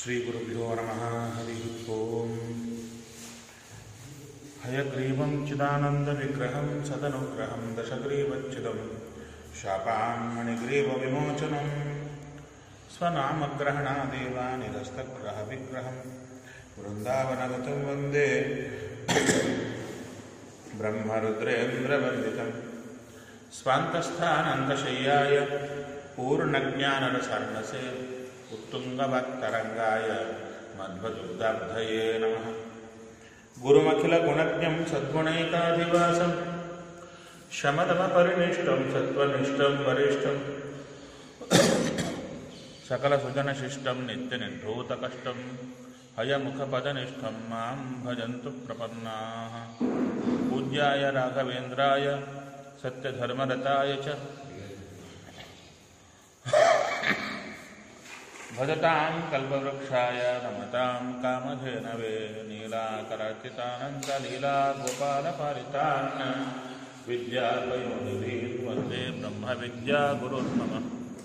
श्रीगुरुभ्यो नमः हरिः ओम् हयग्रीवं चिदानन्दविग्रहं सदनुग्रहं दशग्रीवच्छिदं शापान्मणिग्रीवविमोचनं स्वनामग्रहणादेवानिरस्तग्रहविग्रहं वृन्दावनगतं वन्दे ब्रह्मरुद्रेन्द्रवन्दितं स्वान्तस्थानन्दशय्याय पूर्णज्ञानरसर्णसे उत्तुङ्गवत्तरङ्गाय मध्वदुग्धाब्धये नमः गुरुमखिलगुणज्ञं सद्गुणैकाधिवासं शमदमपरिनिष्टं सत्त्वनिष्ठं वरिष्ठं सकलसुजनशिष्टं नित्यनिर्धूतकष्टं हयमुखपदनिष्ठं मां भजन्तु प्रपन्नाः पूज्याय राघवेन्द्राय सत्यधर्मरताय च भजतां कल्पवृक्षाय नमतां कामधेनवे नीलाकरार्चितानन्दलीलागोपालपालितान् विद्यापयोनिधीन् वन्दे ब्रह्मविद्यागुरुर्मम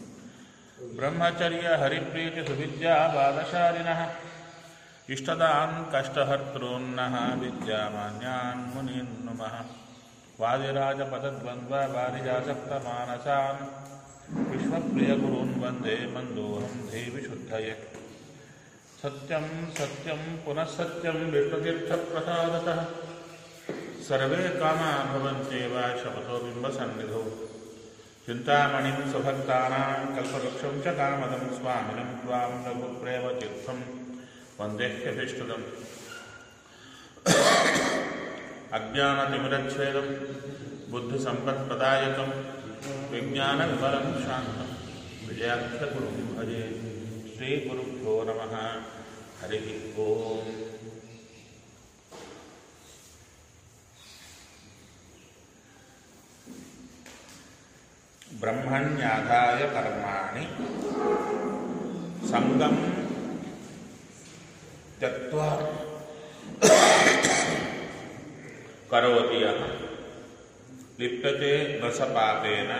ब्रह्मचर्यहरिप्रीतिसुविद्याबालशालिनः इष्टदान् कष्टहर्तॄन्नः विद्यामान्यान् मुनीन् नुमः वादिराजपदद्वन्द्ववारिजासक्तमानसान् विश्वप्रियगुरून् वन्दे मन्दोऽहं देविशुद्धये सत्यं सत्यं पुनः सत्यं विष्णुतीर्थप्रसादतः सर्वे कामा भवन्त्येव शपथो बिम्बसन्निधौ चिन्तामणिं सुभक्तानां कल्पवृक्षं च कामदं स्वामिनं त्वां रघुप्रेमतीर्थं वन्देह्यभिष्टुदम् अज्ञानतिमिरच्छेदं बुद्धिसम्पत्प्रदायकं विज्ञानविमलं शान्तं विजयाख्यगुरुं भजे श्रीगुरुभ्यो नमः हरिः ओम् ब्रह्मण्याधाय कर्माणि सङ्गं त्यक्त्वा करोति यः लिप्यते न स पापेन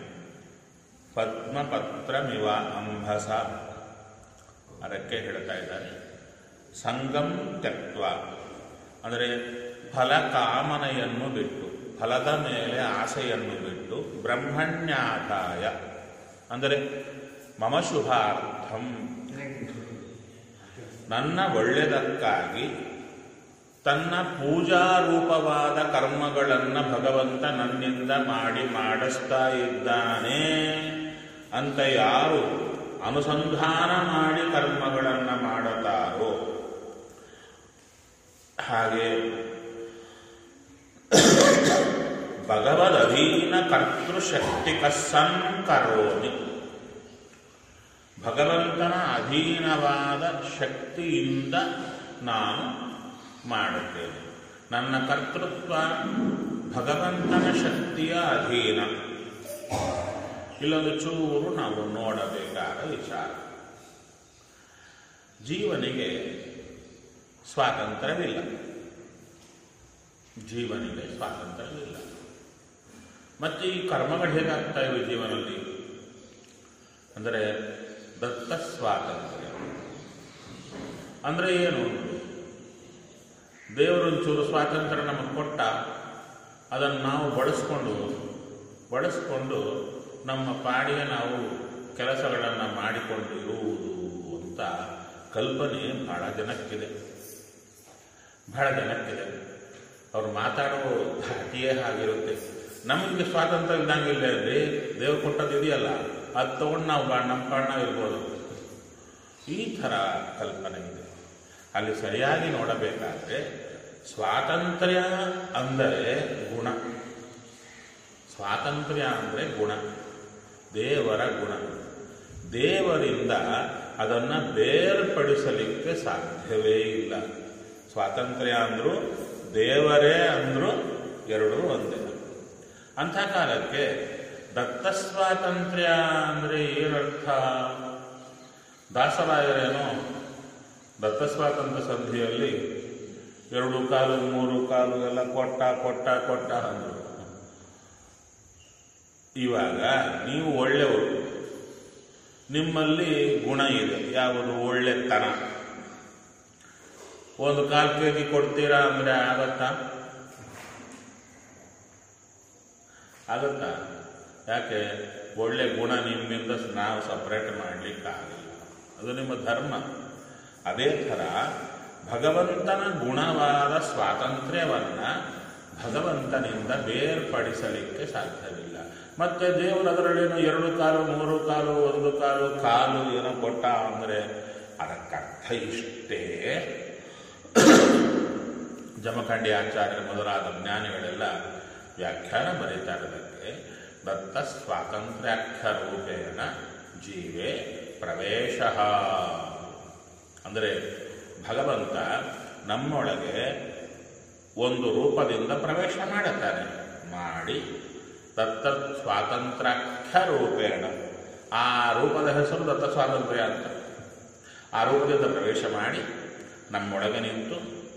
ಪದ್ಮಪತ್ರಮಿವ ಅಂಭಸ ಅದಕ್ಕೆ ಹೇಳ್ತಾ ಇದ್ದಾರೆ ಸಂಗಂ ತ್ಯಕ್ವ ಅಂದರೆ ಫಲಕಾಮನೆಯನ್ನು ಬಿಟ್ಟು ಫಲದ ಮೇಲೆ ಆಸೆಯನ್ನು ಬಿಟ್ಟು ಬ್ರಹ್ಮಣ್ಯಾದಾಯ ಅಂದರೆ ಮಮ ಶುಭಾರ್ಥಂ ನನ್ನ ಒಳ್ಳೆಯದಕ್ಕಾಗಿ ತನ್ನ ಪೂಜಾರೂಪವಾದ ಕರ್ಮಗಳನ್ನು ಭಗವಂತ ನನ್ನಿಂದ ಮಾಡಿ ಮಾಡಿಸ್ತಾ ಇದ್ದಾನೆ ಅಂತ ಯಾರು ಅನುಸಂಧಾನ ಮಾಡಿ ಕರ್ಮಗಳನ್ನು ಮಾಡುತ್ತಾರೋ ಹಾಗೆ ಭಗವದಧೀನ ಕರ್ತೃಶಕ್ತಿಕ ಸಂಕರೋಮಿ ಭಗವಂತನ ಅಧೀನವಾದ ಶಕ್ತಿಯಿಂದ ನಾನು ಮಾಡುತ್ತೇನೆ ನನ್ನ ಕರ್ತೃತ್ವ ಭಗವಂತನ ಶಕ್ತಿಯ ಅಧೀನ ಇಲ್ಲೊಂದು ಚೂರು ನಾವು ನೋಡಬೇಕಾದ ವಿಚಾರ ಜೀವನಿಗೆ ಸ್ವಾತಂತ್ರ್ಯವಿಲ್ಲ ಜೀವನಿಗೆ ಸ್ವಾತಂತ್ರ್ಯವಿಲ್ಲ ಮತ್ತೆ ಈ ಕರ್ಮಗಳು ಹೇಗಾಗ್ತಾ ಇವೆ ಜೀವನದಲ್ಲಿ ಅಂದರೆ ದತ್ತ ಸ್ವಾತಂತ್ರ್ಯ ಅಂದರೆ ಏನು ದೇವರೊಂಚೂರು ಸ್ವಾತಂತ್ರ್ಯ ನಮಗೆ ಕೊಟ್ಟ ಅದನ್ನು ನಾವು ಬಳಸ್ಕೊಂಡು ಬಳಸ್ಕೊಂಡು ನಮ್ಮ ಪಾಡಿಗೆ ನಾವು ಕೆಲಸಗಳನ್ನು ಮಾಡಿಕೊಂಡು ಇರುವುದು ಅಂತ ಕಲ್ಪನೆ ಬಹಳ ಜನಕ್ಕಿದೆ ಬಹಳ ಜನಕ್ಕಿದೆ ಅವ್ರು ಮಾತಾಡೋ ಧಾಟಿಯೇ ಹಾಗಿರುತ್ತೆ ನಮಗೆ ಸ್ವಾತಂತ್ರ್ಯ ಇದ್ದಂಗಿಲ್ಲ ರೀ ದೇವ್ರು ಕೊಟ್ಟದ್ದು ಇದೆಯಲ್ಲ ಅದು ತಗೊಂಡು ನಾವು ನಮ್ಮ ಪಾಡ್ ನಾವು ಇರ್ಬೋದು ಈ ಥರ ಕಲ್ಪನೆ ಇದೆ ಅಲ್ಲಿ ಸರಿಯಾಗಿ ನೋಡಬೇಕಾದ್ರೆ ಸ್ವಾತಂತ್ರ್ಯ ಅಂದರೆ ಗುಣ ಸ್ವಾತಂತ್ರ್ಯ ಅಂದರೆ ಗುಣ ದೇವರ ಗುಣ ದೇವರಿಂದ ಅದನ್ನು ಬೇರ್ಪಡಿಸಲಿಕ್ಕೆ ಸಾಧ್ಯವೇ ಇಲ್ಲ ಸ್ವಾತಂತ್ರ್ಯ ಅಂದರೂ ದೇವರೇ ಅಂದರೂ ಎರಡೂ ಒಂದೇ ಅಂಥ ಕಾಲಕ್ಕೆ ದತ್ತ ಸ್ವಾತಂತ್ರ್ಯ ಅಂದರೆ ಏನರ್ಥ ದಾಸರಾಯರೇನೋ ದತ್ತ ಸ್ವಾತಂತ್ರ್ಯ ಸಂಧಿಯಲ್ಲಿ ಎರಡು ಕಾಲು ಮೂರು ಕಾಲು ಎಲ್ಲ ಕೊಟ್ಟ ಕೊಟ್ಟ ಕೊಟ್ಟ ಅಂದರು ಇವಾಗ ನೀವು ಒಳ್ಳೆಯವರು ನಿಮ್ಮಲ್ಲಿ ಗುಣ ಇದೆ ಯಾವುದು ಒಳ್ಳೆತನ ಒಂದು ಕಾಲು ಕೆ ಜಿ ಕೊಡ್ತೀರಾ ಅಂದರೆ ಆಗತ್ತಾ ಆಗತ್ತಾ ಯಾಕೆ ಒಳ್ಳೆ ಗುಣ ನಿಮ್ಮಿಂದ ನಾವು ಸಪ್ರೇಟ್ ಮಾಡಲಿಕ್ಕಾಗಲ್ಲ ಅದು ನಿಮ್ಮ ಧರ್ಮ ಅದೇ ಥರ ಭಗವಂತನ ಗುಣವಾದ ಸ್ವಾತಂತ್ರ್ಯವನ್ನ ಭಗವಂತನಿಂದ ಬೇರ್ಪಡಿಸಲಿಕ್ಕೆ ಸಾಧ್ಯವಿಲ್ಲ ಮತ್ತೆ ದೇವರು ಅದರಲ್ಲೇನೋ ಎರಡು ಕಾಲು ಮೂರು ಕಾಲು ಒಂದು ಕಾಲು ಕಾಲು ಏನೋ ಕೊಟ್ಟ ಅಂದರೆ ಅದಕ್ಕರ್ಥ ಇಷ್ಟೇ ಜಮಖಂಡಿ ಆಚಾರ್ಯ ಮೊದಲಾದ ಜ್ಞಾನಿಗಳೆಲ್ಲ ವ್ಯಾಖ್ಯಾನ ಬರೀತಾರೆ ಅದಕ್ಕೆ ದತ್ತ ಸ್ವಾತಂತ್ರ್ಯಾಖ್ಯ ರೂಪೇಣ ಜೀವೇ ಪ್ರವೇಶ ಅಂದರೆ ಭಗವಂತ ನಮ್ಮೊಳಗೆ ಒಂದು ರೂಪದಿಂದ ಪ್ರವೇಶ ಮಾಡುತ್ತಾನೆ ಮಾಡಿ ದತ್ತ ಸ್ವಾತಂತ್ರ್ಯಾಖ್ಯ ರೂಪೇಣ ಆ ರೂಪದ ಹೆಸರು ದತ್ತ ಸ್ವಾತಂತ್ರ್ಯ ಅಂತ ಆ ರೂಪದಿಂದ ಪ್ರವೇಶ ಮಾಡಿ ನಮ್ಮೊಳಗೆ ನಿಂತು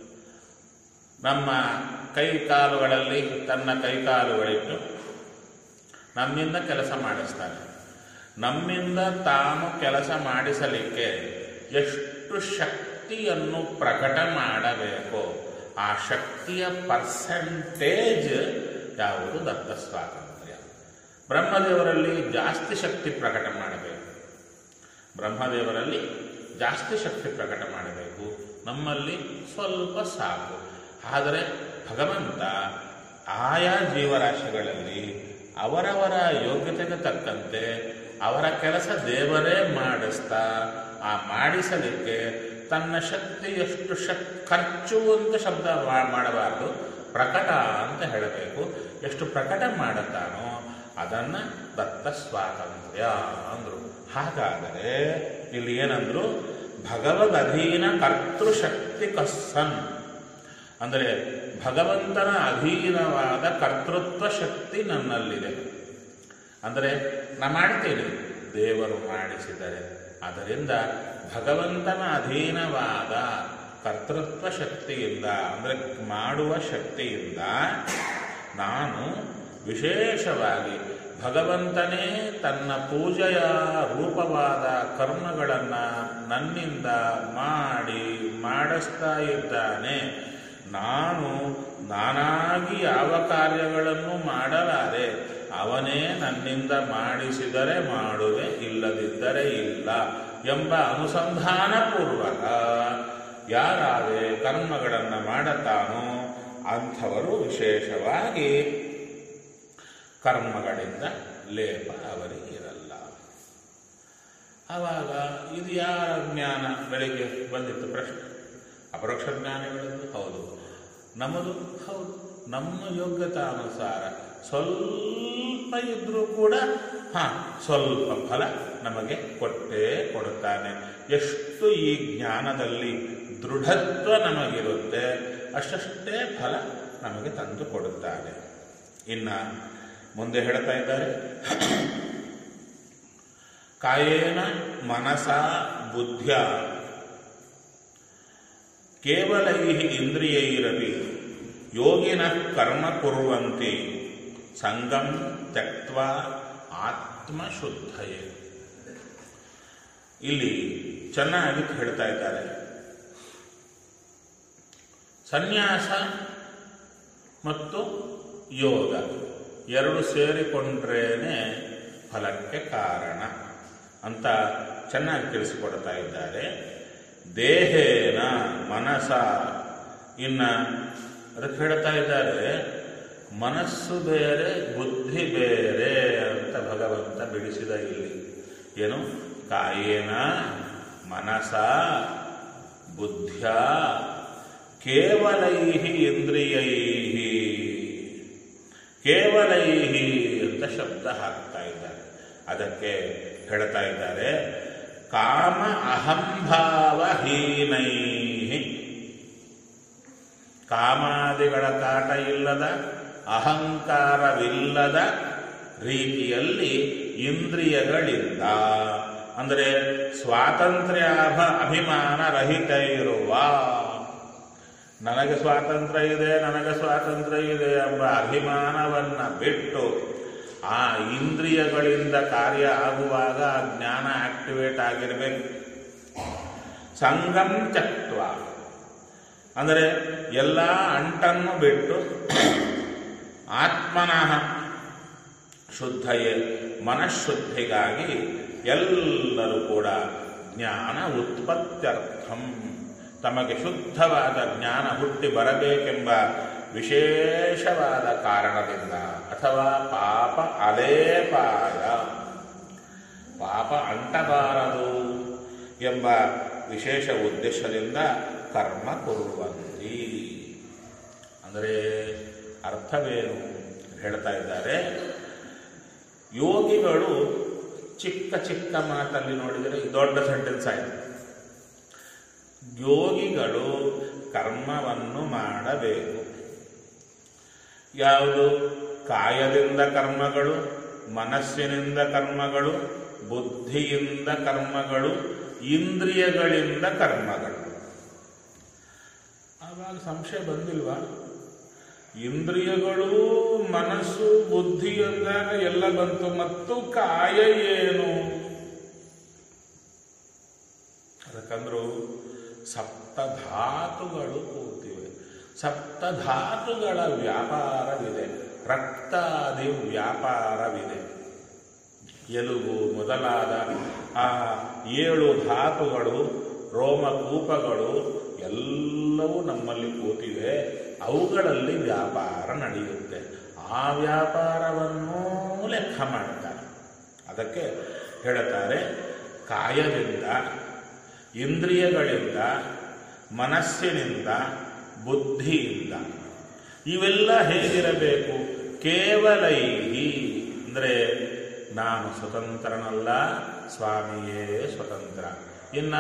ನಮ್ಮ ಕೈ ಕಾಲುಗಳಲ್ಲಿ ತನ್ನ ಕೈ ಕಾಲುಗಳಿಟ್ಟು ನಮ್ಮಿಂದ ಕೆಲಸ ಮಾಡಿಸ್ತಾನೆ ನಮ್ಮಿಂದ ತಾನು ಕೆಲಸ ಮಾಡಿಸಲಿಕ್ಕೆ ಎಷ್ಟು ಶಕ್ತಿಯನ್ನು ಪ್ರಕಟ ಮಾಡಬೇಕೋ ಆ ಶಕ್ತಿಯ ಪರ್ಸೆಂಟೇಜ್ ಯಾವುದು ದತ್ತ ಸ್ವಾತಂತ್ರ್ಯ ಬ್ರಹ್ಮದೇವರಲ್ಲಿ ಜಾಸ್ತಿ ಶಕ್ತಿ ಪ್ರಕಟ ಮಾಡಬೇಕು ಬ್ರಹ್ಮದೇವರಲ್ಲಿ ಜಾಸ್ತಿ ಶಕ್ತಿ ಪ್ರಕಟ ಮಾಡಬೇಕು ನಮ್ಮಲ್ಲಿ ಸ್ವಲ್ಪ ಸಾಕು ಆದರೆ ಭಗವಂತ ಆಯಾ ಜೀವರಾಶಿಗಳಲ್ಲಿ ಅವರವರ ಯೋಗ್ಯತೆಗೆ ತಕ್ಕಂತೆ ಅವರ ಕೆಲಸ ದೇವರೇ ಮಾಡಿಸ್ತಾ ಆ ಮಾಡಿಸಲಿಕ್ಕೆ ತನ್ನ ಶಕ್ತಿ ಎಷ್ಟು ಶಕ್ ಖರ್ಚು ಅಂತ ಶಬ್ದ ಮಾ- ಮಾಡಬಾರದು ಪ್ರಕಟ ಅಂತ ಹೇಳಬೇಕು ಎಷ್ಟು ಪ್ರಕಟ ಮಾಡುತ್ತಾನೋ ಅದನ್ನ ದತ್ತ ಸ್ವಾತಂತ್ರ್ಯ ಅಂದ್ರು ಹಾಗಾದರೆ ಇಲ್ಲಿ ಏನಂದ್ರು ಭಗವದ್ ಅಧೀನ ಕರ್ತೃಶಕ್ತಿ ಕಸ್ಸನ್ ಅಂದರೆ ಭಗವಂತನ ಅಧೀನವಾದ ಕರ್ತೃತ್ವ ಶಕ್ತಿ ನನ್ನಲ್ಲಿದೆ ಅಂದರೆ ನಾ ಮಾಡ್ತೇನೆ ದೇವರು ಮಾಡಿಸಿದರೆ ಅದರಿಂದ ಭಗವಂತನ ಅಧೀನವಾದ ಕರ್ತೃತ್ವ ಶಕ್ತಿಯಿಂದ ಅಂದರೆ ಮಾಡುವ ಶಕ್ತಿಯಿಂದ ನಾನು ವಿಶೇಷವಾಗಿ ಭಗವಂತನೇ ತನ್ನ ಪೂಜೆಯ ರೂಪವಾದ ಕರ್ಮಗಳನ್ನು ನನ್ನಿಂದ ಮಾಡಿ ಮಾಡಿಸ್ತಾ ಇದ್ದಾನೆ ನಾನು ನಾನಾಗಿ ಯಾವ ಕಾರ್ಯಗಳನ್ನು ಮಾಡಲಾರೆ ಅವನೇ ನನ್ನಿಂದ ಮಾಡಿಸಿದರೆ ಮಾಡುವೆ ಇಲ್ಲದಿದ್ದರೆ ಇಲ್ಲ ಎಂಬ ಅನುಸಂಧಾನಪೂರ್ವಕ ಯಾರಾವೆ ಕರ್ಮಗಳನ್ನು ಮಾಡುತ್ತಾನೋ ಅಂಥವರು ವಿಶೇಷವಾಗಿ ಕರ್ಮಗಳಿಂದ ಲೇಪ ಅವರಿಗೆ ಇರಲ್ಲ ಆವಾಗ ಇದು ಯಾರ ಜ್ಞಾನ ಬೆಳಿಗ್ಗೆ ಬಂದಿತ್ತು ಪ್ರಶ್ನೆ ಅಪರೋಕ್ಷ ಜ್ಞಾನಿಗಳದ್ದು ಹೌದು ನಮ್ಮದು ಹೌದು ನಮ್ಮ ಯೋಗ್ಯತಾನುಸಾರ ಸ್ವಲ್ಪ ಇದ್ರೂ ಕೂಡ ಹಾ ಸ್ವಲ್ಪ ಫಲ ನಮಗೆ ಕೊಟ್ಟೇ ಕೊಡುತ್ತಾನೆ ಎಷ್ಟು ಈ ಜ್ಞಾನದಲ್ಲಿ ದೃಢತ್ವ ನಮಗಿರುತ್ತೆ ಅಷ್ಟಷ್ಟೇ ಫಲ ನಮಗೆ ತಂದು ಕೊಡುತ್ತಾನೆ ಇನ್ನ ಮುಂದೆ ಹೇಳ್ತಾ ಇದ್ದಾರೆ ಕಾಯೇನ ಮನಸ ಬುದ್ಧ್ಯ ಕೇವಲೈ ಇಂದ್ರಿಯೈರಪಿ ಯೋಗಿನ ಕರ್ಮ ಕುರುವಂತಿ ಸಂಗಂ ತ್ಯಕ್ವ ಆತ್ಮಶುದ್ಧಯೇ ಇಲ್ಲಿ ಚೆನ್ನಾಗಿ ಹೇಳ್ತಾ ಇದ್ದಾರೆ ಸನ್ಯಾಸ ಮತ್ತು ಯೋಗ ಎರಡು ಸೇರಿಕೊಂಡ್ರೇನೆ ಫಲಕ್ಕೆ ಕಾರಣ ಅಂತ ಚೆನ್ನಾಗಿ ತಿಳಿಸಿಕೊಡ್ತಾ ಇದ್ದಾರೆ ದೇಹೇನ ಮನಸ ಇನ್ನ ಅದಕ್ಕೆ ಹೇಳ್ತಾ ಇದ್ದಾರೆ ಮನಸ್ಸು ಬೇರೆ ಬುದ್ಧಿ ಬೇರೆ ಅಂತ ಭಗವಂತ ಬಿಡಿಸಿದ ಇಲ್ಲಿ ಏನು ಕಾಯೇನ ಮನಸ ಬುದ್ಧ್ಯ ಕೇವಲೈ ಇಂದ್ರಿಯೈ ಕೇವಲೈ ಅಂತ ಶಬ್ದ ಹಾಕ್ತಾ ಇದ್ದಾರೆ ಅದಕ್ಕೆ ಹೇಳ್ತಾ ಇದ್ದಾರೆ ಕಾಮ ಅಹಂಭಾವಹೀನೈ ಕಾಮಾದಿಗಳ ಕಾಟ ಇಲ್ಲದ ಅಹಂಕಾರವಿಲ್ಲದ ರೀತಿಯಲ್ಲಿ ಇಂದ್ರಿಯಗಳಿಂದ ಅಂದರೆ ಸ್ವಾತಂತ್ರ್ಯ ಅಭಿಮಾನ ರಹಿತ ಇರುವ ನನಗೆ ಸ್ವಾತಂತ್ರ್ಯ ಇದೆ ನನಗೆ ಸ್ವಾತಂತ್ರ್ಯ ಇದೆ ಎಂಬ ಅಭಿಮಾನವನ್ನ ಬಿಟ್ಟು ಆ ಇಂದ್ರಿಯಗಳಿಂದ ಕಾರ್ಯ ಆಗುವಾಗ ಆ ಜ್ಞಾನ ಆಕ್ಟಿವೇಟ್ ಆಗಿರಬೇಕು ಸಂಗಂ ಚಕ್ವ ಅಂದರೆ ಎಲ್ಲ ಅಂಟನ್ನು ಬಿಟ್ಟು ಆತ್ಮನಃ ಶುದ್ಧಯೇ ಮನಃಶುದ್ಧಿಗಾಗಿ ಎಲ್ಲರೂ ಕೂಡ ಜ್ಞಾನ ಉತ್ಪತ್ತ್ಯರ್ಥಂ ತಮಗೆ ಶುದ್ಧವಾದ ಜ್ಞಾನ ಹುಟ್ಟಿ ಬರಬೇಕೆಂಬ ವಿಶೇಷವಾದ ಕಾರಣದಿಂದ ಅಥವಾ ಪಾಪ ಅಲೇಪಾಯ ಪಾಪ ಅಂಟಬಾರದು ಎಂಬ ವಿಶೇಷ ಉದ್ದೇಶದಿಂದ ಕರ್ಮ ಕೊರುವಂತಿ ಅಂದರೆ ಅರ್ಥವೇನು ಹೇಳ್ತಾ ಇದ್ದಾರೆ ಯೋಗಿಗಳು ಚಿಕ್ಕ ಚಿಕ್ಕ ಮಾತಲ್ಲಿ ನೋಡಿದರೆ ಇದು ದೊಡ್ಡ ಸೆಂಟೆನ್ಸ್ ಆಯಿತು ಯೋಗಿಗಳು ಕರ್ಮವನ್ನು ಮಾಡಬೇಕು ಯಾವುದು ಕಾಯದಿಂದ ಕರ್ಮಗಳು ಮನಸ್ಸಿನಿಂದ ಕರ್ಮಗಳು ಬುದ್ಧಿಯಿಂದ ಕರ್ಮಗಳು ಇಂದ್ರಿಯಗಳಿಂದ ಕರ್ಮಗಳು ಆವಾಗ ಸಂಶಯ ಬಂದಿಲ್ವಾ ಇಂದ್ರಿಯಗಳು ಮನಸ್ಸು ಬುದ್ಧಿ ಅಂದಾಗ ಎಲ್ಲ ಬಂತು ಮತ್ತು ಕಾಯ ಏನು ಅದಕ್ಕಂದ್ರು ಸಪ್ತಧಾತುಗಳು ಕೂತಿವೆ ಸಪ್ತಧಾತುಗಳ ವ್ಯಾಪಾರವಿದೆ ರಕ್ತಾದಿ ವ್ಯಾಪಾರವಿದೆ ಎಲುಬು ಮೊದಲಾದ ಆ ಏಳು ಧಾತುಗಳು ರೋಮಕೂಪಗಳು ಎಲ್ಲವೂ ನಮ್ಮಲ್ಲಿ ಕೂತಿವೆ ಅವುಗಳಲ್ಲಿ ವ್ಯಾಪಾರ ನಡೆಯುತ್ತೆ ಆ ವ್ಯಾಪಾರವನ್ನು ಲೆಕ್ಕ ಮಾಡ್ತಾರೆ ಅದಕ್ಕೆ ಹೇಳುತ್ತಾರೆ ಕಾಯದಿಂದ ಇಂದ್ರಿಯಗಳಿಂದ ಮನಸ್ಸಿನಿಂದ ಬುದ್ಧಿಯಿಂದ ಇವೆಲ್ಲ ಹೇಗಿರಬೇಕು ಕೇವಲೈಹಿ ಅಂದರೆ ನಾನು ಸ್ವತಂತ್ರನಲ್ಲ ಸ್ವಾಮಿಯೇ ಸ್ವತಂತ್ರ ಇನ್ನ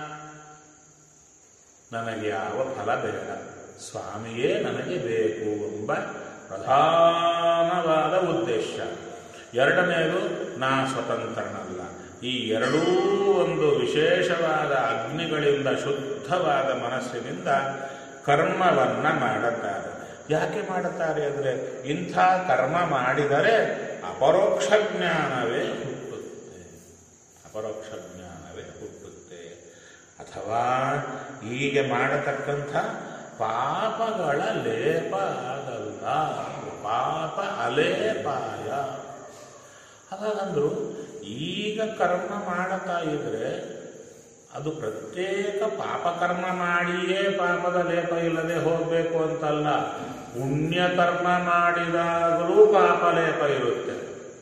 ನನಗೆ ಯಾವ ಫಲ ಬೇಡ ಸ್ವಾಮಿಯೇ ನನಗೆ ಬೇಕು ಎಂಬ ಪ್ರಧಾನವಾದ ಉದ್ದೇಶ ಎರಡನೆಯದು ನಾ ಸ್ವತಂತ್ರನಲ್ಲ ಈ ಎರಡೂ ಒಂದು ವಿಶೇಷವಾದ ಅಗ್ನಿಗಳಿಂದ ಶುದ್ಧವಾದ ಮನಸ್ಸಿನಿಂದ ಕರ್ಮವನ್ನ ಮಾಡುತ್ತಾರೆ ಯಾಕೆ ಮಾಡುತ್ತಾರೆ ಅಂದರೆ ಇಂಥ ಕರ್ಮ ಮಾಡಿದರೆ ಅಪರೋಕ್ಷ ಜ್ಞಾನವೇ ಹುಟ್ಟುತ್ತೆ ಅಪರೋಕ್ಷ ಜ್ಞಾನವೇ ಹುಟ್ಟುತ್ತೆ ಅಥವಾ ಹೀಗೆ ಮಾಡತಕ್ಕಂಥ ಪಾಪಗಳ ಲೇಪ ಆಗಲ್ಲ ಪಾಪ ಅಲೇಪಾಯ ಹಾಗಂದ್ರು ಈಗ ಕರ್ಮ ಮಾಡುತ್ತಾ ಇದ್ರೆ ಅದು ಪ್ರತ್ಯೇಕ ಪಾಪಕರ್ಮ ಮಾಡಿಯೇ ಪಾಪದ ಲೇಪ ಇಲ್ಲದೆ ಹೋಗಬೇಕು ಅಂತಲ್ಲ ಪುಣ್ಯ ಕರ್ಮ ಮಾಡಿದಾಗಲೂ ಪಾಪ ಲೇಪ ಇರುತ್ತೆ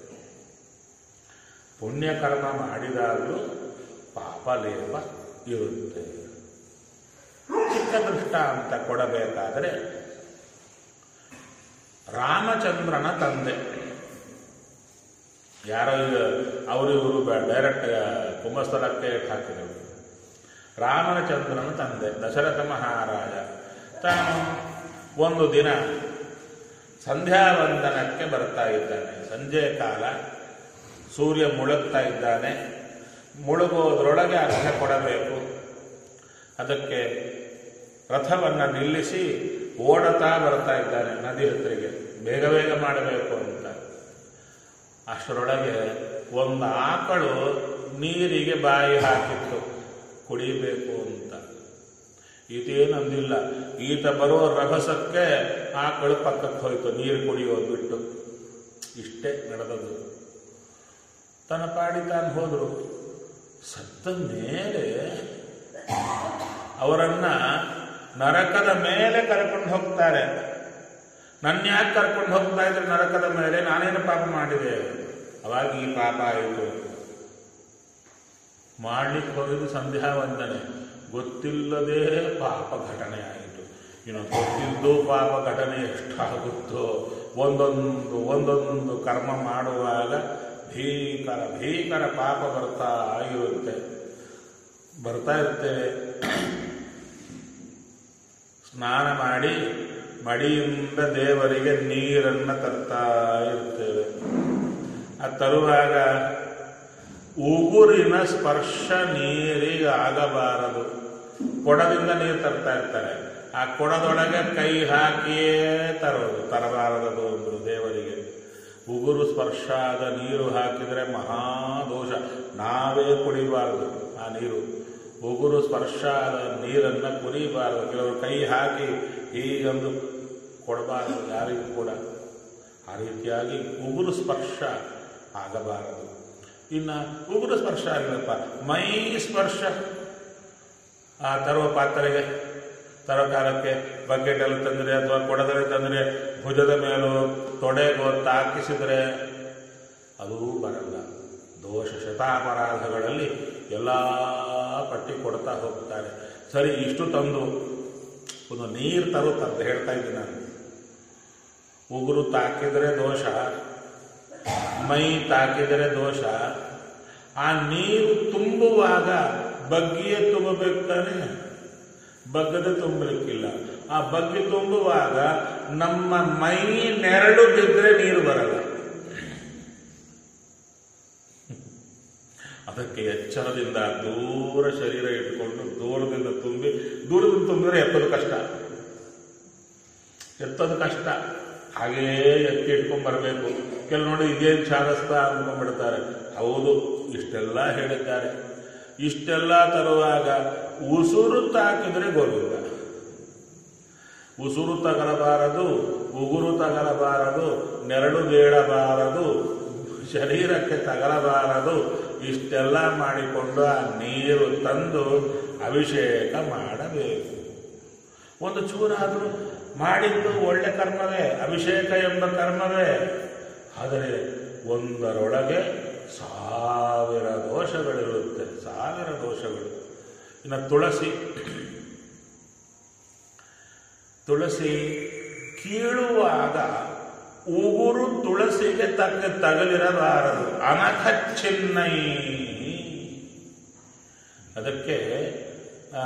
ಪುಣ್ಯ ಕರ್ಮ ಮಾಡಿದಾಗಲೂ ಪಾಪ ಲೇಪ ಇರುತ್ತೆ ಚಿಕ್ಕ ದೃಷ್ಟ ಅಂತ ಕೊಡಬೇಕಾದರೆ ರಾಮಚಂದ್ರನ ತಂದೆ ಯಾರೋ ಅವರು ಇವರು ಡೈರೆಕ್ಟ್ ಕುಂಭಸ್ಥಳಕ್ಕೆ ಹಾಕಿದರು ರಾಮಚಂದ್ರನ ತಂದೆ ದಶರಥ ಮಹಾರಾಜ ತಾನು ಒಂದು ದಿನ ಸಂಧ್ಯಾವಂದನಕ್ಕೆ ಬರ್ತಾ ಇದ್ದಾನೆ ಸಂಜೆ ಕಾಲ ಸೂರ್ಯ ಮುಳುಗ್ತಾ ಇದ್ದಾನೆ ಮುಳುಗೋದ್ರೊಳಗೆ ಅರ್ಥ ಕೊಡಬೇಕು ಅದಕ್ಕೆ ರಥವನ್ನು ನಿಲ್ಲಿಸಿ ಓಡತಾ ಬರ್ತಾ ಇದ್ದಾನೆ ನದಿ ಹತ್ತಿರಿಗೆ ಬೇಗ ಬೇಗ ಮಾಡಬೇಕು ಅಂತ ಅಷ್ಟರೊಳಗೆ ಒಂದು ಆಕಳು ನೀರಿಗೆ ಬಾಯಿ ಹಾಕಿತ್ತು ಕುಡಿಬೇಕು ಅಂತ ಈತೇನಂದಿಲ್ಲ ಈತ ಬರುವ ರಭಸಕ್ಕೆ ಆಕಳು ಪಕ್ಕಕ್ಕೆ ಹೋಯ್ತು ನೀರು ಕುಡಿಯೋದು ಬಿಟ್ಟು ಇಷ್ಟೇ ನಡೆದದು ತನ್ನ ಪಾಡಿ ತಾನು ಹೋದ್ರು ಸತ್ತ ಮೇಲೆ ಅವರನ್ನ ನರಕದ ಮೇಲೆ ಕರ್ಕೊಂಡು ಹೋಗ್ತಾರೆ ನನ್ನ ಯಾಕೆ ಕರ್ಕೊಂಡು ಹೋಗ್ತಾ ಇದ್ರೆ ನರಕದ ಮೇಲೆ ನಾನೇನು ಪಾಪ ಮಾಡಿದೆ ಅವಾಗ ಈ ಪಾಪ ಆಯಿತು ಮಾಡ್ಲಿಕ್ಕೆ ಹೋಗಿದ್ದು ಸಂಧ್ಯಾ ವಂದನೆ ಗೊತ್ತಿಲ್ಲದೆ ಪಾಪ ಘಟನೆ ಆಯಿತು ಇನ್ನು ಗೊತ್ತಿದ್ದು ಪಾಪ ಘಟನೆ ಎಷ್ಟಾಗುತ್ತೋ ಒಂದೊಂದು ಒಂದೊಂದು ಕರ್ಮ ಮಾಡುವಾಗ ಭೀಕರ ಭೀಕರ ಪಾಪ ಬರ್ತಾ ಇರುತ್ತೆ ಬರ್ತಾ ಇರ್ತೇವೆ ಸ್ನಾನ ಮಾಡಿ ಮಡಿಯಿಂದ ದೇವರಿಗೆ ನೀರನ್ನು ತರ್ತಾ ಇರ್ತೇವೆ ಆ ತರುವಾಗ ಉಗುರಿನ ಸ್ಪರ್ಶ ನೀರಿಗೆ ಆಗಬಾರದು ಕೊಡದಿಂದ ನೀರು ತರ್ತಾ ಇರ್ತಾರೆ ಆ ಕೊಡದೊಳಗೆ ಕೈ ಹಾಕಿಯೇ ತರೋದು ತರಬಾರದು ಅಂದರು ದೇವರಿಗೆ ಉಗುರು ಸ್ಪರ್ಶ ಆದ ನೀರು ಹಾಕಿದರೆ ಮಹಾದೋಷ ನಾವೇ ಕುಡಿಬಾರದು ಆ ನೀರು ಉಗುರು ಸ್ಪರ್ಶ ಆದ ನೀರನ್ನು ಕುರಿಬಾರದು ಕೆಲವರು ಕೈ ಹಾಕಿ ಹೀಗೊಂದು ಕೊಡಬಾರದು ಯಾರಿಗೂ ಕೂಡ ಆ ರೀತಿಯಾಗಿ ಉಗುರು ಸ್ಪರ್ಶ ಆಗಬಾರದು ಇನ್ನು ಉಗುರು ಸ್ಪರ್ಶ ಆಗಿಲ್ಲಪ್ಪ ಮೈ ಸ್ಪರ್ಶ ಆ ತರುವ ಪಾತ್ರೆಗೆ ತರೋ ಕಾಲಕ್ಕೆ ಬಕೆಟಲ್ಲಿ ತಂದರೆ ಅಥವಾ ಕೊಡದಲ್ಲಿ ತಂದರೆ ಭುಜದ ಮೇಲೂ ತೊಡೆಗೋ ತಾಕಿಸಿದರೆ ಅದೂ ಬರಲ್ಲ ದೋಷ ಶತಾಪರಾಧಗಳಲ್ಲಿ ಎಲ್ಲ ಪಟ್ಟಿ ಕೊಡ್ತಾ ಹೋಗ್ತಾರೆ ಸರಿ ಇಷ್ಟು ತಂದು ಒಂದು ನೀರು ತರುತ್ತಂತ ಹೇಳ್ತಾ ಇದ್ದೀನಿ ನಾನು ಉಗುರು ತಾಕಿದರೆ ದೋಷ ಮೈ ತಾಕಿದರೆ ದೋಷ ಆ ನೀರು ತುಂಬುವಾಗ ಬಗ್ಗಿಯೇ ತುಂಬಬೇಕು ತಾನೆ ಬಗ್ಗದೆ ತುಂಬಲಿಕ್ಕಿಲ್ಲ ಆ ಬಗ್ಗಿ ತುಂಬುವಾಗ ನಮ್ಮ ಮೈ ನೆರಳು ಬಿದ್ದರೆ ನೀರು ಬರಲ್ಲ ಅದಕ್ಕೆ ಎಚ್ಚರದಿಂದ ದೂರ ಶರೀರ ಇಟ್ಕೊಂಡು ದೂರದಿಂದ ತುಂಬಿ ದೂರದಿಂದ ತುಂಬಿದ್ರೆ ಎತ್ತೋದು ಕಷ್ಟ ಎತ್ತೋದು ಕಷ್ಟ ಹಾಗೇ ಎತ್ತಿ ಇಟ್ಕೊಂಡ್ ಬರಬೇಕು ಕೆಲವು ನೋಡಿ ಇದೇನು ಚಾರಸ್ತ ಅಂದ್ಕೊಂಡ್ಬಿಡ್ತಾರೆ ಹೌದು ಇಷ್ಟೆಲ್ಲ ಹೇಳಿದ್ದಾರೆ ಇಷ್ಟೆಲ್ಲ ತರುವಾಗ ಉಸುರು ತಾಕಿದ್ರೆ ಗೋವಿಂದ ಉಸುರು ತಗಲಬಾರದು ಉಗುರು ತಗಲಬಾರದು ನೆರಳು ಬೇಡಬಾರದು ಶರೀರಕ್ಕೆ ತಗಲಬಾರದು ಇಷ್ಟೆಲ್ಲ ಮಾಡಿಕೊಂಡು ಆ ನೀರು ತಂದು ಅಭಿಷೇಕ ಮಾಡಬೇಕು ಒಂದು ಚೂರಾದರೂ ಮಾಡಿದ್ದು ಒಳ್ಳೆ ಕರ್ಮವೇ ಅಭಿಷೇಕ ಎಂಬ ಕರ್ಮವೇ ಆದರೆ ಒಂದರೊಳಗೆ ಸಾವಿರ ದೋಷಗಳಿರುತ್ತೆ ಸಾವಿರ ದೋಷಗಳು ಇನ್ನು ತುಳಸಿ ತುಳಸಿ ಕೀಳುವಾಗ ಉಗುರು ತುಳಸಿಗೆ ತಕ್ಕ ತಗಲಿರಬಾರದು ಅನಖ ಚಿನ್ನೈ ಅದಕ್ಕೆ ಆ,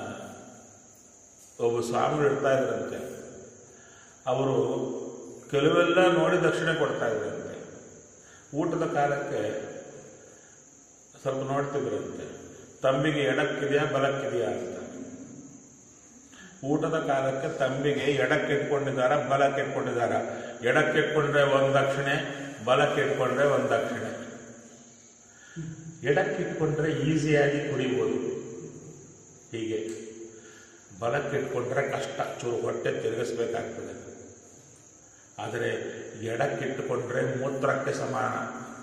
ಒಬ್ಬ ಸ್ವಾಮಿಗಳು ಇರ್ತಾ ಇದ್ರಂತೆ ಅವರು ಕೆಲವೆಲ್ಲ ನೋಡಿ ದಕ್ಷಿಣೆ ಕೊಡ್ತಾ ಇದ್ರಂತೆ ಊಟದ ಕಾಲಕ್ಕೆ ಸ್ವಲ್ಪ ನೋಡ್ತಿದ್ರಂತೆ ತಂಬಿಗೆ ಎಡಕ್ಕಿದೆಯಾ ಬಲಕ್ಕಿದೆಯಾ ಅಂತ ಊಟದ ಕಾಲಕ್ಕೆ ತಂಬಿಗೆ ಎಡಕ್ಕೆ ಇಟ್ಕೊಂಡಿದ್ದಾರ ಬಲಕ್ಕೆ ಇಟ್ಕೊಂಡಿದ್ದಾರ ಎಡಕ್ಕೆ ಇಟ್ಕೊಂಡ್ರೆ ಒಂದು ದಕ್ಷಿಣೆ ಬಲಕ್ಕೆ ಇಟ್ಕೊಂಡ್ರೆ ಒಂದು ದಕ್ಷಿಣೆ ಎಡಕ್ಕೆ ಇಟ್ಕೊಂಡ್ರೆ ಈಸಿಯಾಗಿ ಕುಡಿಬೋದು ಹೀಗೆ ಬಲಕ್ಕೆ ಇಟ್ಕೊಂಡ್ರೆ ಕಷ್ಟ ಚೂರು ಹೊಟ್ಟೆ ತಿರುಗಿಸ್ಬೇಕಾಗ್ತದೆ ಆದರೆ ಎಡಕ್ಕಿಟ್ಟುಕೊಂಡ್ರೆ ಮೂತ್ರಕ್ಕೆ ಸಮಾನ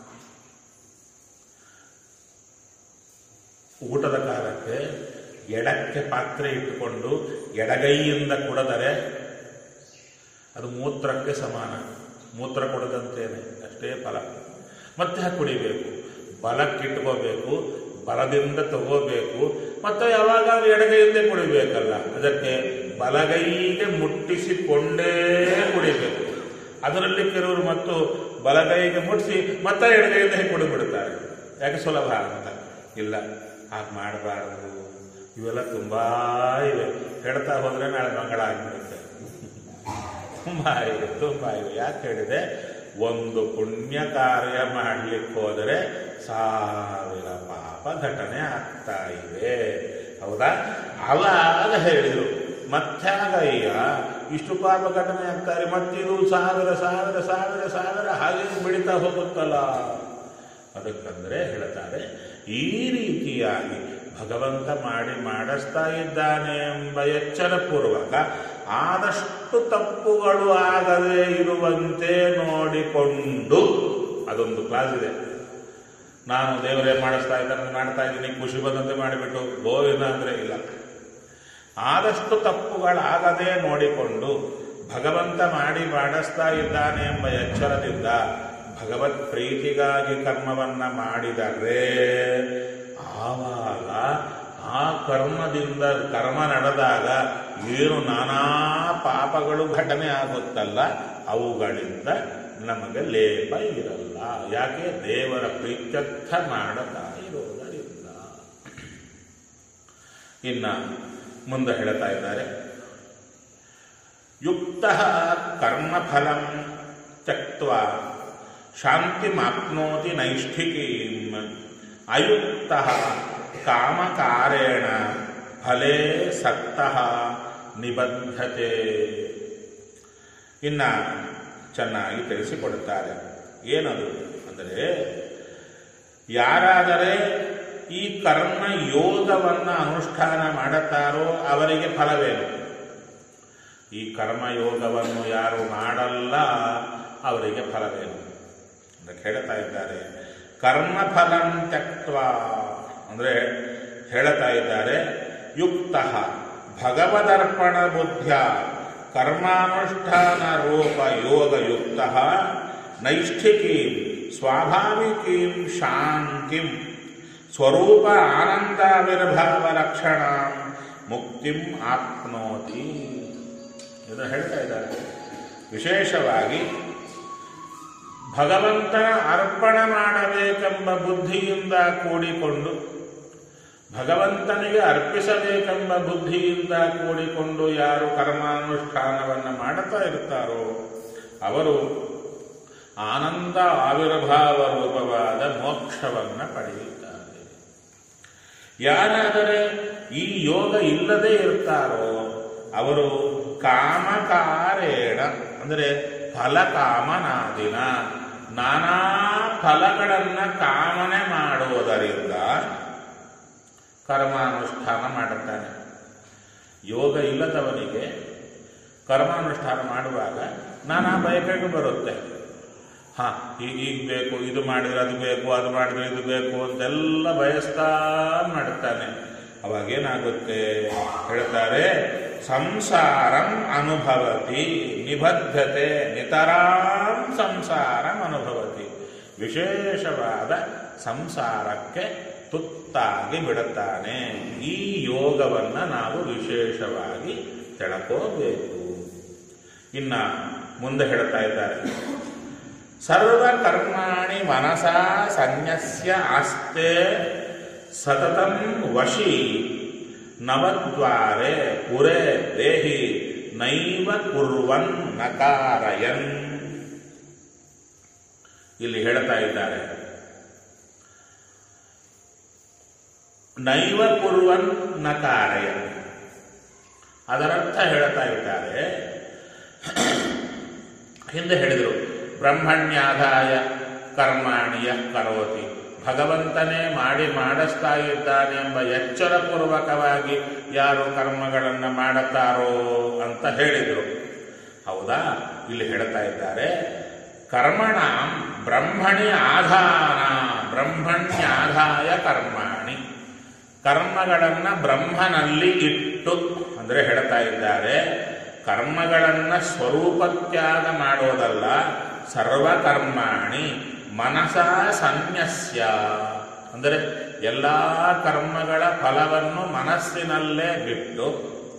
ಊಟದ ಕಾಲಕ್ಕೆ ಎಡಕ್ಕೆ ಪಾತ್ರೆ ಇಟ್ಟುಕೊಂಡು ಎಡಗೈಯಿಂದ ಕುಡದರೆ ಅದು ಮೂತ್ರಕ್ಕೆ ಸಮಾನ ಮೂತ್ರ ಕೊಡದಂತೇನೆ ಅಷ್ಟೇ ಫಲ ಮತ್ತೆ ಹಾಗೆ ಕುಡಿಬೇಕು ಬಲಕ್ಕೆ ಇಟ್ಕೋಬೇಕು ಬಲದಿಂದ ತಗೋಬೇಕು ಮತ್ತೆ ಯಾವಾಗ ಎಡಗೈಯಿಂದ ಕುಡಿಬೇಕಲ್ಲ ಅದಕ್ಕೆ ಬಲಗೈಗೆ ಮುಟ್ಟಿಸಿಕೊಂಡೇ ಕುಡಿಬೇಕು ಅದರಲ್ಲಿ ಕೆಲವರು ಮತ್ತು ಬಲಗೈಗೆ ಮುಟ್ಟಿಸಿ ಮತ್ತೆ ಎಡಗೈಯಿಂದ ಹೇಗೆ ಕುಡಿಬಿಡ್ತಾರೆ ಯಾಕೆ ಸುಲಭ ಅಂತ ಇಲ್ಲ ಹಾಗೆ ಮಾಡಬಾರದು ಇವೆಲ್ಲ ತುಂಬಾ ಇವೆ ಹೇಳ್ತಾ ಹೋದ್ರೆ ನಾಳೆ ಮಂಗಳ ಆಗಿಬಿಡುತ್ತೆ ತುಂಬಾ ಇವೆ ತುಂಬಾ ಇವೆ ಯಾಕೆ ಹೇಳಿದೆ ಒಂದು ಪುಣ್ಯ ಕಾರ್ಯ ಮಾಡ್ಲಿಕ್ಕೆ ಹೋದರೆ ಸಾವಿರ ಪಾಪ ಘಟನೆ ಆಗ್ತಾ ಇವೆ ಹೌದಾ ಅವಾಗ ಹೇಳಿದ್ರು ಮತ್ತಾಗಯ್ಯ ಇಷ್ಟು ಪಾಪ ಘಟನೆ ಆಗ್ತಾರೆ ಮತ್ತಿದು ಸಾವಿರ ಸಾವಿರ ಸಾವಿರ ಸಾವಿರ ಹಾಗೆ ಬಿಡಿತಾ ಹೋಗುತ್ತಲ್ಲ ಅದಕ್ಕಂದ್ರೆ ಹೇಳ್ತಾರೆ ಈ ರೀತಿಯಾಗಿ ಭಗವಂತ ಮಾಡಿ ಮಾಡಿಸ್ತಾ ಇದ್ದಾನೆ ಎಂಬ ಎಚ್ಚರಪೂರ್ವಕ ಆದಷ್ಟು ತಪ್ಪುಗಳು ಆಗದೇ ಇರುವಂತೆ ನೋಡಿಕೊಂಡು ಅದೊಂದು ಕ್ಲಾಸ್ ಇದೆ ನಾನು ದೇವರೇ ಮಾಡಿಸ್ತಾ ಇದ್ದಾನೆ ಮಾಡ್ತಾ ಇದ್ದೀನಿ ಖುಷಿ ಬಂದಂತೆ ಮಾಡಿಬಿಟ್ಟು ಗೋವಿಂದ ಅಂದ್ರೆ ಇಲ್ಲ ಆದಷ್ಟು ತಪ್ಪುಗಳಾಗದೆ ನೋಡಿಕೊಂಡು ಭಗವಂತ ಮಾಡಿ ಮಾಡಿಸ್ತಾ ಇದ್ದಾನೆ ಎಂಬ ಎಚ್ಚರದಿಂದ ಭಗವತ್ ಪ್ರೀತಿಗಾಗಿ ಕರ್ಮವನ್ನ ಮಾಡಿದರೆ ಆವಾಗ ಆ ಕರ್ಮದಿಂದ ಕರ್ಮ ನಡೆದಾಗ ಏನು ನಾನಾ ಪಾಪಗಳು ಘಟನೆ ಆಗುತ್ತಲ್ಲ ಅವುಗಳಿಂದ ನಮಗೆ ಲೇಪ ಇರಲ್ಲ ಯಾಕೆ ದೇವರ ಪ್ರೀತ್ಯರ್ಥ ಮಾಡತಾ ಇರೋದರಿಂದ ಇನ್ನ ಮುಂದೆ ಹೇಳ್ತಾ ಇದ್ದಾರೆ ಯುಕ್ತ ಕರ್ಮಫಲಂ ತ್ಯಕ್ವ ಶಾಂತಿಮಾಪ್ನೋತಿ ನೈಷ್ಠಿಕೀಂ ಅಯುಕ್ತ ಕಾಮಕಾರೇಣ ಫಲೇ ಸಕ್ತ ನಿಬದ್ಧತೆ ಇನ್ನ ಚೆನ್ನಾಗಿ ತಿಳಿಸಿಕೊಡುತ್ತಾರೆ ಏನದು ಅಂದರೆ ಯಾರಾದರೆ ಈ ಕರ್ಮ ಯೋಗವನ್ನ ಅನುಷ್ಠಾನ ಮಾಡುತ್ತಾರೋ ಅವರಿಗೆ ಫಲವೇನು ಈ ಕರ್ಮಯೋಗವನ್ನು ಯಾರು ಮಾಡಲ್ಲ ಅವರಿಗೆ ಫಲವೇನು ಅಂತ ಹೇಳ್ತಾ ಇದ್ದಾರೆ ಕರ್ಮಫಲಂ ತ್ಯಕ್ವ ಅಂದರೆ ಹೇಳ್ತಾ ಇದ್ದಾರೆ ಯುಕ್ತ ಭಗವದರ್ಪಣ ಬುದ್ಧ್ಯ ಕರ್ಮಾನುಷ್ಠಾನ ರೂಪ ಯೋಗಯುಕ್ತ ನೈಷ್ಠಿಕೀಂ ಸ್ವಾಭಾವಿಕೀಂ ಶಾಂತಿಂ ಸ್ವರೂಪ ಆನಂದಾವಿರ್ಭಾವ ಲಕ್ಷಣ ಮುಕ್ತಿಂ ಆಪ್ನೋತಿ ಇದನ್ನು ಹೇಳ್ತಾ ಇದ್ದಾರೆ ವಿಶೇಷವಾಗಿ ಭಗವಂತನ ಅರ್ಪಣೆ ಮಾಡಬೇಕೆಂಬ ಬುದ್ಧಿಯಿಂದ ಕೂಡಿಕೊಂಡು ಭಗವಂತನಿಗೆ ಅರ್ಪಿಸಬೇಕೆಂಬ ಬುದ್ಧಿಯಿಂದ ಕೂಡಿಕೊಂಡು ಯಾರು ಕರ್ಮಾನುಷ್ಠಾನವನ್ನು ಮಾಡುತ್ತಾ ಇರ್ತಾರೋ ಅವರು ಆನಂದ ಆವಿರ್ಭಾವ ರೂಪವಾದ ಮೋಕ್ಷವನ್ನು ಪಡೆಯುತ್ತಾರೆ ಯಾರಾದರೆ ಈ ಯೋಗ ಇಲ್ಲದೆ ಇರ್ತಾರೋ ಅವರು ಕಾಮಕಾರೇಣ ಅಂದರೆ ಫಲಕಾಮನಾದಿನ ನಾನಾ ಫಲಗಳನ್ನು ಕಾಮನೆ ಮಾಡುವುದರಿಂದ ಕರ್ಮಾನುಷ್ಠಾನ ಮಾಡುತ್ತಾನೆ ಯೋಗ ಇಲ್ಲದವನಿಗೆ ಕರ್ಮಾನುಷ್ಠಾನ ಮಾಡುವಾಗ ನಾನಾ ಬಯಕೆಗಳು ಬರುತ್ತೆ ಹಾ ಈಗ ಈಗ ಬೇಕು ಇದು ಮಾಡಿದ್ರೆ ಅದು ಬೇಕು ಅದು ಮಾಡಿದ್ರೆ ಇದು ಬೇಕು ಅಂತೆಲ್ಲ ಬಯಸ್ತಾ ಮಾಡ್ತಾನೆ ಅವಾಗೇನಾಗುತ್ತೆ ಹೇಳ್ತಾರೆ ಸಂಸಾರಂ ಅನುಭವತಿ ನಿಬದ್ಧತೆ ನಿತರಾಂ ಸಂಸಾರಂ ಅನುಭವತಿ ವಿಶೇಷವಾದ ಸಂಸಾರಕ್ಕೆ ತುತ್ತಾಗಿ ಬಿಡುತ್ತಾನೆ ಈ ಯೋಗವನ್ನು ನಾವು ವಿಶೇಷವಾಗಿ ತಿಳ್ಕೋಬೇಕು ಇನ್ನ ಮುಂದೆ ಹೇಳ್ತಾ ಇದ್ದಾರೆ ಸರ್ವಕರ್ಮಾಣಿ ಮನಸಾ ಸನ್ಯಸ್ಯ ಆಸ್ತೆ ಸತತಂ ವಶಿ ನವದ್ವಾರೆ ಪುರೇ ದೇಹಿ ನೈವ ಕುರ್ವನ್ ನಕಾರಯನ್ ಇಲ್ಲಿ ಹೇಳ್ತಾ ಇದ್ದಾರೆ ನೈವ ಕುರ್ವನ್ ನಕಾರಯನ್ ಅದರರ್ಥ ಹೇಳ್ತಾ ಇದ್ದಾರೆ ಹಿಂದೆ ಹೇಳಿದರು ಬ್ರಹ್ಮಣ್ಯಾದಾಯ ಕರ್ಮಾಣಿಯ ಕರೋತಿ ಭಗವಂತನೇ ಮಾಡಿ ಮಾಡಿಸ್ತಾ ಇದ್ದಾನೆ ಎಂಬ ಎಚ್ಚರಪೂರ್ವಕವಾಗಿ ಯಾರು ಕರ್ಮಗಳನ್ನು ಮಾಡುತ್ತಾರೋ ಅಂತ ಹೇಳಿದರು ಹೌದಾ ಇಲ್ಲಿ ಹೇಳ್ತಾ ಇದ್ದಾರೆ ಕರ್ಮಣ ಬ್ರಹ್ಮಣಿ ಆಧಾನ ಬ್ರಹ್ಮಣ್ಯಾಧಾಯ ಕರ್ಮಾಣಿ ಕರ್ಮಗಳನ್ನು ಬ್ರಹ್ಮನಲ್ಲಿ ಇಟ್ಟು ಅಂದರೆ ಹೇಳ್ತಾ ಇದ್ದಾರೆ ಕರ್ಮಗಳನ್ನ ಸ್ವರೂಪತ್ಯಾಗ ಮಾಡೋದಲ್ಲ ಸರ್ವಕರ್ಮಾಣಿ ಮನಸ ಸನ್ಯಸ್ಯ ಅಂದರೆ ಎಲ್ಲ ಕರ್ಮಗಳ ಫಲವನ್ನು ಮನಸ್ಸಿನಲ್ಲೇ ಬಿಟ್ಟು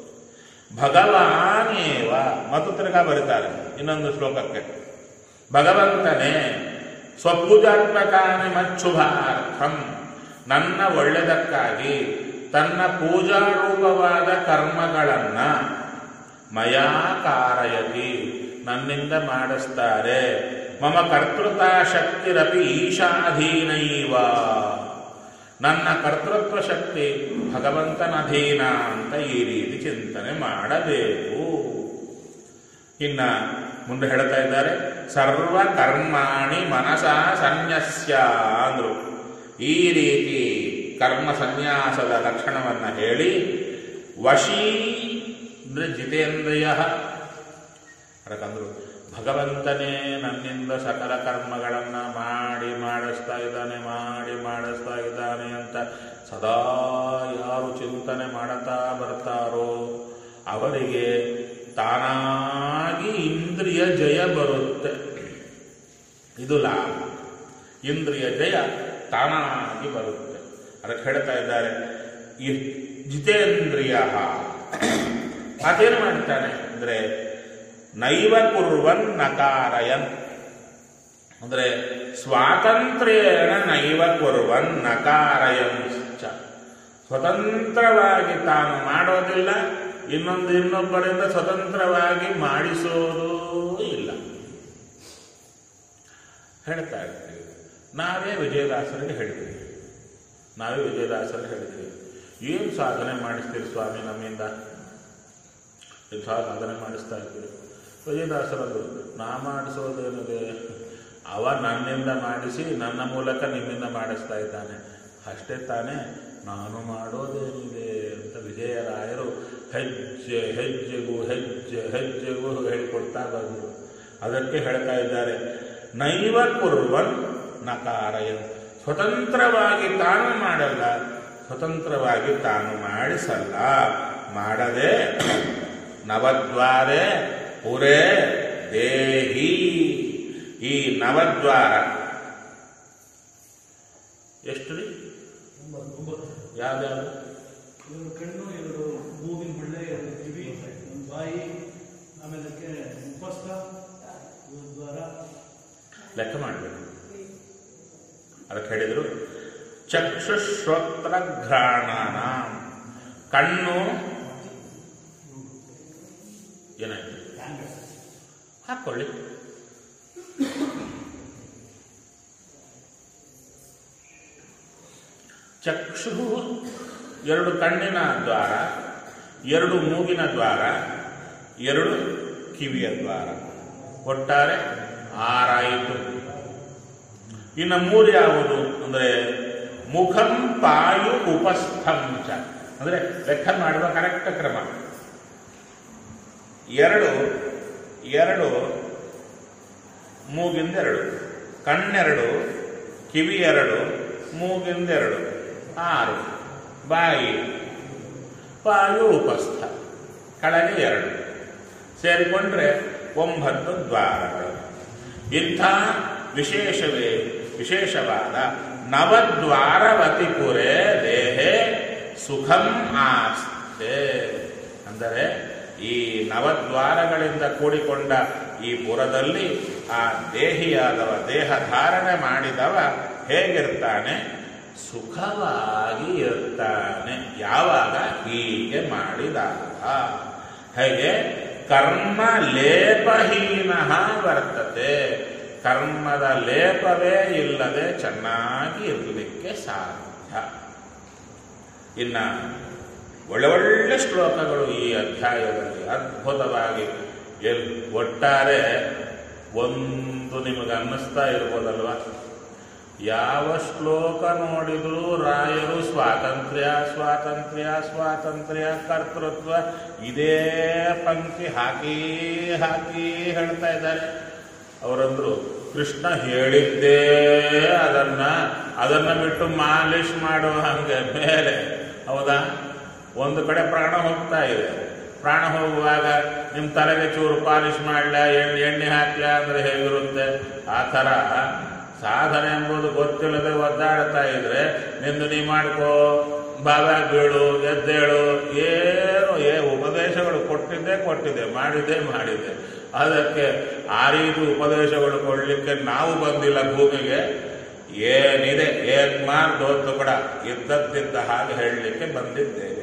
ಭಗವಾನೇವ ಮತ್ತು ತಿರ್ಗಾ ಬರೀತಾರೆ ಇನ್ನೊಂದು ಶ್ಲೋಕಕ್ಕೆ ಭಗವಂತನೇ ಸ್ವಪೂಜಾತ್ಮಕಾನಿ ಮಚ್ಚುಭಾರ್ಥಂ ನನ್ನ ಒಳ್ಳೆದಕ್ಕಾಗಿ ತನ್ನ ಪೂಜಾರೂಪವಾದ ಕರ್ಮಗಳನ್ನ ಮಯಾ ಕಾರಯತಿ ನನ್ನಿಂದ ಮಾಡಿಸ್ತಾರೆ ಮಮ ಕರ್ತೃತಾ ಶಕ್ತಿರಪಿ ಈಶಾಧೀನೈವ ನನ್ನ ಕರ್ತೃತ್ವ ಶಕ್ತಿ ಭಗವಂತನ ಅಧೀನ ಅಂತ ಈ ರೀತಿ ಚಿಂತನೆ ಮಾಡಬೇಕು ಇನ್ನ ಮುಂದೆ ಹೇಳ್ತಾ ಇದ್ದಾರೆ ಸರ್ವ ಕರ್ಮಾಣಿ ಮನಸ ಸನ್ಯಸ್ಯ ಅಂದ್ರು ಈ ರೀತಿ ಕರ್ಮ ಸನ್ಯಾಸದ ಲಕ್ಷಣವನ್ನ ಹೇಳಿ ವಶೀ ಅಂದ್ರೆ ಜಿತೇಂದ್ರಿಯ ಅದಕ್ಕಂದ್ರು ಭಗವಂತನೇ ನನ್ನಿಂದ ಸಕಲ ಕರ್ಮಗಳನ್ನು ಮಾಡಿ ಮಾಡಿಸ್ತಾ ಇದ್ದಾನೆ ಮಾಡಿ ಮಾಡಿಸ್ತಾ ಇದ್ದಾನೆ ಅಂತ ಸದಾ ಯಾರು ಚಿಂತನೆ ಮಾಡುತ್ತಾ ಬರ್ತಾರೋ ಅವರಿಗೆ ತಾನಾಗಿ ಇಂದ್ರಿಯ ಜಯ ಬರುತ್ತೆ ಇದು ಲಾಭ ಇಂದ್ರಿಯ ಜಯ ತಾನಾಗಿ ಬರುತ್ತೆ ಅದಕ್ಕೆ ಹೇಳ್ತಾ ಇದ್ದಾರೆ ಈ ಜಿತೇಂದ್ರಿಯ ಅದೇನು ಮಾಡ್ತಾನೆ ಅಂದ್ರೆ ನೈವ ಕುರ್ವನ್ ನಕಾರಯನ್ ಅಂದ್ರೆ ಸ್ವಾತಂತ್ರ್ಯೇಣ ನೈವ ಕುರ್ವನ್ ನಕಾರಯನ್ ಚ ಸ್ವತಂತ್ರವಾಗಿ ತಾನು ಮಾಡೋದಿಲ್ಲ ಇನ್ನೊಂದು ಇನ್ನೊಬ್ಬರಿಂದ ಸ್ವತಂತ್ರವಾಗಿ ಮಾಡಿಸೋದೂ ಇಲ್ಲ ಹೇಳ್ತಾ ಇರ್ತೀವಿ ನಾವೇ ವಿಜಯದಾಸರಿಗೆ ಹೇಳ್ತೀವಿ ನಾವೇ ವಿಜಯದಾಸರಿಗೆ ಹೇಳ್ತೀವಿ ಏನು ಸಾಧನೆ ಮಾಡಿಸ್ತೀರಿ ಸ್ವಾಮಿ ನಮ್ಮಿಂದ ಇಂಥ ಸಾಧನೆ ಮಾಡಿಸ್ತಾ ಇದ್ದೀರಿ ವಿಜಯದಾಸರದು ನಾ ಮಾಡಿಸೋದೇನಿದೆ ಅವ ನನ್ನಿಂದ ಮಾಡಿಸಿ ನನ್ನ ಮೂಲಕ ನಿಮ್ಮಿಂದ ಮಾಡಿಸ್ತಾ ಇದ್ದಾನೆ ಅಷ್ಟೇ ತಾನೇ ನಾನು ಮಾಡೋದೇನಿದೆ ಅಂತ ವಿಜಯರಾಯರು ಹೆಜ್ಜೆ ಹೆಜ್ಜೆಗೂ ಹೆಜ್ಜೆ ಹೆಜ್ಜೆಗೂ ಹೇಳಿಕೊಡ್ತಾ ಬಂದರು ಅದಕ್ಕೆ ಹೇಳ್ತಾ ಇದ್ದಾರೆ ನೈವ ಕುರ್ವನ್ ನಕಾರಯ ಸ್ವತಂತ್ರವಾಗಿ ತಾನು ಮಾಡಲ್ಲ ಸ್ವತಂತ್ರವಾಗಿ ತಾನು ಮಾಡಿಸಲ್ಲ ಮಾಡದೆ ನವದ್ವಾರೆ ಪುರೇ ದೇಹಿ ಈ ನವದ್ವಾರ ಎಷ್ಟು ರೀ ಯಾವ್ಯಾವ ಎರಡು ಕಣ್ಣು ಎರಡು ಮೂಗಿನ ಬಳ್ಳೆ ಎರಡು ಕಿವಿ ಒಂದು ಬಾಯಿ ಆಮೇಲೆ ಉಪಸ್ಥ ಒಂದು ದ್ವಾರ ಲೆಕ್ಕ ಮಾಡಬೇಕು ಅದಕ್ಕೆ ಹೇಳಿದರು ಚಕ್ಷುಶ್ರೋತ್ರ ಘ್ರಾಣಾನ ಕಣ್ಣು ಏನಾಯ್ತು ಹಾಕೊಳ್ಳಿ ಚಕ್ಷು ಎರಡು ಕಣ್ಣಿನ ದ್ವಾರ ಎರಡು ಮೂಗಿನ ದ್ವಾರ ಎರಡು ಕಿವಿಯ ದ್ವಾರ ಒಟ್ಟಾರೆ ಆರಾಯಿತು ಇನ್ನು ಮೂರು ಯಾವುದು ಅಂದರೆ ಮುಖಂ ಪಾಯು ಉಪಸ್ಥಂ ಚ ಅಂದರೆ ಲೆಕ್ಕ ಮಾಡುವ ಕರೆಕ್ಟ್ ಕ್ರಮ ಎರಡು ಎರಡು ಮೂಗಿಂದೆರಡು ಕಣ್ಣೆರಡು ಕಿವಿ ಎರಡು ಮೂಗಿಂದೆರಡು ಆರು ಬಾಯಿ ಪಾಯು ಉಪಸ್ಥ ಕೆಳಗೆ ಎರಡು ಸೇರಿಕೊಂಡ್ರೆ ಒಂಬತ್ತು ದ್ವಾರಗಳು ಇಂಥ ವಿಶೇಷವೇ ವಿಶೇಷವಾದ ನವದ್ವಾರವತಿಪುರೇ ದೇಹೇ ಸುಖಂ ಆಸ್ತೆ ಅಂದರೆ ಈ ನವದ್ವಾರಗಳಿಂದ ಕೂಡಿಕೊಂಡ ಈ ಪುರದಲ್ಲಿ ಆ ದೇಹಿಯಾದವ ದೇಹ ಧಾರಣೆ ಮಾಡಿದವ ಹೇಗಿರ್ತಾನೆ ಸುಖವಾಗಿ ಇರ್ತಾನೆ ಯಾವಾಗ ಹೀಗೆ ಮಾಡಿದಾಗ ಹೇಗೆ ಕರ್ಮ ಲೇಪಹೀನ ವರ್ತತೆ ಕರ್ಮದ ಲೇಪವೇ ಇಲ್ಲದೆ ಚೆನ್ನಾಗಿ ಇರಲಿಕ್ಕೆ ಸಾಧ್ಯ ಇನ್ನ ಒಳ್ಳೆ ಒಳ್ಳೆ ಶ್ಲೋಕಗಳು ಈ ಅಧ್ಯಾಯದಲ್ಲಿ ಅದ್ಭುತವಾಗಿ ಎಲ್ ಒಟ್ಟಾರೆ ಒಂದು ನಿಮಗೆ ಅನ್ನಿಸ್ತಾ ಇರ್ಬೋದಲ್ವಾ ಯಾವ ಶ್ಲೋಕ ನೋಡಿದರೂ ರಾಯರು ಸ್ವಾತಂತ್ರ್ಯ ಸ್ವಾತಂತ್ರ್ಯ ಸ್ವಾತಂತ್ರ್ಯ ಕರ್ತೃತ್ವ ಇದೇ ಪಂಕ್ತಿ ಹಾಕಿ ಹಾಕಿ ಹೇಳ್ತಾ ಇದ್ದಾರೆ ಅವರಂದ್ರು ಕೃಷ್ಣ ಹೇಳಿದ್ದೇ ಅದನ್ನ ಅದನ್ನ ಬಿಟ್ಟು ಮಾಲಿಶ್ ಮಾಡುವ ಹಂಗೆ ಮೇಲೆ ಹೌದಾ ಒಂದು ಕಡೆ ಪ್ರಾಣ ಹೋಗ್ತಾ ಇದೆ ಪ್ರಾಣ ಹೋಗುವಾಗ ನಿಮ್ಮ ತಲೆಗೆ ಚೂರು ಪಾಲಿಶ್ ಮಾಡ್ಲ ಎಣ್ಣೆ ಎಣ್ಣೆ ಹಾಕ್ಲ ಅಂದ್ರೆ ಹೇಗಿರುತ್ತೆ ಆ ಥರ ಸಾಧನೆ ಎಂಬುದು ಗೊತ್ತಿಲ್ಲದೆ ಒದ್ದಾಡ್ತಾ ಇದ್ರೆ ನಿಂದು ನೀ ಮಾಡ್ಕೋ ಬಾಬಾ ಬೀಳು ಎದ್ದೇಳು ಏನು ಏ ಉಪದೇಶಗಳು ಕೊಟ್ಟಿದ್ದೆ ಕೊಟ್ಟಿದೆ ಮಾಡಿದ್ದೆ ಮಾಡಿದೆ ಅದಕ್ಕೆ ಆ ರೀತಿ ಉಪದೇಶಗಳು ಕೊಡಲಿಕ್ಕೆ ನಾವು ಬಂದಿಲ್ಲ ಭೂಮಿಗೆ ಏನಿದೆ ಏನ್ ಮಾರ್ದೋತ್ತು ಕೂಡ ಇದ್ದದ್ದಿದ್ದ ಹಾಗೆ ಹೇಳಲಿಕ್ಕೆ ಬಂದಿದ್ದೇವೆ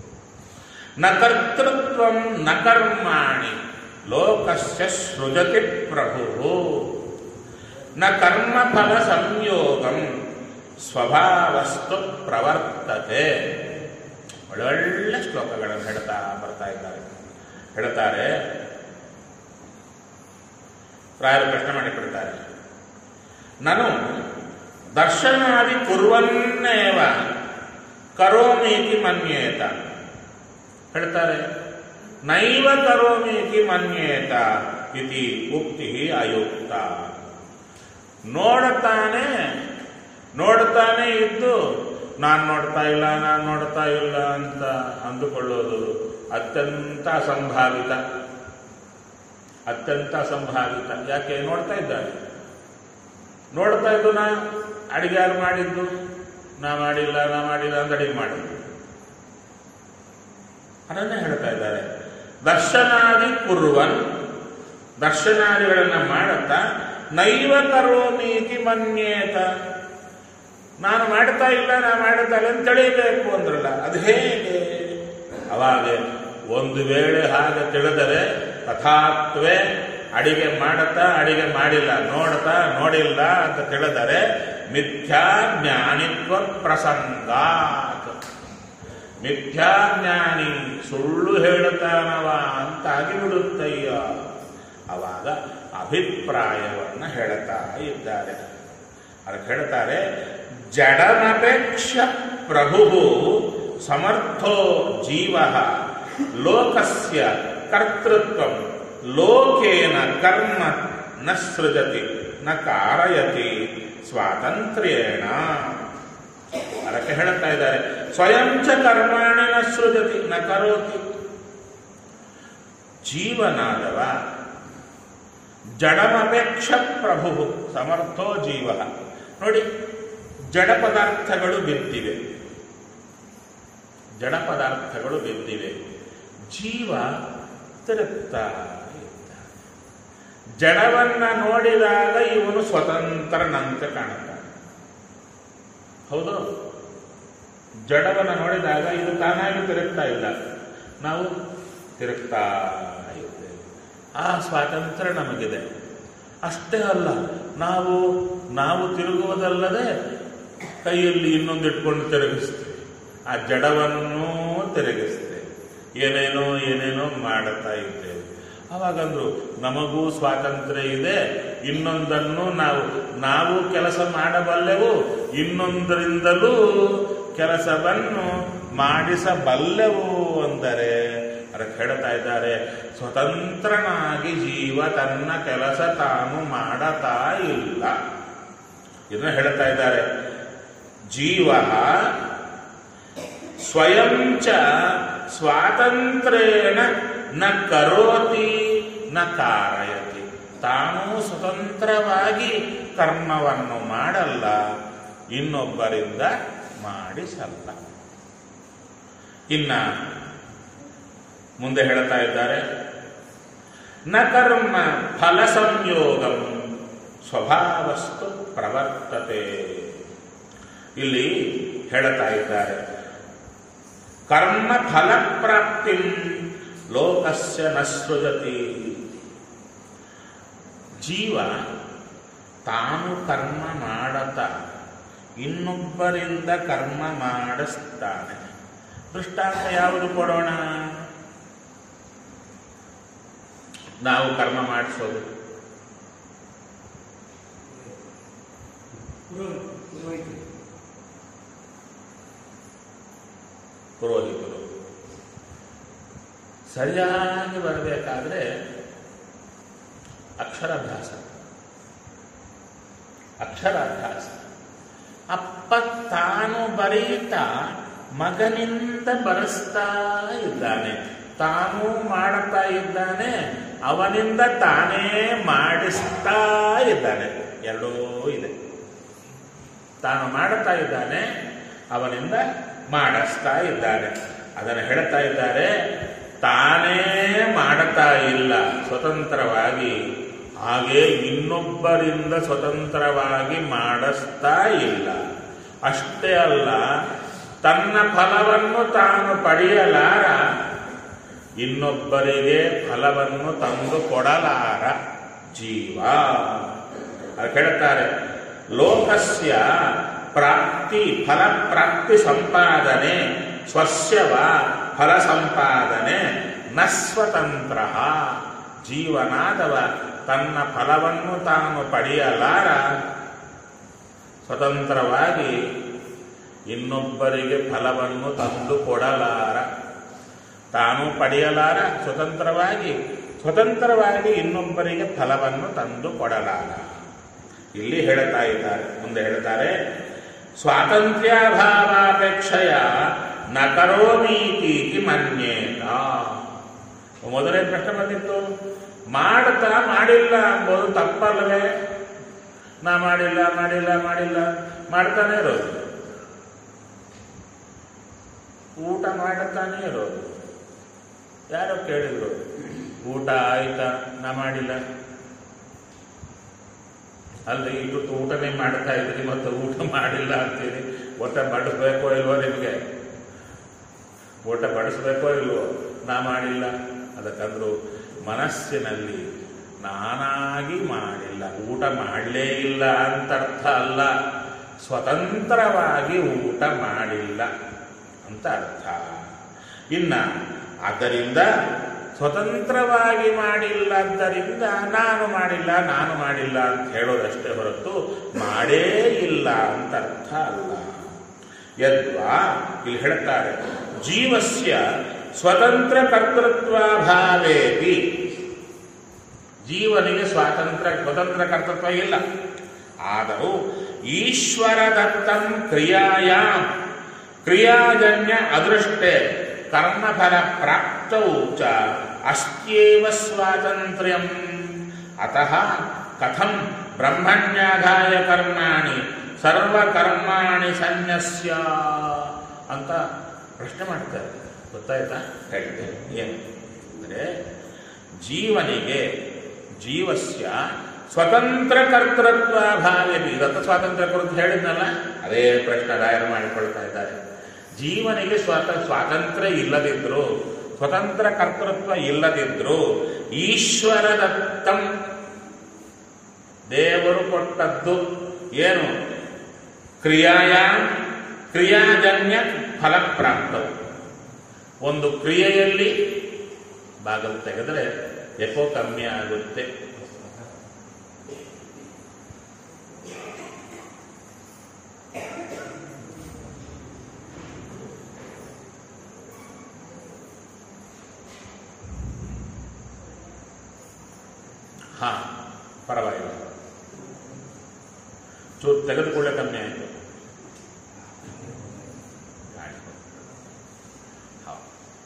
ನ ಕರ್ತೃತ್ವ ನ ಕರ್ಮಾಣಿ ಲೋಕಸ್ಯ ಸೃಜತಿ ಪ್ರಭು ನ ಕರ್ಮಫಲ ಸಂಯೋಗಂ ಸ್ವಭಾವಸ್ತು ಪ್ರವರ್ತತೆ ಒಳ್ಳೊಳ್ಳೆ ಶ್ಲೋಕಗಳನ್ನು ಹೇಳ್ತಾ ಬರ್ತಾ ಇದ್ದಾರೆ ಹೇಳ್ತಾರೆ ರಾಯರು ಪ್ರಶ್ನೆ ಮಾಡಿಕೊಡ್ತಾರೆ ನಾನು ದರ್ಶನಾದಿ ಕುರ್ವನ್ನೇವ ಕರೋಮೀತಿ ಮನ್ಯೇತ ಹೇಳ್ತಾರೆ ನೈವ ಕರೋಮೀತಿ ಮನ್ಯೇತ ಇತಿ ಉಕ್ತಿ ಅಯುಕ್ತ ನೋಡುತ್ತಾನೆ ನೋಡ್ತಾನೆ ಇದ್ದು ನಾನು ನೋಡ್ತಾ ಇಲ್ಲ ನಾನು ನೋಡ್ತಾ ಇಲ್ಲ ಅಂತ ಅಂದುಕೊಳ್ಳೋದು ಅತ್ಯಂತ ಅಸಂಭಾವಿತ ಅತ್ಯಂತ ಅಸಂಭಾವಿತ ಯಾಕೆ ನೋಡ್ತಾ ಇದ್ದಾನೆ ನೋಡ್ತಾ ಇದ್ದು ನಾ ಅಡಿಗೆ ಯಾರು ಮಾಡಿದ್ದು ನಾ ಮಾಡಿಲ್ಲ ನಾ ಮಾಡಿಲ್ಲ ಅಂತ ಅಡಿಗೆ ಮಾಡಿದ್ದು ಅದನ್ನೇ ಹೇಳ್ತಾ ಇದ್ದಾರೆ ದರ್ಶನಾದಿ ಕುರ್ವನ್ ದರ್ಶನಾದಿಗಳನ್ನ ಮಾಡುತ್ತಾ ನೈವ ಕರೋಮೀತಿ ಮನ್ಯೇತ ನಾನು ಮಾಡ್ತಾ ಇಲ್ಲ ನಾ ಮಾಡ್ತಾ ಇಲ್ಲ ಅಂತ ತಿಳಿಯಬೇಕು ಅಂದ್ರಲ್ಲ ಅದು ಹೇಗೆ ಅವಾಗ ಒಂದು ವೇಳೆ ಹಾಗೆ ತಿಳಿದರೆ ತಥಾತ್ವೇ ಅಡಿಗೆ ಮಾಡುತ್ತಾ ಅಡಿಗೆ ಮಾಡಿಲ್ಲ ನೋಡ್ತಾ ನೋಡಿಲ್ಲ ಅಂತ ತಿಳಿದರೆ ಮಿಥ್ಯಾ ಜ್ಞಾನಿತ್ವ ಪ್ರಸಂಗಾತ್ ಮಿಥ್ಯಾಜ್ಞಾನಿ ಸುಳ್ಳು ಹೇಳುತ್ತಾನವ ಅಂತಾಗಿ ಬಿಡುತ್ತಯ್ಯ ಅವಾಗ ಅಭಿಪ್ರಾಯವನ್ನ ಹೇಳುತ್ತಾ ಇದ್ದಾರೆ ಅದಕ್ಕೆ ಹೇಳ್ತಾರೆ ಜಡಮಪೇಕ್ಷ ಪ್ರಭು ಸಮರ್ಥೋ ಜೀವ ಲೋಕಸ್ಯ ಕರ್ತೃತ್ವ ಲೋಕೇನ ಕರ್ಮ ನ ಸೃಜತಿ ನ ಕಾರಯತಿ ಸ್ವಾತಂತ್ರ್ಯೇಣ ಅದಕ್ಕೆ ಹೇಳುತ್ತಾ ಇದ್ದಾರೆ ಸ್ವಯಂ ಚ ಕರ್ಮಾಣಿ ನ ಸೃಜತಿ ನ ಕರೋತಿ ಜೀವನಾದವ ಜಡಮಪೇಕ್ಷ ಪ್ರಭು ಸಮರ್ಥೋ ಜೀವ ನೋಡಿ ಜಡ ಪದಾರ್ಥಗಳು ಬಿದ್ದಿವೆ ಜಡ ಪದಾರ್ಥಗಳು ಬಿದ್ದಿವೆ ಜೀವ ತಿರುಗ್ತಾ ಇದ್ದಾನೆ ಜಡವನ್ನ ನೋಡಿದಾಗ ಇವನು ಸ್ವತಂತ್ರನಂತೆ ಕಾಣುತ್ತಾನೆ ಹೌದು ಜಡವನ್ನ ನೋಡಿದಾಗ ಇದು ತಾನಾಗಿ ತಿರುಗ್ತಾ ಇಲ್ಲ ನಾವು ತಿರುಗ್ತಾ ಇದ್ದೇವೆ ಆ ಸ್ವಾತಂತ್ರ್ಯ ನಮಗಿದೆ ಅಷ್ಟೇ ಅಲ್ಲ ನಾವು ನಾವು ತಿರುಗುವುದಲ್ಲದೆ ಕೈಯಲ್ಲಿ ಇನ್ನೊಂದು ಇಟ್ಕೊಂಡು ತಿರುಗಿಸ್ತೇವೆ ಆ ಜಡವನ್ನು ತಿರುಗಿಸ್ತೇವೆ ಏನೇನೋ ಏನೇನೋ ಮಾಡುತ್ತಾ ಇದ್ದೇವೆ ಅವಾಗಂದ್ರು ನಮಗೂ ಸ್ವಾತಂತ್ರ್ಯ ಇದೆ ಇನ್ನೊಂದನ್ನು ನಾವು ನಾವು ಕೆಲಸ ಮಾಡಬಲ್ಲೆವು ಇನ್ನೊಂದರಿಂದಲೂ ಕೆಲಸವನ್ನು ಮಾಡಿಸಬಲ್ಲೆವು ಅಂದರೆ ಅದಕ್ಕೆ ಹೇಳ್ತಾ ಇದ್ದಾರೆ ಸ್ವತಂತ್ರನಾಗಿ ಜೀವ ತನ್ನ ಕೆಲಸ ತಾನು ಮಾಡತಾ ಇಲ್ಲ ಇದನ್ನ ಹೇಳ್ತಾ ಇದ್ದಾರೆ ಜೀವ ಸ್ವಯಂ ಚ ಸ್ವಾತಂತ್ರ್ಯೇಣ ನ ಕರೋತಿ ನ ಕಾರಯತಿ ತಾನೂ ಸ್ವತಂತ್ರವಾಗಿ ಕರ್ಮವನ್ನು ಮಾಡಲ್ಲ ಇನ್ನೊಬ್ಬರಿಂದ ಮಾಡಿಸಲ್ಲ ಇನ್ನ ಮುಂದೆ ಹೇಳ್ತಾ ಇದ್ದಾರೆ ನ ಕರ್ಮ ಫಲ ಸಂಯೋಗಂ ಸ್ವಭಾವಸ್ತು ಪ್ರವರ್ತತೆ ಇಲ್ಲಿ ಹೇಳ್ತಾ ಇದ್ದಾರೆ ಕರ್ಮ ಫಲ ಪ್ರಾಪ್ತಿ ಲೋಕಸ್ಯ ನ ಸೃಜತಿ ಜೀವ ತಾನು ಕರ್ಮ ಮಾಡತ ಇನ್ನೊಬ್ಬರಿಂದ ಕರ್ಮ ಮಾಡಿಸ್ತಾನೆ ದೃಷ್ಟಾಂತ ಯಾವುದು ಕೊಡೋಣ ನಾವು ಕರ್ಮ ಮಾಡಿಸೋದು ಪುರೋಹಿತ ಪುರೋಹಿತರು ಪುರೋಹಿತರು ಸರಿಯಾಗಿ ಬರಬೇಕಾದ್ರೆ ಅಕ್ಷರಾಭ್ಯಾಸ ಅಕ್ಷರಾಭ್ಯಾಸ ಅಪ್ಪ ತಾನು ಬರೀತಾ ಮಗನಿಂದ ಬರೆಸ್ತಾ ಇದ್ದಾನೆ ತಾನು ಮಾಡುತ್ತಾ ಇದ್ದಾನೆ ಅವನಿಂದ ತಾನೇ ಮಾಡಿಸ್ತಾ ಇದ್ದಾನೆ ಎರಡೂ ಇದೆ ತಾನು ಮಾಡುತ್ತಾ ಇದ್ದಾನೆ ಅವನಿಂದ ಮಾಡಿಸ್ತಾ ಇದ್ದಾನೆ ಅದನ್ನು ಹೇಳ್ತಾ ಇದ್ದಾರೆ ತಾನೇ ಮಾಡುತ್ತಾ ಇಲ್ಲ ಸ್ವತಂತ್ರವಾಗಿ ಹಾಗೆ ಇನ್ನೊಬ್ಬರಿಂದ ಸ್ವತಂತ್ರವಾಗಿ ಮಾಡಿಸ್ತಾ ಇಲ್ಲ ಅಷ್ಟೇ ಅಲ್ಲ ತನ್ನ ಫಲವನ್ನು ತಾನು ಪಡೆಯಲಾರ ಇನ್ನೊಬ್ಬರಿಗೆ ಫಲವನ್ನು ತಂದು ಕೊಡಲಾರ ಜೀವ ಅದು ಹೇಳ್ತಾರೆ ಲೋಕಸ್ಯ ಪ್ರಾಪ್ತಿ ಫಲ ಪ್ರಾಪ್ತಿ ಸಂಪಾದನೆ ಸ್ವಸ್ಯವ ಫಲ ಸಂಪಾದನೆ ನ ಸ್ವತಂತ್ರ ಜೀವನಾದವ ತನ್ನ ಫಲವನ್ನು ತಾನು ಪಡೆಯಲಾರ ಸ್ವತಂತ್ರವಾಗಿ ಇನ್ನೊಬ್ಬರಿಗೆ ಫಲವನ್ನು ತಂದು ಕೊಡಲಾರ ತಾನು ಪಡೆಯಲಾರ ಸ್ವತಂತ್ರವಾಗಿ ಸ್ವತಂತ್ರವಾಗಿ ಇನ್ನೊಬ್ಬರಿಗೆ ಫಲವನ್ನು ತಂದು ಕೊಡಲಾರ ಇಲ್ಲಿ ಹೇಳ್ತಾ ಇದ್ದಾರೆ ಮುಂದೆ ಹೇಳ್ತಾರೆ ಸ್ವಾತಂತ್ರ್ಯಾಭಾವಾಪೇಕ್ಷೆಯ ನ ಕರೋಮೀತಿ ಮನ್ಯೇತ ಮೊದಲೇ ಪ್ರಶ್ನೆ ಬಂದಿತ್ತು ಮಾಡ್ತಾ ಮಾಡಿಲ್ಲ ಅಂಬೋದು ತಪ್ಪಲ್ಲವೇ ನಾ ಮಾಡಿಲ್ಲ ಮಾಡಿಲ್ಲ ಮಾಡಿಲ್ಲ ಮಾಡ್ತಾನೆ ಇರೋದು ಊಟ ಮಾಡುತ್ತಾನೆ ಇರೋದು ಯಾರೋ ಕೇಳಿದ್ರು ಊಟ ಆಯ್ತಾ ನಾ ಮಾಡಿಲ್ಲ ಅಲ್ಲ ಇಟ್ಟು ಊಟನೇ ಮಾಡ್ತಾ ಇದ್ರಿ ಮತ್ತೆ ಊಟ ಮಾಡಿಲ್ಲ ಅಂತೀರಿ ಊಟ ಬಡಿಸ್ಬೇಕೋ ಇಲ್ವೋ ನಿಮಗೆ ಊಟ ಬಡಿಸ್ಬೇಕೋ ಇಲ್ವೋ ನಾ ಮಾಡಿಲ್ಲ ಅದಕ್ಕಂದ್ರು ಮನಸ್ಸಿನಲ್ಲಿ ನಾನಾಗಿ ಮಾಡಿಲ್ಲ ಊಟ ಮಾಡಲೇ ಇಲ್ಲ ಅಂತ ಅರ್ಥ ಅಲ್ಲ ಸ್ವತಂತ್ರವಾಗಿ ಊಟ ಮಾಡಿಲ್ಲ ಅಂತ ಅರ್ಥ ಇನ್ನ ಆದ್ದರಿಂದ ಸ್ವತಂತ್ರವಾಗಿ ಮಾಡಿಲ್ಲದ್ದರಿಂದ ನಾನು ಮಾಡಿಲ್ಲ ನಾನು ಮಾಡಿಲ್ಲ ಅಂತ ಹೇಳೋದಷ್ಟೇ ಹೊರತು ಮಾಡೇ ಇಲ್ಲ ಅಂತ ಅರ್ಥ ಅಲ್ಲ ಯದ್ವಾ ಇಲ್ಲಿ ಹೇಳ್ತಾರೆ ಜೀವಸ್ಯ ಸ್ವತಂತ್ರ ಕರ್ತೃತ್ವಾಭಾವೇಪಿ ಜೀವನಿಗೆ ಸ್ವಾತಂತ್ರ್ಯ ಸ್ವತಂತ್ರ ಕರ್ತೃತ್ವ ಇಲ್ಲ ಆದರೂ ಈಶ್ವರ ದತ್ತಂ ಕ್ರಿಯಾಯಾಂ ಕ್ರಿಯಾಜನ್ಯ ಅದೃಷ್ಟೆ ಕರ್ಮಫಲ ಪ್ರಾಪ್ತೌ ಚ ಅಸ್ತ್ಯೇವ ಸ್ವಾತಂತ್ರ್ಯಂ ಅತಃ ಕಥಂ ಬ್ರಹ್ಮಣ್ಯಾಧಾಯ ಕರ್ಮಾಣಿ ಸರ್ವಕರ್ಮಾಣಿ ಸನ್ಯಸ್ಯ ಅಂತ ಪ್ರಶ್ನೆ ಮಾಡ್ತಾರೆ ಗೊತ್ತಾಯ್ತಾ ಹೇಳಿದೆ ಏನು ಅಂದರೆ ಜೀವನಿಗೆ ಜೀವಸ್ಯ ಸ್ವತಂತ್ರ ಕರ್ತೃತ್ವ ಭಾವೇ ದತ್ತ ಸ್ವಾತಂತ್ರ್ಯ ಕುರಿತು ಹೇಳಿದ್ನಲ್ಲ ಅದೇ ಪ್ರಶ್ನೆ ರಾಯರು ಮಾಡಿಕೊಳ್ತಾ ಇದ್ದಾರೆ ಜೀವನಿಗೆ ಸ್ವತ ಸ್ವಾತಂತ್ರ್ಯ ಇಲ್ಲದಿದ್ರು ಸ್ವತಂತ್ರ ಕರ್ತೃತ್ವ ಇಲ್ಲದಿದ್ರು ಈಶ್ವರ ದತ್ತಂ ದೇವರು ಕೊಟ್ಟದ್ದು ಏನು ಕ್ರಿಯಾಯ ಕ್ರಿಯಾಜನ್ಯ ಫಲಪ್ರಾಪ್ತವು ಒಂದು ಕ್ರಿಯೆಯಲ್ಲಿ ಬಾಗಲು ತೆಗೆದರೆ ಎಕೋ ಕಮ್ಮಿ ಆಗುತ್ತೆ ಹಾ ಪರವಾಗಿಲ್ಲ ಚೂರು ತೆಗೆದುಕೊಳ್ಳೆ ಕಮ್ಮಿ ಆಯಿತು ಆಯ್ತು. ಹೌದು.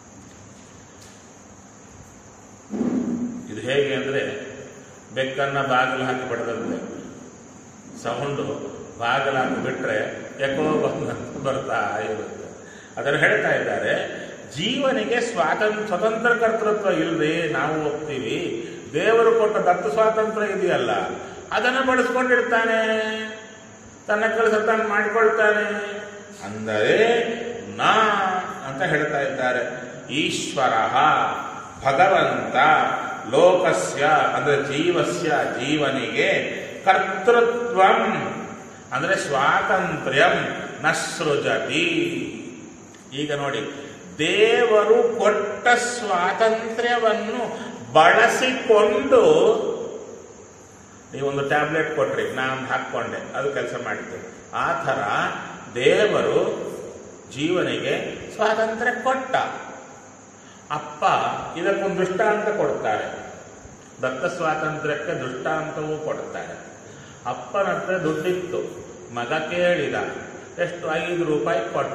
ಇದು ಹೇಗೆ ಅಂದರೆ ಬೆಕ್ಕನ್ನ ಬಾಗಿಲು ಹಾಕಿ ಬಡದಂತೆ ಸೌಂಡು ಬಾಗಿಲು ಹಾಕಿ ಬಿಟ್ರೆ ಯಾಕೋ ಬಂದ ಬರ್ತಾ ಇರುತ್ತೆ ಅದನ್ನು ಹೇಳ್ತಾ ಇದ್ದಾರೆ ಜೀವನಿಗೆ ಸ್ವಾತಂತ್ರ್ಯ ಸ್ವತಂತ್ರ ಕರ್ತೃತ್ವ ಇಲ್ಲದೆ ನಾವು ಹೋಗ್ತೀವಿ ದೇವರು ಕೊಟ್ಟ ದತ್ತ ಸ್ವಾತಂತ್ರ್ಯ ಇದೆಯಲ್ಲ ಅದನ್ನು ಬಳಸ್ಕೊಂಡಿರ್ತಾನೆ ತನ್ನ ಕೆಲಸ ತಾನು ಮಾಡಿಕೊಳ್ತಾನೆ ಅಂದರೆ ನಾ ಅಂತ ಹೇಳ್ತಾ ಇದ್ದಾರೆ ಈಶ್ವರ ಭಗವಂತ ಲೋಕಸ್ಯ ಅಂದರೆ ಜೀವಸ್ಯ ಜೀವನಿಗೆ ಕರ್ತೃತ್ವಂ ಅಂದರೆ ಸ್ವಾತಂತ್ರ್ಯಂ ನ ಸೃಜತಿ ಈಗ ನೋಡಿ ದೇವರು ಕೊಟ್ಟ ಸ್ವಾತಂತ್ರ್ಯವನ್ನು ಬಳಸಿಕೊಂಡು ನೀವೊಂದು ಟ್ಯಾಬ್ಲೆಟ್ ಕೊಟ್ರಿ ನಾನು ಹಾಕ್ಕೊಂಡೆ ಅದು ಕೆಲಸ ಮಾಡಿದ್ದು ಆ ಥರ ದೇವರು ಜೀವನಿಗೆ ಸ್ವಾತಂತ್ರ್ಯ ಕೊಟ್ಟ ಅಪ್ಪ ಇದಕ್ಕೊಂದು ದೃಷ್ಟಾಂತ ಕೊಡ್ತಾರೆ ದತ್ತ ಸ್ವಾತಂತ್ರ್ಯಕ್ಕೆ ದೃಷ್ಟಾಂತವೂ ಕೊಡ್ತಾರೆ ಅಪ್ಪನ ಹತ್ರ ದುಡ್ಡಿತ್ತು ಮಗ ಕೇಳಿದ ಎಷ್ಟು ಐದು ರೂಪಾಯಿ ಕೊಟ್ಟ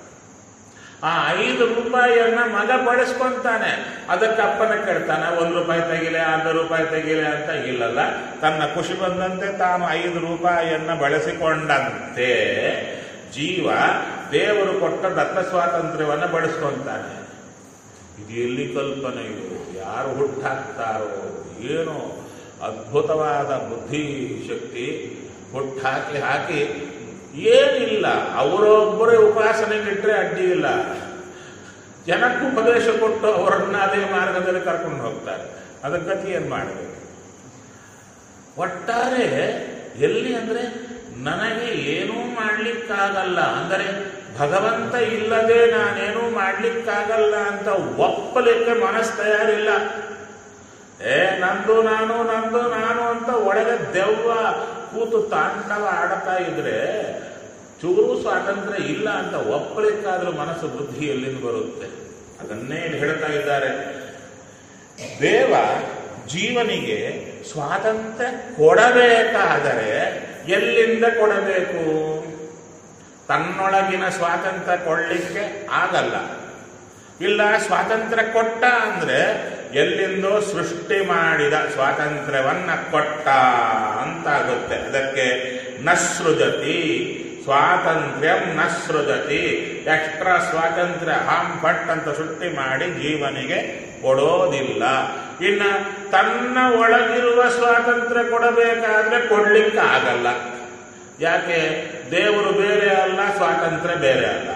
ಆ ಐದು ರೂಪಾಯಿಯನ್ನ ಮಗ ಬಳಸ್ಕೊಂತಾನೆ ಅದಕ್ಕೆ ಅಪ್ಪನ ಕೇಳ್ತಾನೆ ಒಂದು ರೂಪಾಯಿ ತೆಗಿಲೆ ಅರ್ಧ ರೂಪಾಯಿ ತೆಗಿಲೆ ಅಂತ ಇಲ್ಲಲ್ಲ ತನ್ನ ಖುಷಿ ಬಂದಂತೆ ತಾನು ಐದು ರೂಪಾಯಿಯನ್ನ ಬಳಸಿಕೊಂಡಂತೆ ಜೀವ ದೇವರು ಕೊಟ್ಟ ದತ್ತ ಸ್ವಾತಂತ್ರ್ಯವನ್ನ ಬಳಸ್ಕೊಂತಾನೆ ಇದು ಎಲ್ಲಿ ಕಲ್ಪನೆ ಇದು ಯಾರು ಹುಟ್ಟಾಕ್ತಾರೋ ಏನೋ ಅದ್ಭುತವಾದ ಬುದ್ಧಿ ಶಕ್ತಿ ಹುಟ್ಟಾಕಿ ಹಾಕಿ ಏನಿಲ್ಲ ಅವರೊಬ್ಬರೇ ಉಪಾಸನೆಗಿಟ್ರೆ ಅಡ್ಡಿ ಇಲ್ಲ ಜನಕ್ಕೂ ಉಪದೇಶ ಕೊಟ್ಟು ಅವರನ್ನ ಅದೇ ಮಾರ್ಗದಲ್ಲಿ ಕರ್ಕೊಂಡು ಹೋಗ್ತಾರೆ ಅದಕ್ಕೆ ಗತಿ ಏನು ಮಾಡಬೇಕು ಒಟ್ಟಾರೆ ಎಲ್ಲಿ ಅಂದ್ರೆ ನನಗೆ ಏನೂ ಮಾಡ್ಲಿಕ್ಕಾಗಲ್ಲ ಅಂದರೆ ಭಗವಂತ ಇಲ್ಲದೆ ನಾನೇನೂ ಮಾಡ್ಲಿಕ್ಕಾಗಲ್ಲ ಅಂತ ಒಪ್ಪಲಿಕ್ಕೆ ಮನಸ್ಸು ತಯಾರಿಲ್ಲ ಏ ನಂದು ನಾನು ನಂದು ನಾನು ಅಂತ ಒಳಗೆ ದೆವ್ವ ಕೂತು ತಾಂಡವ ಆಡ್ತಾ ಇದ್ರೆ ಚೂರು ಸ್ವಾತಂತ್ರ್ಯ ಇಲ್ಲ ಅಂತ ಒಪ್ಪಲಿಕ್ಕಾದ್ರೂ ಮನಸ್ಸು ಬುದ್ಧಿ ಎಲ್ಲಿಂದ ಬರುತ್ತೆ ಅದನ್ನೇ ಇಲ್ಲಿ ಹೇಳ್ತಾ ಇದ್ದಾರೆ ದೇವ ಜೀವನಿಗೆ ಸ್ವಾತಂತ್ರ್ಯ ಕೊಡಬೇಕಾದರೆ ಎಲ್ಲಿಂದ ಕೊಡಬೇಕು ತನ್ನೊಳಗಿನ ಸ್ವಾತಂತ್ರ್ಯ ಕೊಡಲಿಕ್ಕೆ ಆಗಲ್ಲ ಇಲ್ಲ ಸ್ವಾತಂತ್ರ್ಯ ಕೊಟ್ಟ ಅಂದ್ರೆ ಎಲ್ಲಿಂದೋ ಸೃಷ್ಟಿ ಮಾಡಿದ ಸ್ವಾತಂತ್ರ್ಯವನ್ನ ಕೊಟ್ಟ ಅಂತಾಗುತ್ತೆ ಅದಕ್ಕೆ ನಸೃಜತಿ ಸ್ವಾತಂತ್ರ್ಯಂ ನಸೃಜತಿ ಎಕ್ಸ್ಟ್ರಾ ಸ್ವಾತಂತ್ರ್ಯ ಹಾಂ ಪಟ್ ಅಂತ ಸೃಷ್ಟಿ ಮಾಡಿ ಜೀವನಿಗೆ ಕೊಡೋದಿಲ್ಲ ಇನ್ನ ತನ್ನ ಒಳಗಿರುವ ಸ್ವಾತಂತ್ರ್ಯ ಕೊಡಬೇಕಾದ್ರೆ ಕೊಡ್ಲಿಕ್ಕೆ ಆಗಲ್ಲ ಯಾಕೆ ದೇವರು ಬೇರೆ ಅಲ್ಲ ಸ್ವಾತಂತ್ರ್ಯ ಬೇರೆ ಅಲ್ಲ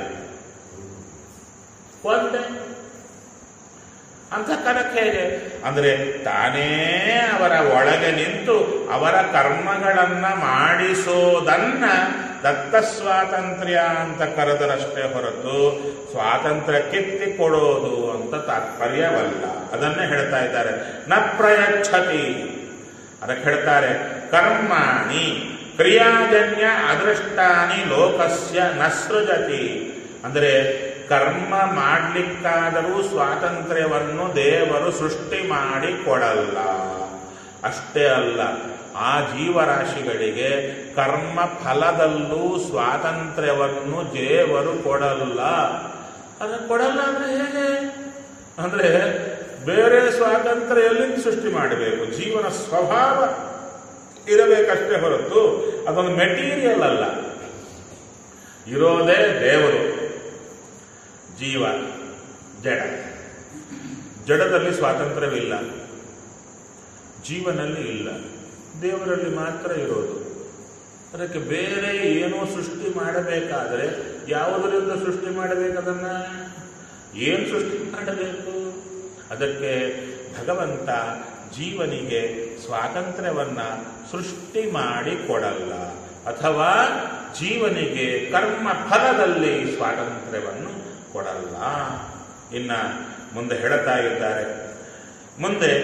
ಒಂದೇ ಅಂತ ಕನಕ್ಕೆ ಹೇಗೆ ಅಂದ್ರೆ ತಾನೇ ಅವರ ಒಳಗೆ ನಿಂತು ಅವರ ಕರ್ಮಗಳನ್ನ ಮಾಡಿಸೋದನ್ನ ದತ್ತ ಸ್ವಾತಂತ್ರ್ಯ ಅಂತ ಕರೆದರಷ್ಟೇ ಹೊರತು ಸ್ವಾತಂತ್ರ್ಯ ಕಿತ್ತಿ ಕೊಡೋದು ಅಂತ ತಾತ್ಪರ್ಯವಲ್ಲ ಅದನ್ನೇ ಹೇಳ್ತಾ ಇದ್ದಾರೆ ನ ಪ್ರಯಚ್ಛತಿ ಅದಕ್ಕೆ ಹೇಳ್ತಾರೆ ಕರ್ಮಾಣಿ ಕ್ರಿಯಾಜನ್ಯ ಅದೃಷ್ಟಾನಿ ಲೋಕಸ್ಯ ನ ಸೃಜತಿ ಅಂದರೆ ಕರ್ಮ ಮಾಡಲಿಕ್ಕಾದರೂ ಸ್ವಾತಂತ್ರ್ಯವನ್ನು ದೇವರು ಸೃಷ್ಟಿ ಮಾಡಿ ಕೊಡಲ್ಲ ಅಷ್ಟೇ ಅಲ್ಲ ಆ ಜೀವರಾಶಿಗಳಿಗೆ ಕರ್ಮ ಫಲದಲ್ಲೂ ಸ್ವಾತಂತ್ರ್ಯವನ್ನು ದೇವರು ಕೊಡಲ್ಲ ಅದು ಕೊಡಲ್ಲ ಅಂದ್ರೆ ಹೇಗೆ ಅಂದ್ರೆ ಬೇರೆ ಸ್ವಾತಂತ್ರ್ಯ ಎಲ್ಲಿಂದ ಸೃಷ್ಟಿ ಮಾಡಬೇಕು ಜೀವನ ಸ್ವಭಾವ ಇರಬೇಕಷ್ಟೇ ಹೊರತು ಅದೊಂದು ಮೆಟೀರಿಯಲ್ ಅಲ್ಲ ಇರೋದೇ ದೇವರು ಜೀವ ಜಡ ಜಡದಲ್ಲಿ ಸ್ವಾತಂತ್ರ್ಯವಿಲ್ಲ ಜೀವನಲ್ಲಿ ಇಲ್ಲ ದೇವರಲ್ಲಿ ಮಾತ್ರ ಇರೋದು ಅದಕ್ಕೆ ಬೇರೆ ಏನೋ ಸೃಷ್ಟಿ ಮಾಡಬೇಕಾದ್ರೆ ಯಾವುದರಿಂದ ಸೃಷ್ಟಿ ಮಾಡಬೇಕದನ್ನ ಏನು ಸೃಷ್ಟಿ ಮಾಡಬೇಕು ಅದಕ್ಕೆ ಭಗವಂತ ಜೀವನಿಗೆ ಸ್ವಾತಂತ್ರ್ಯವನ್ನ ಸೃಷ್ಟಿ ಮಾಡಿ ಕೊಡಲ್ಲ ಅಥವಾ ಜೀವನಿಗೆ ಕರ್ಮ ಫಲದಲ್ಲಿ ಸ್ವಾತಂತ್ರ್ಯವನ್ನು ಕೊಡಲ್ಲ ಇನ್ನ ಮುಂದೆ ಹೇಳುತ್ತಾ ಇದ್ದಾರೆ ಮುಂದೆ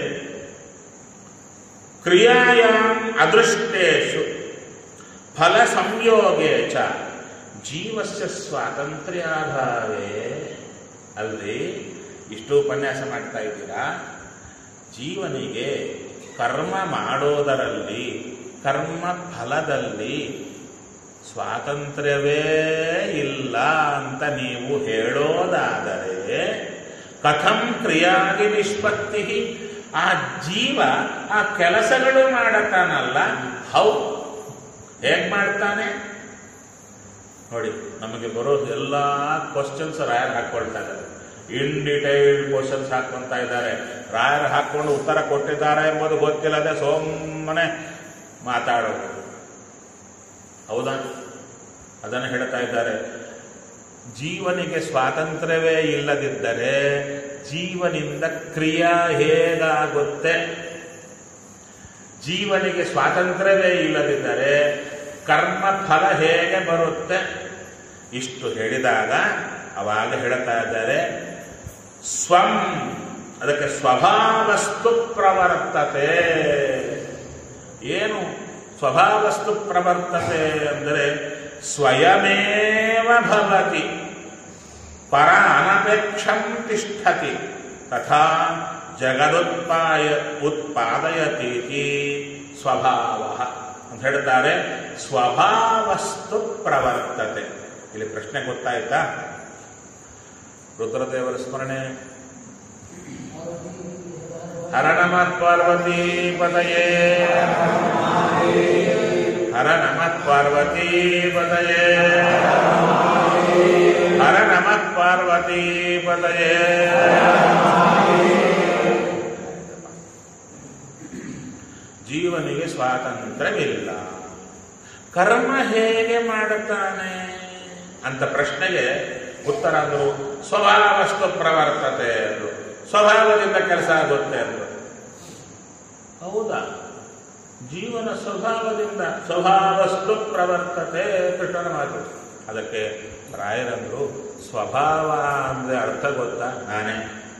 ಕ್ರಿಯಾಯಾಮ್ ಅದೃಷ್ಟೇಶು ಫಲ ಸಂಯೋಗೇ ಚ ಜೀವಸ್ಯ ಸ್ವಾತಂತ್ರ್ಯಾಭಾವೇ ಅಲ್ರಿ ಇಷ್ಟು ಉಪನ್ಯಾಸ ಮಾಡ್ತಾ ಇದ್ದೀರಾ ಜೀವನಿಗೆ ಕರ್ಮ ಮಾಡೋದರಲ್ಲಿ ಕರ್ಮ ಫಲದಲ್ಲಿ ಸ್ವಾತಂತ್ರ್ಯವೇ ಇಲ್ಲ ಅಂತ ನೀವು ಹೇಳೋದಾದರೆ ಕಥಂ ಕ್ರಿಯಾದಿ ನಿಷ್ಪತ್ತಿ ಆ ಜೀವ ಆ ಕೆಲಸಗಳು ಮಾಡತಾನಲ್ಲ ಹೌ ಹೇಗ್ ಮಾಡ್ತಾನೆ ನೋಡಿ ನಮಗೆ ಬರೋ ಎಲ್ಲ ಕ್ವಶನ್ಸ್ ರಾಯರ್ ಹಾಕೊಳ್ತಾ ಇದ್ದಾರೆ ಇನ್ ಡಿಟೈಲ್ಡ್ ಕ್ವಶನ್ಸ್ ಹಾಕೊಂತ ಇದ್ದಾರೆ ರಾಯರ್ ಹಾಕೊಂಡು ಉತ್ತರ ಕೊಟ್ಟಿದ್ದಾರೆ ಎಂಬುದು ಗೊತ್ತಿಲ್ಲದೆ ಸೋಮ್ಮನೆ ಮಾತಾಡೋದು ಹೌದಾ ಅದನ್ನು ಹೇಳ್ತಾ ಇದ್ದಾರೆ ಜೀವನಿಗೆ ಸ್ವಾತಂತ್ರ್ಯವೇ ಇಲ್ಲದಿದ್ದರೆ ಜೀವನಿಂದ ಕ್ರಿಯಾ ಹೇಗಾಗುತ್ತೆ ಜೀವನಿಗೆ ಸ್ವಾತಂತ್ರ್ಯವೇ ಇಲ್ಲದಿದ್ದರೆ ಕರ್ಮ ಫಲ ಹೇಗೆ ಬರುತ್ತೆ ಇಷ್ಟು ಹೇಳಿದಾಗ ಅವಾಗ ಹೇಳ್ತಾ ಇದ್ದಾರೆ ಸ್ವಂ ಅದಕ್ಕೆ ಸ್ವಭಾವಸ್ತು ಪ್ರವರ್ತತೆ ಏನು ಸ್ವಭಾವಸ್ತು ಪ್ರವರ್ತತೆ ಅಂದರೆ ಸ್ವಯಮೇವ ಭವತಿ ಪರ ಅನಪೇಕ್ಷಂ ತಿಷ್ಠತಿ ತಥಾ ಜಗದುತ್ಪಾಯ ಉತ್ಪಾದಯತೀತಿ ಸ್ವಭಾವ ಅಂತ ಹೇಳ್ತಾರೆ ಸ್ವಭಾವಸ್ತು ಪ್ರವರ್ತತೆ ಇಲ್ಲಿ ಪ್ರಶ್ನೆ ಗೊತ್ತಾಯ್ತಾ ರುದ್ರದೇವರ ಸ್ಮರಣೆ ಹರ ನಮ ಪಾರ್ವತಿ ಪದಯೇ ಹರ ನಮ ಪಾರ್ವತಿ ಪದಯೇ ಹರ ನಮ ಪಾರ್ವತಿ ಪದಯೇ ಜೀವನಿಗೆ ಸ್ವಾತಂತ್ರ್ಯವಿಲ್ಲ ಕರ್ಮ ಹೇಗೆ ಮಾಡುತ್ತಾನೆ ಅಂತ ಪ್ರಶ್ನೆಗೆ ಉತ್ತರ ಅಂದರು ಸ್ವಭಾವಸ್ತು ಪ್ರವರ್ತತೆ ಅಂದರು ಸ್ವಭಾವದಿಂದ ಕೆಲಸ ಆಗುತ್ತೆ ಅಂದರು ಹೌದಾ ಜೀವನ ಸ್ವಭಾವದಿಂದ ಸ್ವಭಾವಸ್ತು ಪ್ರವರ್ತತೆ ಕೃಷ್ಣನ ಮಾತು ಅದಕ್ಕೆ ರಾಯರಂದ್ರು ಸ್ವಭಾವ ಅಂದ್ರೆ ಅರ್ಥ ಗೊತ್ತಾ ನಾನೇ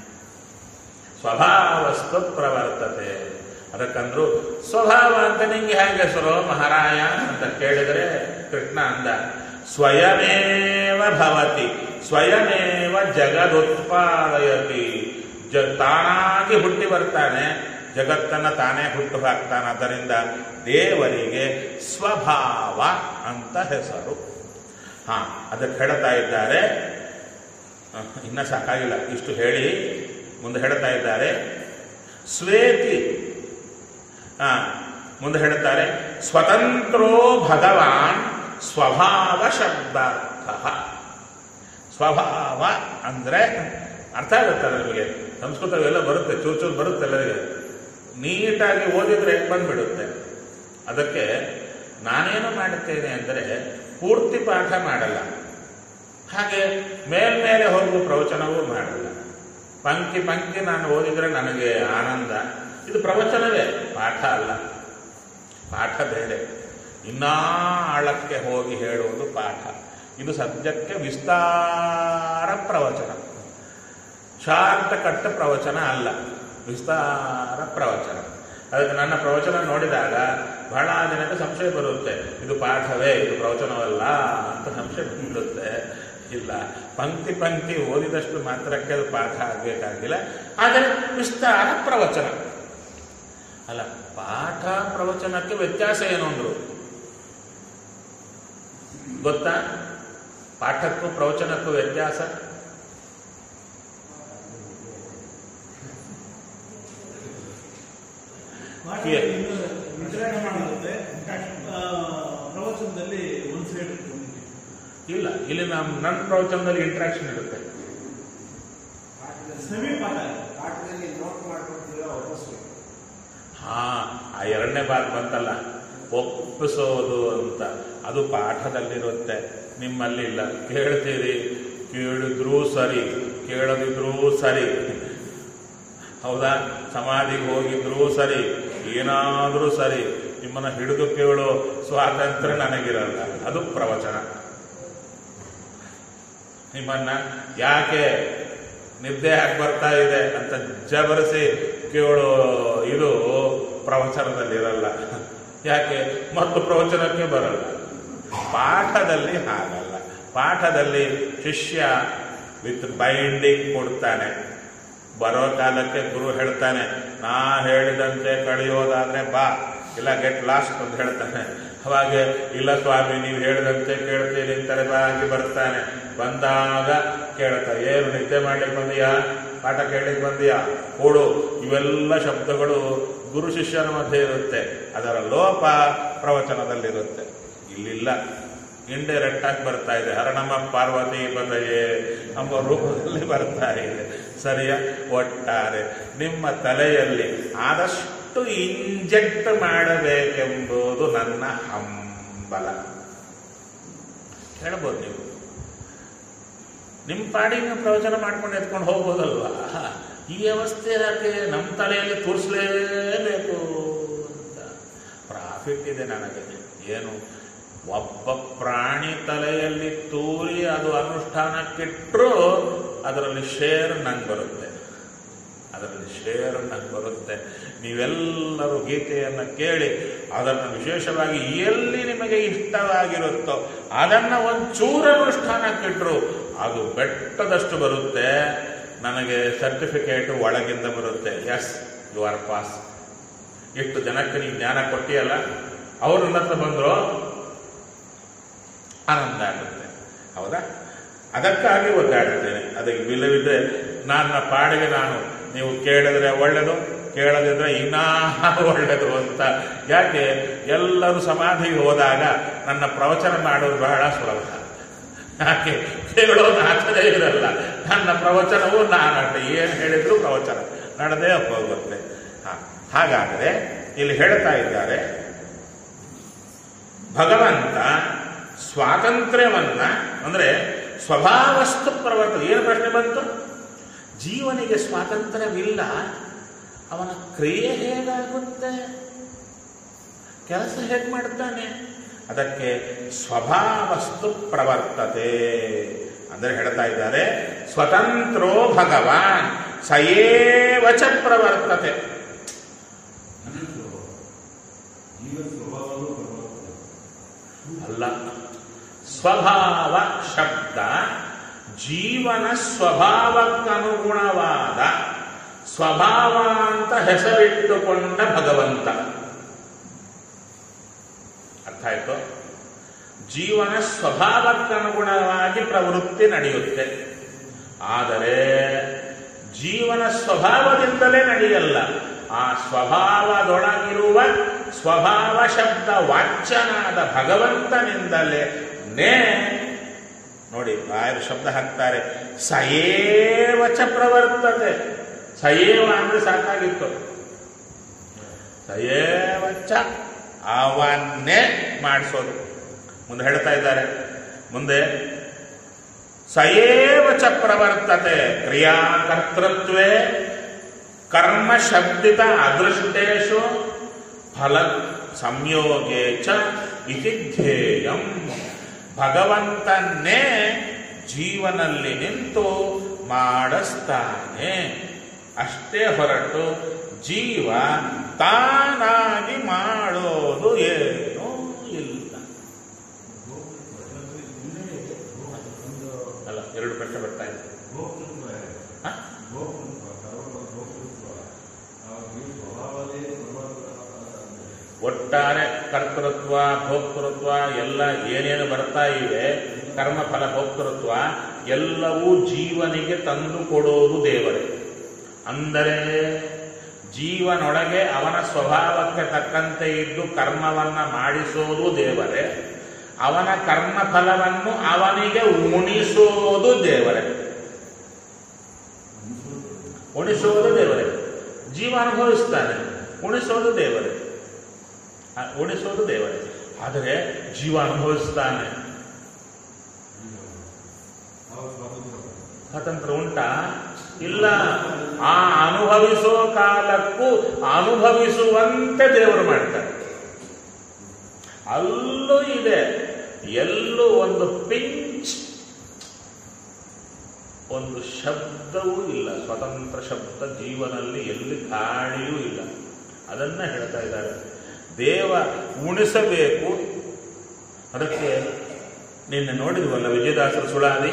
ಸ್ವಭಾವಸ್ತು ಪ್ರವರ್ತತೆ ಅದಕ್ಕಂದ್ರು ಸ್ವಭಾವ ಅಂತ ನಿಂಗೆ ಹೇಗೆ ಹೆಸರು ಮಹಾರಾಯ ಅಂತ ಕೇಳಿದರೆ ಕೃಷ್ಣ ಅಂದ ಸ್ವಯಮೇವ ಭವತಿ ಸ್ವಯಮೇವ ಜಗದುತ್ಪಾದಯತಿ ಜ ತಾನಾಗಿ ಹುಟ್ಟಿ ಬರ್ತಾನೆ ಜಗತ್ತನ್ನ ತಾನೇ ಹುಟ್ಟು ಹಾಕ್ತಾನೆ ಆದ್ದರಿಂದ ದೇವರಿಗೆ ಸ್ವಭಾವ ಅಂತ ಹೆಸರು ಹಾ ಅದಕ್ಕೆ ಹೇಳ್ತಾ ಇದ್ದಾರೆ ಅಹ್, ಇನ್ನ ಸಾಕಾಗಿಲ್ಲ ಇಷ್ಟು ಹೇಳಿ ಮುಂದೆ ಹೇಳ್ತಾ ಇದ್ದಾರೆ ಸ್ವೇತಿ ಆ, ಮುಂದೆ ಹೇಳ್ತಾರೆ ಸ್ವತಂತ್ರೋ ಭಗವಾನ್ ಸ್ವಭಾವ ಶಬ್ದಾರ್ಥ ಸ್ವಭಾವ ಅಂದ್ರೆ ಅರ್ಥ ಆಗುತ್ತೆ ನಿಮಗೆ ಸಂಸ್ಕೃತವೆಲ್ಲ ಬರುತ್ತೆ ಚೂರು ಚೂರು ಬರುತ್ತೆ ಎಲ್ಲರಿಗೆ ನೀಟಾಗಿ ಓದಿದ್ರೆ ಬಂದ್ಬಿಡುತ್ತೆ ಅದಕ್ಕೆ ನಾನೇನು ಮಾಡುತ್ತೇನೆ ಅಂದರೆ ಪೂರ್ತಿ ಪಾಠ ಮಾಡಲ್ಲ ಹಾಗೆ ಮೇಲ್ಮೇಲೆ ಹೋಗುವ ಪ್ರವಚನವೂ ಮಾಡಲ್ಲ ಪಂಕ್ತಿ ಪಂಕ್ತಿ ನಾನು ಓದಿದ್ರೆ ನನಗೆ ಆನಂದ ಇದು ಪ್ರವಚನವೇ ಪಾಠ ಅಲ್ಲ ಪಾಠ ಬೇರೆ ಇನ್ನೂ ಆಳಕ್ಕೆ ಹೋಗಿ ಹೇಳುವುದು ಪಾಠ ಇದು ಸದ್ಯಕ್ಕೆ ವಿಸ್ತಾರ ಪ್ರವಚನ ಶಾರ್ಟ್ ಕಟ್ಟ ಪ್ರವಚನ ಅಲ್ಲ ವಿಸ್ತಾರ ಪ್ರವಚನ ಅದಕ್ಕೆ ನನ್ನ ಪ್ರವಚನ ನೋಡಿದಾಗ ಬಹಳ ಜನಕ್ಕೆ ಸಂಶಯ ಬರುತ್ತೆ ಇದು ಪಾಠವೇ ಇದು ಪ್ರವಚನವಲ್ಲ ಅಂತ ಸಂಶಯ ಬಂದಿರುತ್ತೆ ಇಲ್ಲ ಪಂಕ್ತಿ ಪಂಕ್ತಿ ಓದಿದಷ್ಟು ಮಾತ್ರಕ್ಕೆ ಅದು ಪಾಠ ಆಗಬೇಕಾಗಿಲ್ಲ ಆದರೆ ವಿಸ್ತಾರ ಪ್ರವಚನ ಅಲ್ಲ ಪಾಠ ಪ್ರವಚನಕ್ಕೆ ವ್ಯತ್ಯಾಸ ಏನು ಅಂದ್ರು ಗೊತ್ತಾ ಪಾಠಕ್ಕೂ ಪ್ರವಚನಕ್ಕೂ ವ್ಯತ್ಯಾಸ ಇಂಟರಾಕ್ಷನ್ ಇರುತ್ತೆ ಆ, ಪ್ರವಚನದಲ್ಲಿ ಒಂದು ಸೈಡ್ ಇಲ್ಲ ಇಲ್ಲಿ ನಮ್ಮ ನನ್ನ ಪ್ರವಚನದಲ್ಲಿ ಇಂಟ್ರಾಕ್ಷನ್ ಇರುತ್ತೆ ಸೆಮಿ ಪಾಠ ಪಾಠದಲ್ಲಿ ನೋಟ್ ಮಾಡ್ಕೊಡ್ತೀರ ವಾಪಸ್ಸು ಹಾ ಆ ಎರಡನೇ ಬಾತ್ ಬಂತಲ್ಲ ಒಪ್ಪಿಸೋದು ಅಂತ ಅದು ಪಾಠದಲ್ಲಿರುತ್ತೆ ನಿಮ್ಮಲ್ಲಿ ಇಲ್ಲ ಕೇಳ್ತೀರಿ ಕೇಳಿದ್ರೂ ಸರಿ ಕೇಳದಿದ್ರೂ ಸರಿ ಹೌದಾ ಸಮಾಧಿಗೆ ಹೋಗಿದ್ರೂ ಸರಿ ಏನಾದರೂ ಸರಿ ನಿಮ್ಮನ್ನ ಹಿಡಿದು ಕೇಳೋ ಸ್ವಾತಂತ್ರ್ಯ ನನಗಿರಲ್ಲ ಅದು ಪ್ರವಚನ ನಿಮ್ಮನ್ನ ಯಾಕೆ ನಿದ್ದೆ ಯಾಕೆ ಬರ್ತಾ ಇದೆ ಅಂತ ಜಬರಿಸಿ ಕೇಳೋ ಇದು ಪ್ರವಚನದಲ್ಲಿರಲ್ಲ ಯಾಕೆ ಮತ್ತು ಪ್ರವಚನಕ್ಕೆ ಬರಲ್ಲ ಪಾಠದಲ್ಲಿ ಹಾಗಲ್ಲ ಪಾಠದಲ್ಲಿ ಶಿಷ್ಯ ವಿತ್ ಬೈಂಡಿಂಗ್ ಕೊಡ್ತಾನೆ ಬರೋ ಕಾಲಕ್ಕೆ ಗುರು ಹೇಳ್ತಾನೆ ನಾ ಹೇಳಿದಂತೆ ಕಳೆಯೋದಾದ್ರೆ ಬಾ ಇಲ್ಲ ಗೆಟ್ ಲಾಸ್ಟ್ ಅಂತ ಹೇಳ್ತಾನೆ ಅವಾಗ ಇಲ್ಲ ಸ್ವಾಮಿ ನೀವು ಹೇಳಿದಂತೆ ಕೇಳ್ತೀರಿ ತಲೆಬಾಗಿ ಬರ್ತಾನೆ ಬಂದಾಗ ಕೇಳ್ತಾರೆ ಏನು ನಿದ್ದೆ ಮಾಡ್ಲಿಕ್ಕೆ ಬಂದೀಯಾ ಪಾಠ ಕೇಳಲಿಕ್ಕೆ ಬಂದೀಯಾ ಕೊಡು ಇವೆಲ್ಲ ಶಬ್ದಗಳು ಗುರು ಶಿಷ್ಯರ ಮಧ್ಯೆ ಇರುತ್ತೆ ಅದರ ಲೋಪ ಪ್ರವಚನದಲ್ಲಿರುತ್ತೆ ಇಲ್ಲಿಲ್ಲ ಇಂಡೈರೆಕ್ಟ್ ಆಗಿ ಬರ್ತಾ ಇದೆ ಹರಣಮ ಪಾರ್ವತಿ ಬಂದಯೇ ಎಂಬ ರೂಪದಲ್ಲಿ ಬರ್ತಾ ಇದೆ ಸರಿಯ ಒಟ್ಟಾರೆ ನಿಮ್ಮ ತಲೆಯಲ್ಲಿ ಆದಷ್ಟು ಇಂಜೆಕ್ಟ್ ಮಾಡಬೇಕೆಂಬುದು ನನ್ನ ಹಂಬಲ ಹೇಳ್ಬೋದು ನೀವು ನಿಮ್ಮ ಪಾಡಿಗೆ ನೀವು ಪ್ರವಚನ ಮಾಡ್ಕೊಂಡು ಎತ್ಕೊಂಡು ಹೋಗ್ಬೋದಲ್ವಾ ಈ ವ್ಯವಸ್ಥೆ ಯಾಕೆ ನಮ್ಮ ತಲೆಯಲ್ಲಿ ತೋರಿಸಲೇಬೇಕು ಅಂತ ಪ್ರಾಫಿಟ್ ಇದೆ ನನಗೆ ಏನು ಒಬ್ಬ ಪ್ರಾಣಿ ತಲೆಯಲ್ಲಿ ತೂರಿ ಅದು ಅನುಷ್ಠಾನಕ್ಕಿಟ್ಟರೂ ಅದರಲ್ಲಿ ಶೇರ್ ನಂಗೆ ಬರುತ್ತೆ ಅದರಲ್ಲಿ ಶೇರ್ ನಂಗೆ ಬರುತ್ತೆ ನೀವೆಲ್ಲರೂ ಗೀತೆಯನ್ನು ಕೇಳಿ ಅದನ್ನು ವಿಶೇಷವಾಗಿ ಎಲ್ಲಿ ನಿಮಗೆ ಇಷ್ಟವಾಗಿರುತ್ತೋ ಅದನ್ನು ಒಂಚೂರು ಅನುಷ್ಠಾನಕ್ಕಿಟ್ರು ಅದು ಬೆಟ್ಟದಷ್ಟು ಬರುತ್ತೆ ನನಗೆ ಸರ್ಟಿಫಿಕೇಟ್ ಒಳಗಿಂದ ಬರುತ್ತೆ ಎಸ್ ಯು ಆರ್ ಪಾಸ್ ಎಷ್ಟು ಜನಕ್ಕೆ ನೀವು ಜ್ಞಾನ ಕೊಟ್ಟಿಯಲ್ಲ ಅವರು ನನ್ನ ಹತ್ರ ಬಂದರು ಆನಂದ ಆಗುತ್ತೆ ಹೌದಾ ಅದಕ್ಕಾಗಿ ಒದ್ದಾಡುತ್ತೇನೆ ಅದಕ್ಕೆ ಬಿಲ್ಲವಿದ್ರೆ ನನ್ನ ಪಾಡಿಗೆ ನಾನು ನೀವು ಕೇಳಿದ್ರೆ ಒಳ್ಳೆಯದು ಕೇಳದಿದ್ರೆ ಇನ್ನೂ ಒಳ್ಳೆಯದು ಅಂತ ಯಾಕೆ ಎಲ್ಲರೂ ಸಮಾಧಿಗೆ ಹೋದಾಗ ನನ್ನ ಪ್ರವಚನ ಮಾಡೋದು ಬಹಳ ಸುಲಭ ಯಾಕೆ ಕೇಳೋದು ಆಚರಣೆ ಇರಲ್ಲ ನನ್ನ ಪ್ರವಚನವು ನಾನಟ್ಟೆ ಏನು ಹೇಳಿದ್ರು ಪ್ರವಚನ ನಡೆದೇ ಹೋಗುತ್ತೆ ಹಾ ಹಾಗಾದರೆ ಇಲ್ಲಿ ಹೇಳ್ತಾ ಇದ್ದಾರೆ ಭಗವಂತ ಸ್ವಾತಂತ್ರ್ಯವನ್ನ ಅಂದ್ರೆ ಸ್ವಭಾವಸ್ತು ಪ್ರವರ್ತನೆ ಏನು ಪ್ರಶ್ನೆ ಬಂತು ಜೀವನಿಗೆ ಸ್ವಾತಂತ್ರ್ಯವಿಲ್ಲ ಅವನ ಕ್ರಿಯೆ ಹೇಗಾಗುತ್ತೆ ಕೆಲಸ ಹೇಗೆ ಮಾಡ್ತಾನೆ ಅದಕ್ಕೆ ಸ್ವಭಾವಸ್ತು ಪ್ರವರ್ತತೆ ಅಂದರೆ ಹೇಳ್ತಾ ಇದ್ದಾರೆ ಸ್ವತಂತ್ರೋ ಭಗವಾನ್ ಸಯೇವಚ ಪ್ರವರ್ತತೆ ಜೀವನ ಸ್ವಭಾವನೂ ಬರಬಾರ್ದು ಅಲ್ಲ ಸ್ವಭಾವ ಶಬ್ದ ಜೀವನ ಸ್ವಭಾವಕ್ಕನುಗುಣವಾದ ಸ್ವಭಾವ ಅಂತ ಹೆಸರಿಟ್ಟುಕೊಂಡ ಭಗವಂತ ಅರ್ಥ ಆಯ್ತು ಜೀವನ ಸ್ವಭಾವಕ್ಕನುಗುಣವಾಗಿ ಪ್ರವೃತ್ತಿ ನಡೆಯುತ್ತೆ ಆದರೆ ಜೀವನ ಸ್ವಭಾವದಿಂದಲೇ ನಡೆಯಲ್ಲ ಆ ಸ್ವಭಾವದೊಳಗಿರುವ ಸ್ವಭಾವ ಶಬ್ದ ವಾಚ್ಯನಾದ ಭಗವಂತನಿಂದಲೇ ನೇ ನೋಡಿ ರಾಯರು ಶಬ್ದ ಹಾಕ್ತಾರೆ ಸಯೇವಚ ಪ್ರವರ್ತತೆ ಸಯೇವ ಅಂದ್ರೆ ಸಾಕಾಗಿತ್ತು ಸಯೇವಚ ಅವನ್ನೇ ಮಾಡಿಸೋದು ಮುಂದೆ ಹೇಳ್ತಾ ಇದ್ದಾರೆ ಮುಂದೆ ಸಯೇವಚ ಪ್ರವರ್ತತೆ ಕ್ರಿಯಾಕರ್ತೃತ್ವೇ ಕರ್ಮ ಶಬ್ದಿತ ಅದೃಷ್ಟೇಶು ಫಲ ಸಂಯೋಗೇ ಚ ಇತಿ ಧ್ಯೇಯಂ ಭಗವಂತನ್ನೇ ಜೀವನಲ್ಲಿ ನಿಂತು ಮಾಡಿಸ್ತಾನೆ ಅಷ್ಟೇ ಹೊರಟು ಜೀವ ತಾನಾಗಿ ಮಾಡೋದು ಏನೂ ಇಲ್ಲ ಅಲ್ಲ ಎರಡು ಪ್ರಶ್ನೆ ಬರ್ತಾ ಇದೆ ಭೋಕ್ತೃತ್ವ ಇದೆ. ಹ? ಭೋಕ್ತೃತ್ವ, ಕರ್ಮ ಭೋಕ್ತೃತ್ವ. ಆ ಈ ಸ್ವಭಾವದಲ್ಲಿ ಪರಮಾತ್ಮ ಒಟ್ಟಾರೆ ಕರ್ತೃತ್ವ ಭೋಕ್ತೃತ್ವ ಎಲ್ಲ ಏನೇನು ಬರ್ತಾ ಇವೆ ಕರ್ಮಫಲ ಭೋಕ್ತೃತ್ವ ಎಲ್ಲವೂ ಜೀವನಿಗೆ ತಂದು ಕೊಡೋದು ದೇವರೇ ಅಂದರೆ ಜೀವನೊಳಗೆ ಅವನ ಸ್ವಭಾವಕ್ಕೆ ತಕ್ಕಂತೆ ಇದ್ದು ಕರ್ಮವನ್ನ ಮಾಡಿಸೋದು ದೇವರೇ ಅವನ ಕರ್ಮಫಲವನ್ನು ಅವನಿಗೆ ಉಣಿಸೋದು ದೇವರೇ ಉಣಿಸೋದು ದೇವರೇ ಜೀವ ಅನುಭವಿಸ್ತಾನೆ ಉಣಿಸೋದು ದೇವರೇ ಆ, ಉಣಿಸೋದು ದೇವರೇ ಆದರೆ ಜೀವ ಅನುಭವಿಸ್ತಾನೆ ಆ ಸ್ವಾತಂತ್ರ್ಯ ಸ್ವಾತಂತ್ರ್ಯ ಉಂಟಾ ಇಲ್ಲ ಆ ಅನುಭವಿಸೋ ಕಾಲಕ್ಕೂ ಅನುಭವಿಸುವಂತೆ ದೇವರು ಮಾಡ್ತಾರೆ ಅಲ್ಲೂ ಇದೆ ಎಲ್ಲೂ ಒಂದು ಪಿಂಚ್ ಒಂದು ಶಬ್ದವೂ ಇಲ್ಲ ಸ್ವತಂತ್ರ ಶಬ್ದ ಜೀವನಲ್ಲಿ ಎಲ್ಲಿ ಗಾಳಿಯೂ ಇಲ್ಲ ಅದನ್ನ ಹೇಳ್ತಾ ಇದ್ದಾರೆ ದೇವ ಉಣಿಸಬೇಕು ಅದಕ್ಕೆ ನಿನ್ನೆ ನೋಡಿದ್ವಲ್ಲ ವಿಜಯದಾಸರ ಸುಳಾದಿ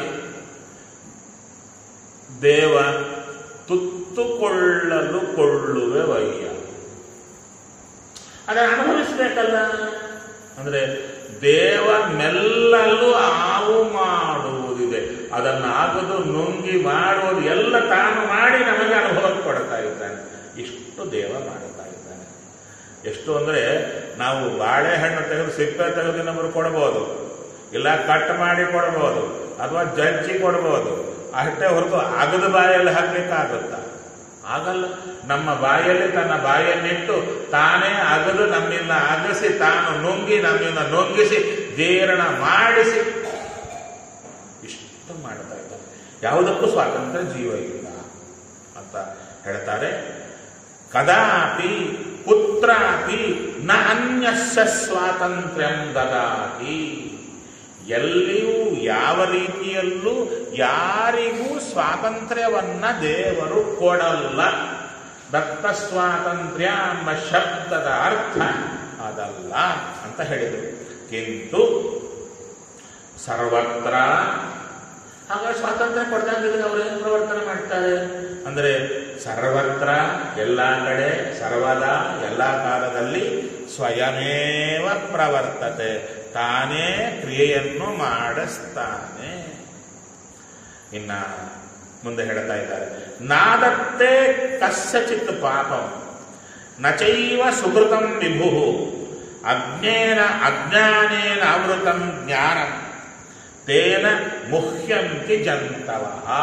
ದೇವ ತುತ್ತುಕೊಳ್ಳಲು ಕೊಳ್ಳುವೆ ವಯ್ಯ ಅದನ್ನು ಅನುಭವಿಸ್ಬೇಕಲ್ಲ ಅಂದ್ರೆ ದೇವ ಮೆಲ್ಲಲು ಆವು ಮಾಡುವುದಿದೆ ಅದನ್ನು ಆಗದು ನುಂಗಿ ಮಾಡುವುದು ಎಲ್ಲ ತಾನು ಮಾಡಿ ನಮಗೆ ಅನುಭವ ಕೊಡ್ತಾ ಇದ್ದಾನೆ ಇಷ್ಟು ದೇವ ಮಾಡ್ತಾ ಇದ್ದಾನೆ ಎಷ್ಟು ಅಂದ್ರೆ ನಾವು ಬಾಳೆಹಣ್ಣು ತೆಗೆದು ಸಿಪ್ಪೆ ತೆಗೆದು ನಮಗೆ ಕೊಡಬಹುದು ಇಲ್ಲ ಕಟ್ ಮಾಡಿ ಕೊಡಬಹುದು ಅಥವಾ ಜಜ್ಜಿ ಕೊಡಬಹುದು ಅಷ್ಟೇ ಹೊರತು ಅಗದ ಬಾಯಲ್ಲಿ ಹಾಕ್ಲಿಕ್ಕಾಗುತ್ತಾ ಆಗಲ್ಲ ನಮ್ಮ ಬಾಯಲ್ಲಿ ತನ್ನ ಬಾಯನ್ನಿಟ್ಟು ತಾನೇ ಅಗದು ನಮ್ಮಿಂದ ಅಗಸಿ ತಾನು ನುಂಗಿ ನಮ್ಮಿಂದ ನುಂಗಿಸಿ ಜೀರ್ಣ ಮಾಡಿಸಿ ಇಷ್ಟು ಮಾಡ್ತಾ ಇದ್ದಾರೆ ಯಾವುದಕ್ಕೂ ಸ್ವಾತಂತ್ರ್ಯ ಜೀವ ಇಲ್ಲ ಅಂತ ಹೇಳ್ತಾರೆ ಕದಾಪಿ ಕುತ್ರಾಪಿ ನ ಅನ್ಯಸ್ಯ ಸ್ವಾತಂತ್ರ್ಯಂ ದದಾತಿ ಎಲ್ಲಿಯೂ ಯಾವ ರೀತಿಯಲ್ಲೂ ಯಾರಿಗೂ ಸ್ವಾತಂತ್ರ್ಯವನ್ನ ದೇವರು ಕೊಡಲ್ಲ ದತ್ತ ಸ್ವಾತಂತ್ರ್ಯ ಎಂಬ ಶಬ್ದದ ಅರ್ಥ ಅದಲ್ಲ ಅಂತ ಹೇಳಿದರು ಕಿಂತು ಸರ್ವತ್ರ ಆಗ ಸ್ವಾತಂತ್ರ್ಯ ಕೊಡ್ದಂಗಿದ್ರೆ ಅವರು ಏನು ಪ್ರವರ್ತನೆ ಮಾಡ್ತಾರೆ ಅಂದ್ರೆ ಸರ್ವತ್ರ ಎಲ್ಲ ಕಡೆ ಸರ್ವದಾ ಎಲ್ಲ ಕಾಲದಲ್ಲಿ ಸ್ವಯಮೇವ ಪ್ರವರ್ತತೆ ತಾನೇ ಕ್ರಿಯೆಯನ್ನು ಮಾಡಿಸ್ತಾನೆ ಇನ್ನ ಮುಂದೆ ಹೇಳ್ತಾ ಇದ್ದಾರೆ ನಾದತ್ತೆ ಕಸ್ಯಚಿತ್ ಪಾಪಂ ನಚೈವ ಸುಕೃತಂ ವಿಭು ಅಜ್ಞೇನ ಅಜ್ಞಾನೇನ ಆವೃತಂ ಜ್ಞಾನಂ ತೇನ ಮುಹ್ಯಂತಿ ಜಂತವ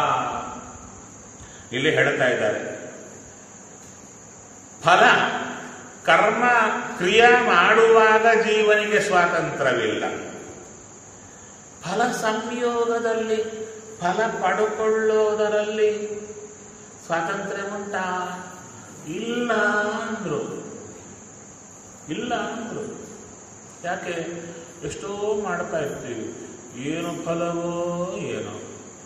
ಇಲ್ಲಿ ಹೇಳ್ತಾ ಇದ್ದಾರೆ ಫಲ ಕರ್ಮ ಕ್ರಿಯೆ ಮಾಡುವಾಗ ಜೀವನಿಗೆ ಸ್ವಾತಂತ್ರ್ಯವಿಲ್ಲ ಫಲ ಸಂಯೋಗದಲ್ಲಿ ಫಲ ಪಡ್ಕೊಳ್ಳೋದರಲ್ಲಿ ಸ್ವಾತಂತ್ರ್ಯ ಉಂಟಾ ಇಲ್ಲ ಅಂದ್ರು ಇಲ್ಲ ಅಂದ್ರು ಯಾಕೆ ಎಷ್ಟೋ ಮಾಡ್ತಾ ಇರ್ತೀವಿ ಏನು ಫಲವೋ ಏನೋ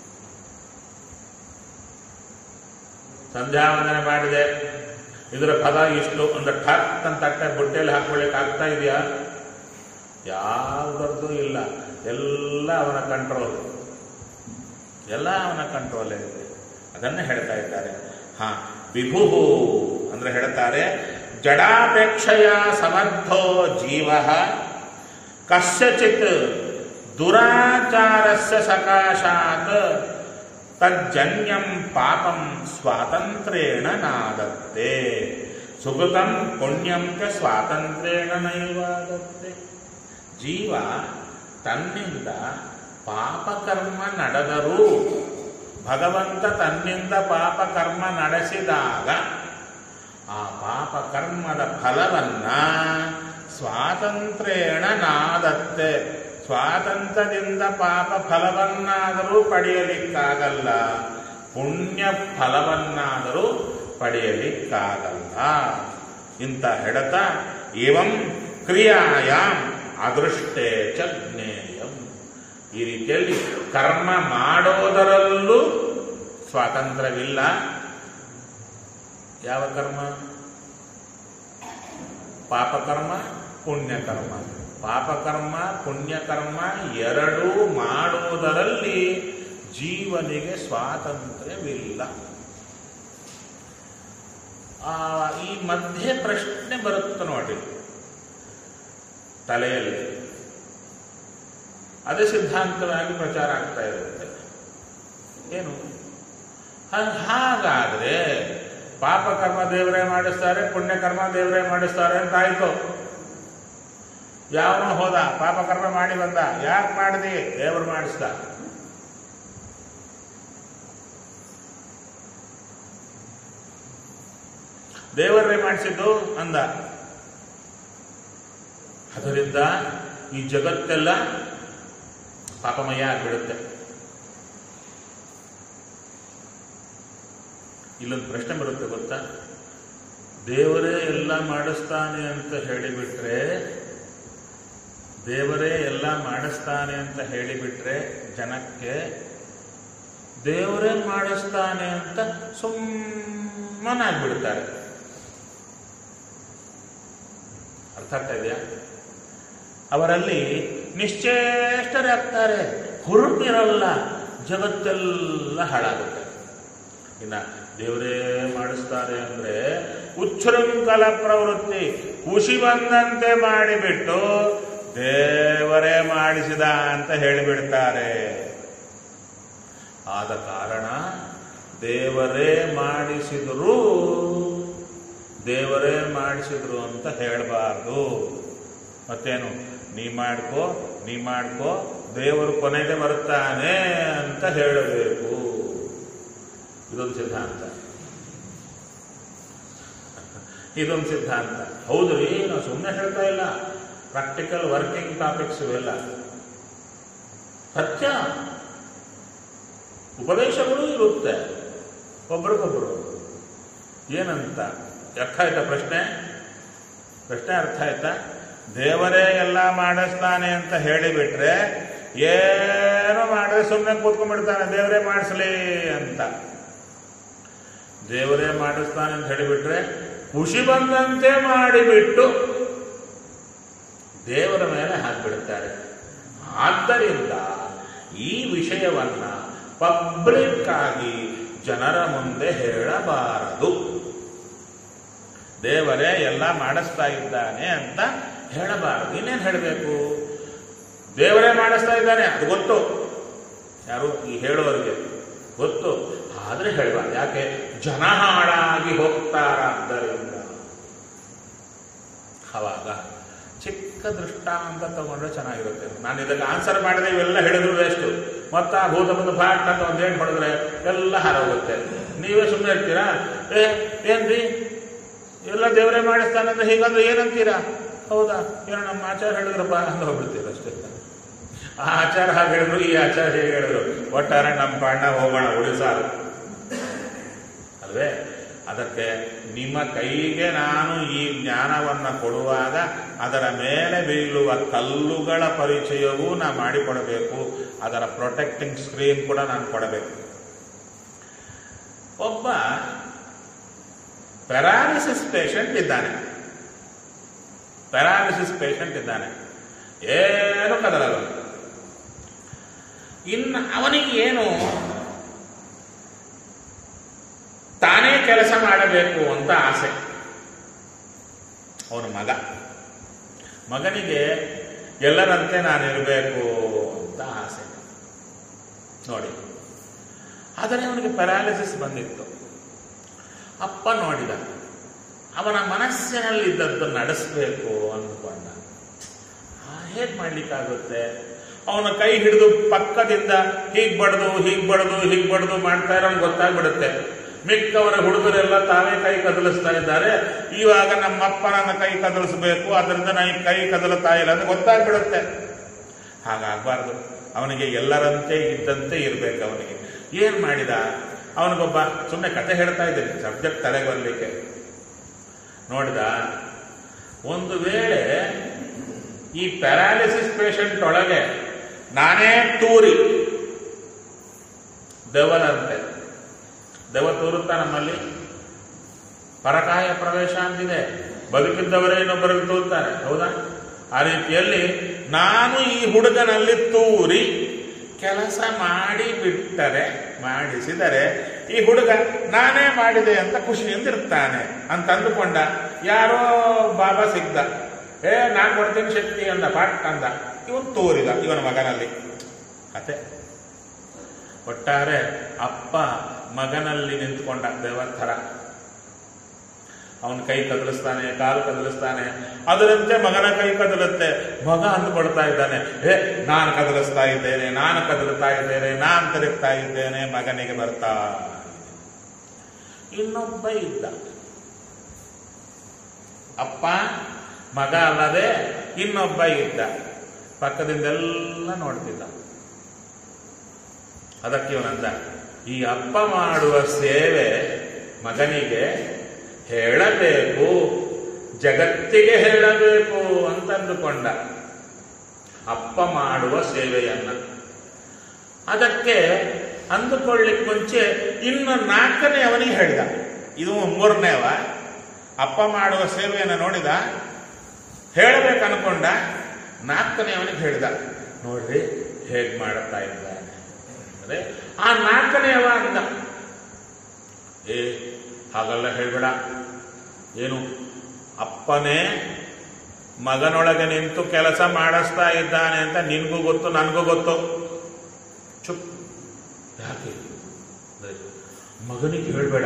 ಸಂಧ್ಯಾವಂದನೆ ಮಾಡಿದೆ ಇದರ ಫಲ ಇಷ್ಟು ಒಂದು ಠಕ್ ಅಂತ ತಟ್ಟೆ ಬುಟ್ಟೆಯಲ್ಲಿ ಹಾಕೊಳ್ಳಿಕ್ಕೆ ಆಗ್ತಾ ಇದೆಯಾ ಯಾವುದರದ್ದು ಇಲ್ಲ ಎಲ್ಲ ಅವನ ಕಂಟ್ರೋಲ್ ಎಲ್ಲ ಅವನ ಕಂಟ್ರೋಲ್ ಇದೆ ಅದನ್ನೇ ಹೇಳ್ತಾ ಇದ್ದಾರೆ ಹಾ ವಿಭು ಅಂದ್ರೆ ಹೇಳ್ತಾರೆ ಜಡಾಪೇಕ್ಷೆಯ ಸಮರ್ಥೋ ಜೀವ ಕಸ್ಯಚಿತ್ ದುರಾಚಾರಸ್ಯ ಸಕಾಶಾತ್ ತಜ್ಜನ್ಯಂ ಪಾಪಂ ಸ್ವಾತಂತ್ರ್ಯೇಣ ನಾದತ್ತೆ ಸುಕೃತಂ ಪುಣ್ಯಂ ಚ ಸ್ವಾತಂತ್ರ್ಯೇಣ ನೈವಾದತ್ತೆ ಜೀವ ತನ್ನಿಂದ ಪಾಪಕರ್ಮ ನಡೆದರೂ ಭಗವಂತ ತನ್ನಿಂದ ಪಾಪಕರ್ಮ ನಡೆಸಿದಾಗ ಆ ಪಾಪಕರ್ಮದ ಫಲವನ್ನ ಸ್ವಾತಂತ್ರ್ಯೇಣ ನಾದತ್ತೆ ಸ್ವಾತಂತ್ರ್ಯದಿಂದ ಪಾಪ ಫಲವನ್ನಾದರೂ ಪಡೆಯಲಿಕ್ಕಾಗಲ್ಲ ಪುಣ್ಯ ಫಲವನ್ನಾದರೂ ಪಡೆಯಲಿಕ್ಕಾಗಲ್ಲ ಇಂಥ ಹೆಡತ ಏವಂ ಕ್ರಿಯಾಯಾಮ್ ಅದೃಷ್ಟೇ ಚ ಜ್ಞೇಯಂ ಈ ರೀತಿಯಲ್ಲಿ ಕರ್ಮ ಮಾಡೋದರಲ್ಲೂ ಸ್ವಾತಂತ್ರ್ಯವಿಲ್ಲ ಯಾವ ಕರ್ಮ ಪಾಪಕರ್ಮ ಪುಣ್ಯಕರ್ಮ ಪಾಪಕರ್ಮ ಪುಣ್ಯಕರ್ಮ ಎರಡೂ ಮಾಡುವುದರಲ್ಲಿ ಜೀವನಿಗೆ ಸ್ವಾತಂತ್ರ್ಯವಿಲ್ಲ ಆ, ಈ ಮಧ್ಯೆ ಪ್ರಶ್ನೆ ಬರುತ್ತೆ ನೋಡಿ ತಲೆಯಲ್ಲಿ ಅದೇ ಸಿದ್ಧಾಂತವಾಗಿ ಪ್ರಚಾರ ಆಗ್ತಾ ಇರುತ್ತೆ ಏನು ಹ- ಹಾಗಾದ್ರೆ ಪಾಪಕರ್ಮ ದೇವರೇ ಮಾಡಿಸ್ತಾರೆ ಪುಣ್ಯಕರ್ಮ ದೇವರೇ ಮಾಡಿಸ್ತಾರೆ ಅಂತ ಆಯ್ತು ಯಾವನು ಹೋದ ಪಾಪಕರ್ಮ ಮಾಡಿ ಬಂದ ಯಾಕೆ ಮಾಡಿದಿ ದೇವರು ಮಾಡಿಸ್ದ ದೇವರೇ ಮಾಡಿಸಿದ್ದು ಅಂದ ಅದರಿಂದ ಈ ಜಗತ್ತೆಲ್ಲ ಪಾಪಮಯ ಆಗಿಬಿಡುತ್ತೆ ಇಲ್ಲೊಂದು ಪ್ರಶ್ನೆ ಬರುತ್ತೆ ಗೊತ್ತಾ ದೇವರೇ ಎಲ್ಲ ಮಾಡಿಸ್ತಾನೆ ಅಂತ ಹೇಳಿಬಿಟ್ರೆ ದೇವರೇ ಎಲ್ಲ ಮಾಡಿಸ್ತಾನೆ ಅಂತ ಹೇಳಿಬಿಟ್ರೆ ಜನಕ್ಕೆ ದೇವರೇ ಮಾಡಿಸ್ತಾನೆ ಅಂತ ಸುಮ್ಮನಾಗ್ಬಿಡ್ತಾರೆ ಅರ್ಥ ಆಗ್ತಾ ಇದೆಯಾ ಅವರಲ್ಲಿ ನಿಶ್ಚೇಷ್ಟರಾಗ್ತಾರೆ ಹುರುಪಿರಲ್ಲ ಜಗತ್ತೆಲ್ಲ ಹಾಳಾಗುತ್ತೆ ಇನ್ನ ದೇವರೇ ಮಾಡಿಸ್ತಾರೆ ಅಂದ್ರೆ ಉಚ್ಛೃಂಖಲ ಪ್ರವೃತ್ತಿ ಖುಷಿ ಬಂದಂತೆ ಮಾಡಿಬಿಟ್ಟು ದೇವರೇ ಮಾಡಿಸಿದ ಅಂತ ಹೇಳಿಬಿಡ್ತಾರೆ ಆದ ಕಾರಣ ದೇವರೇ ಮಾಡಿಸಿದ್ರು ದೇವರೇ ಮಾಡಿಸಿದ್ರು ಅಂತ ಹೇಳಬಾರ್ದು ಮತ್ತೇನು ನೀ ಮಾಡ್ಕೋ ನೀ ಮಾಡ್ಕೋ ದೇವರು ಕೊನೆಗೆ ಬರ್ತಾನೆ ಅಂತ ಹೇಳಬೇಕು ಇದೊಂದು ಸಿದ್ಧಾಂತ ಇದೊಂದು ಸಿದ್ಧಾಂತ ಹೌದ್ರಿ ನಾವು ಸುಮ್ಮನೆ ಹೇಳ್ತಾ ಇಲ್ಲ ಪ್ರಾಕ್ಟಿಕಲ್ ವರ್ಕಿಂಗ್ ಟಾಪಿಕ್ಸ್ ಇವೆಲ್ಲ ಸತ್ಯ ಉಪದೇಶಗಳು ಇರುತ್ತೆ ಒಬ್ರಿಗೊಬ್ರು ಏನಂತ ಅರ್ಥ ಆಯ್ತಾ ಪ್ರಶ್ನೆ ಪ್ರಶ್ನೆ ಅರ್ಥ ಆಯ್ತಾ ದೇವರೇ ಎಲ್ಲ ಮಾಡಿಸ್ತಾನೆ ಅಂತ ಹೇಳಿಬಿಟ್ರೆ ಏನು ಮಾಡದೆ ಸುಮ್ಮನೆ ಕೂತ್ಕೊಂಡ್ಬಿಡ್ತಾನೆ ದೇವರೇ ಮಾಡಿಸ್ಲಿ ಅಂತ ದೇವರೇ ಮಾಡಿಸ್ತಾನೆ ಅಂತ ಹೇಳಿಬಿಟ್ರೆ ಖುಷಿ ಬಂದಂತೆ ಮಾಡಿಬಿಟ್ಟು ದೇವರ ಮೇಲೆ ಹಾಕ್ಬಿಡುತ್ತಾರೆ ಆದ್ದರಿಂದ ಈ ವಿಷಯವನ್ನ ಪಬ್ಲಿಕ್ ಆಗಿ ಜನರ ಮುಂದೆ ಹೇಳಬಾರದು ದೇವರೇ ಎಲ್ಲ ಮಾಡಿಸ್ತಾ ಇದ್ದಾನೆ ಅಂತ ಹೇಳಬಾರದು ಇನ್ನೇನು ಹೇಳಬೇಕು ದೇವರೇ ಮಾಡಿಸ್ತಾ ಇದ್ದಾನೆ ಅದು ಗೊತ್ತು ಯಾರು ಈ ಹೇಳುವವರಿಗೆ ಗೊತ್ತು ಆದ್ರೆ ಹೇಳಬಾರ್ದು ಯಾಕೆ ಜನ ಹಾಳಾಗಿ ಹೋಗ್ತಾರಾದ್ದರಿಂದ ಅವಾಗ ಚಿಕ್ಕ ದೃಷ್ಟಾಂತ ತಗೊಂಡ್ರೆ ಚೆನ್ನಾಗಿರುತ್ತೆ ನಾನು ಇದಕ್ಕೆ ಆನ್ಸರ್ ಮಾಡಿದ್ರೆ ಇವೆಲ್ಲ ಹೇಳಿದ್ರು ವೇಸ್ಟು ಮತ್ತ ಆ ಭೂತ ಬಂದು ಫಾಟ್ ಅಂತ ಒಂದು ಏನು ಹೊಡೆದ್ರೆ ಎಲ್ಲ ಹಾರೋಗುತ್ತೆ ನೀವೇ ಸುಮ್ಮನೆ ಇರ್ತೀರಾ ಏ ಏನ್ರಿ ಎಲ್ಲ ದೇವರೇ ಮಾಡಿಸ್ತಾನೆ ಅಂದ್ರೆ ಹೀಗಂದ್ರೆ ಏನಂತೀರಾ ಹೌದಾ ಏನೋ ನಮ್ಮ ಆಚಾರ ಹೇಳಿದ್ರಪ್ಪ ಅಂತ ಹೋಗ್ಬಿಡ್ತೀರ ಅಷ್ಟೇ ಆ ಆಚಾರ ಹಾಗೆ ಹೇಳಿದ್ರು ಈ ಆಚಾರ ಹೇಗೆ ಹೇಳಿದ್ರು ಒಟ್ಟಾರೆ ನಮ್ಮ ಪಾಣ್ಣ ಹೋಗೋಣ ಉಳಿಸಾರು ಅಲ್ವೇ ಅದಕ್ಕೆ ನಿಮ್ಮ ಕೈಗೆ ನಾನು ಈ ಜ್ಞಾನವನ್ನು ಕೊಡುವಾಗ ಅದರ ಮೇಲೆ ಬೀಳುವ ಕಲ್ಲುಗಳ ಪರಿಚಯವೂ ನಾ ಮಾಡಿಕೊಡಬೇಕು ಅದರ ಪ್ರೊಟೆಕ್ಟಿಂಗ್ ಸ್ಕ್ರೀನ್ ಕೂಡ ನಾನು ಕೊಡಬೇಕು ಒಬ್ಬ ಪ್ಯಾರಾಲಿಸಿಸ್ ಪೇಷಂಟ್ ಇದ್ದಾನೆ ಪ್ಯಾರಾಲಿಸಿಸ್ ಪೇಷಂಟ್ ಇದ್ದಾನೆ ಏನು ಕದಲಲ್ಲ ಇನ್ನು ಅವನಿಗೆ ಏನು ತಾನೇ ಕೆಲಸ ಮಾಡಬೇಕು ಅಂತ ಆಸೆ ಅವನ ಮಗ ಮಗನಿಗೆ ಎಲ್ಲರಂತೆ ನಾನಿರಬೇಕು ಅಂತ ಆಸೆ ನೋಡಿ ಆದರೆ ಅವನಿಗೆ ಪ್ಯಾರಾಲಿಸಿಸ್ ಬಂದಿತ್ತು ಅಪ್ಪ ನೋಡಿದ ಅವನ ಮನಸ್ಸಿನಲ್ಲಿದ್ದದ್ದು ನಡೆಸಬೇಕು ಅಂದ್ಕೊಂಡ ಹೇಗೆ ಮಾಡ್ಲಿಕ್ಕಾಗುತ್ತೆ ಅವನ ಕೈ ಹಿಡಿದು ಪಕ್ಕದಿಂದ ಹೀಗ್ ಬಡ್ದು ಹೀಗ್ ಬಡ್ದು ಹೀಗ್ ಬಡ್ದು ಮಾಡ್ತಾ ಇರೋನ್ ಗೊತ್ತಾಗ್ಬಿಡುತ್ತೆ ಮಿಕ್ಕವರ ಹುಡುಗರೆಲ್ಲ ತಾವೇ ಕೈ ಕದಲಿಸ್ತಾ ಇದ್ದಾರೆ ಇವಾಗ ನಮ್ಮಪ್ಪ ನನ್ನ ಕೈ ಕದಲಿಸಬೇಕು ಅದರಿಂದ ನಾನು ಈ ಕೈ ಕದಲುತ್ತಾ ಇಲ್ಲ ಅಂತ ಗೊತ್ತಾಗ್ಬಿಡುತ್ತೆ ಹಾಗಾಗಬಾರ್ದು ಅವನಿಗೆ ಎಲ್ಲರಂತೆ ಇದ್ದಂತೆ ಇರಬೇಕು ಅವನಿಗೆ ಏನ್ ಮಾಡಿದ ಅವನಿಗೊಬ್ಬ ಸುಮ್ಮನೆ ಕತೆ ಹೇಳ್ತಾ ಇದ್ದೀನಿ ಸಬ್ಜೆಕ್ಟ್ ತಲೆಗೆ ಬರಲಿಕ್ಕೆ ನೋಡಿದ ಒಂದು ವೇಳೆ ಈ ಪ್ಯಾರಾಲಿಸಿಸ್ ಪೇಷಂಟ್ ಒಳಗೆ ನಾನೇ ತೂರಿ ದೆವಲಂತೆ ದೆವ ತೂರುತ್ತಾ ನಮ್ಮಲ್ಲಿ ಪರಕಾಯ ಪ್ರವೇಶ ಅಂತಿದೆ ಬದುಕಿದ್ದವರೇ ಇನ್ನೊಬ್ಬರಿಗೆ ತೂರ್ತಾರೆ ಹೌದಾ ಆ ರೀತಿಯಲ್ಲಿ ನಾನು ಈ ಹುಡುಗನಲ್ಲಿ ತೂರಿ ಕೆಲಸ ಮಾಡಿ ಬಿಟ್ಟರೆ ಮಾಡಿಸಿದರೆ ಈ ಹುಡುಗ ನಾನೇ ಮಾಡಿದೆ ಅಂತ ಖುಷಿಯಿಂದ ಇರ್ತಾನೆ ಅಂತ ಅಂದುಕೊಂಡ ಯಾರೋ ಬಾಬಾ ಸಿಗ್ದ ಏ ನಾನ್ ಕೊಡ್ತೀನಿ ಶಕ್ತಿ ಅಂದ ಪಾಟ್ ಅಂದ ಇವನ್ ತೋರಿದ ಇವನ ಮಗನಲ್ಲಿ ಕತೆ ಒಟ್ಟಾರೆ ಅಪ್ಪ ಮಗನಲ್ಲಿ ನಿಂತ್ಕೊಂಡ ದೇವರ ಥರ ಅವನ ಕೈ ಕದಲಿಸ್ತಾನೆ ಕಾಲು ಕದಲಿಸ್ತಾನೆ ಅದರಂತೆ ಮಗನ ಕೈ ಕದಲುತ್ತೆ ಮಗ ಅಂದುಕೊಳ್ತಾ ಇದ್ದಾನೆ ಏ ನಾನು ಕದಲಿಸ್ತಾ ಇದ್ದೇನೆ ನಾನು ಕದಲುತ್ತಾ ಇದ್ದೇನೆ ನಾನು ತಿರುಗ್ತಾ ಇದ್ದೇನೆ ಮಗನಿಗೆ ಬರ್ತಾ ಇನ್ನೊಬ್ಬ ಇದ್ದ ಅಪ್ಪ ಮಗ ಅಲ್ಲದೆ ಇನ್ನೊಬ್ಬ ಇದ್ದ ಪಕ್ಕದಿಂದೆಲ್ಲ ನೋಡ್ತಿದ್ದ ಅದಕ್ಕೆ ಇವನಂದ ಈ ಅಪ್ಪ ಮಾಡುವ ಸೇವೆ ಮಗನಿಗೆ ಹೇಳಬೇಕು ಜಗತ್ತಿಗೆ ಹೇಳಬೇಕು ಅಂತ ಅಂದುಕೊಂಡ ಅಪ್ಪ ಮಾಡುವ ಸೇವೆಯನ್ನ ಅದಕ್ಕೆ ಅಂದುಕೊಳ್ಳಿಕ್ ಮುಂಚೆ ಇನ್ನು ನಾಲ್ಕನೇ ಅವನಿಗೆ ಹೇಳಿದ ಇದು ಮೂರನೇವ ಅಪ್ಪ ಮಾಡುವ ಸೇವೆಯನ್ನು ನೋಡಿದ ಹೇಳಬೇಕು ಅನ್ಕೊಂಡ ನಾಲ್ಕನೇ ಅವನಿಗೆ ಹೇಳಿದ ನೋಡ್ರಿ ಹೇಗ್ ಮಾಡುತ್ತಾ ಇದ್ದಾನೆ ಅಂದ್ರೆ ಆ ನಾಲ್ಕನೇವ ಅಂದ ಏ ಹಾಗೆಲ್ಲ ಹೇಳ್ಬೇಡ ಏನು ಅಪ್ಪನೇ ಮಗನೊಳಗೆ ನಿಂತು ಕೆಲಸ ಮಾಡಿಸ್ತಾ ಇದ್ದಾನೆ ಅಂತ ನಿನ್ಗೂ ಗೊತ್ತು ನನಗೂ ಗೊತ್ತು ಚುಪ್ ಯಾಕೆ ಅಂದ್ರೆ ಮಗನಿಗೆ ಹೇಳ್ಬೇಡ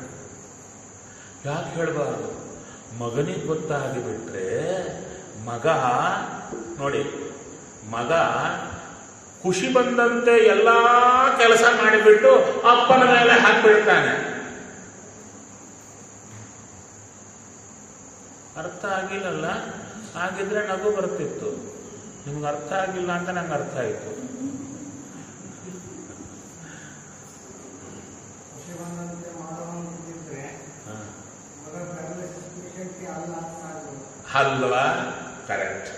ಯಾಕೆ ಹೇಳ್ಬಾರ್ದು ಮಗನಿಗೆ ಗೊತ್ತಾಗಿ ಬಿಟ್ರೆ ಮಗ ನೋಡಿ ಮಗ ಖುಷಿ ಬಂದಂತೆ ಎಲ್ಲಾ ಕೆಲಸ ಮಾಡಿಬಿಟ್ಟು ಅಪ್ಪನ ಮೇಲೆ ಹಾಕ್ಬಿಡ್ತಾನೆ ಅರ್ಥ ಆಗಿಲ್ಲಲ್ಲ ಆಗಿದ್ರೆ ನಗು ಬರ್ತಿತ್ತು ನಿಮ್ಗೆ ಅರ್ಥ ಆಗಿಲ್ಲ ಅಂತ ನಂಗೆ ಅರ್ಥ ಆಯ್ತು ಶಿವನಂತೆ ಮಾಡೋಂತಿದ್ರೆ ಹ. ಮಗ ಪ್ಯಾರಲಿಸಿಸ್ ಪೇಷಂಟ್ಗೆ ಅಲ್ಲ ಅಂತ ಆಗ್ಬೋದು ಅಲ್ವಾ ಕರೆಕ್ಟ್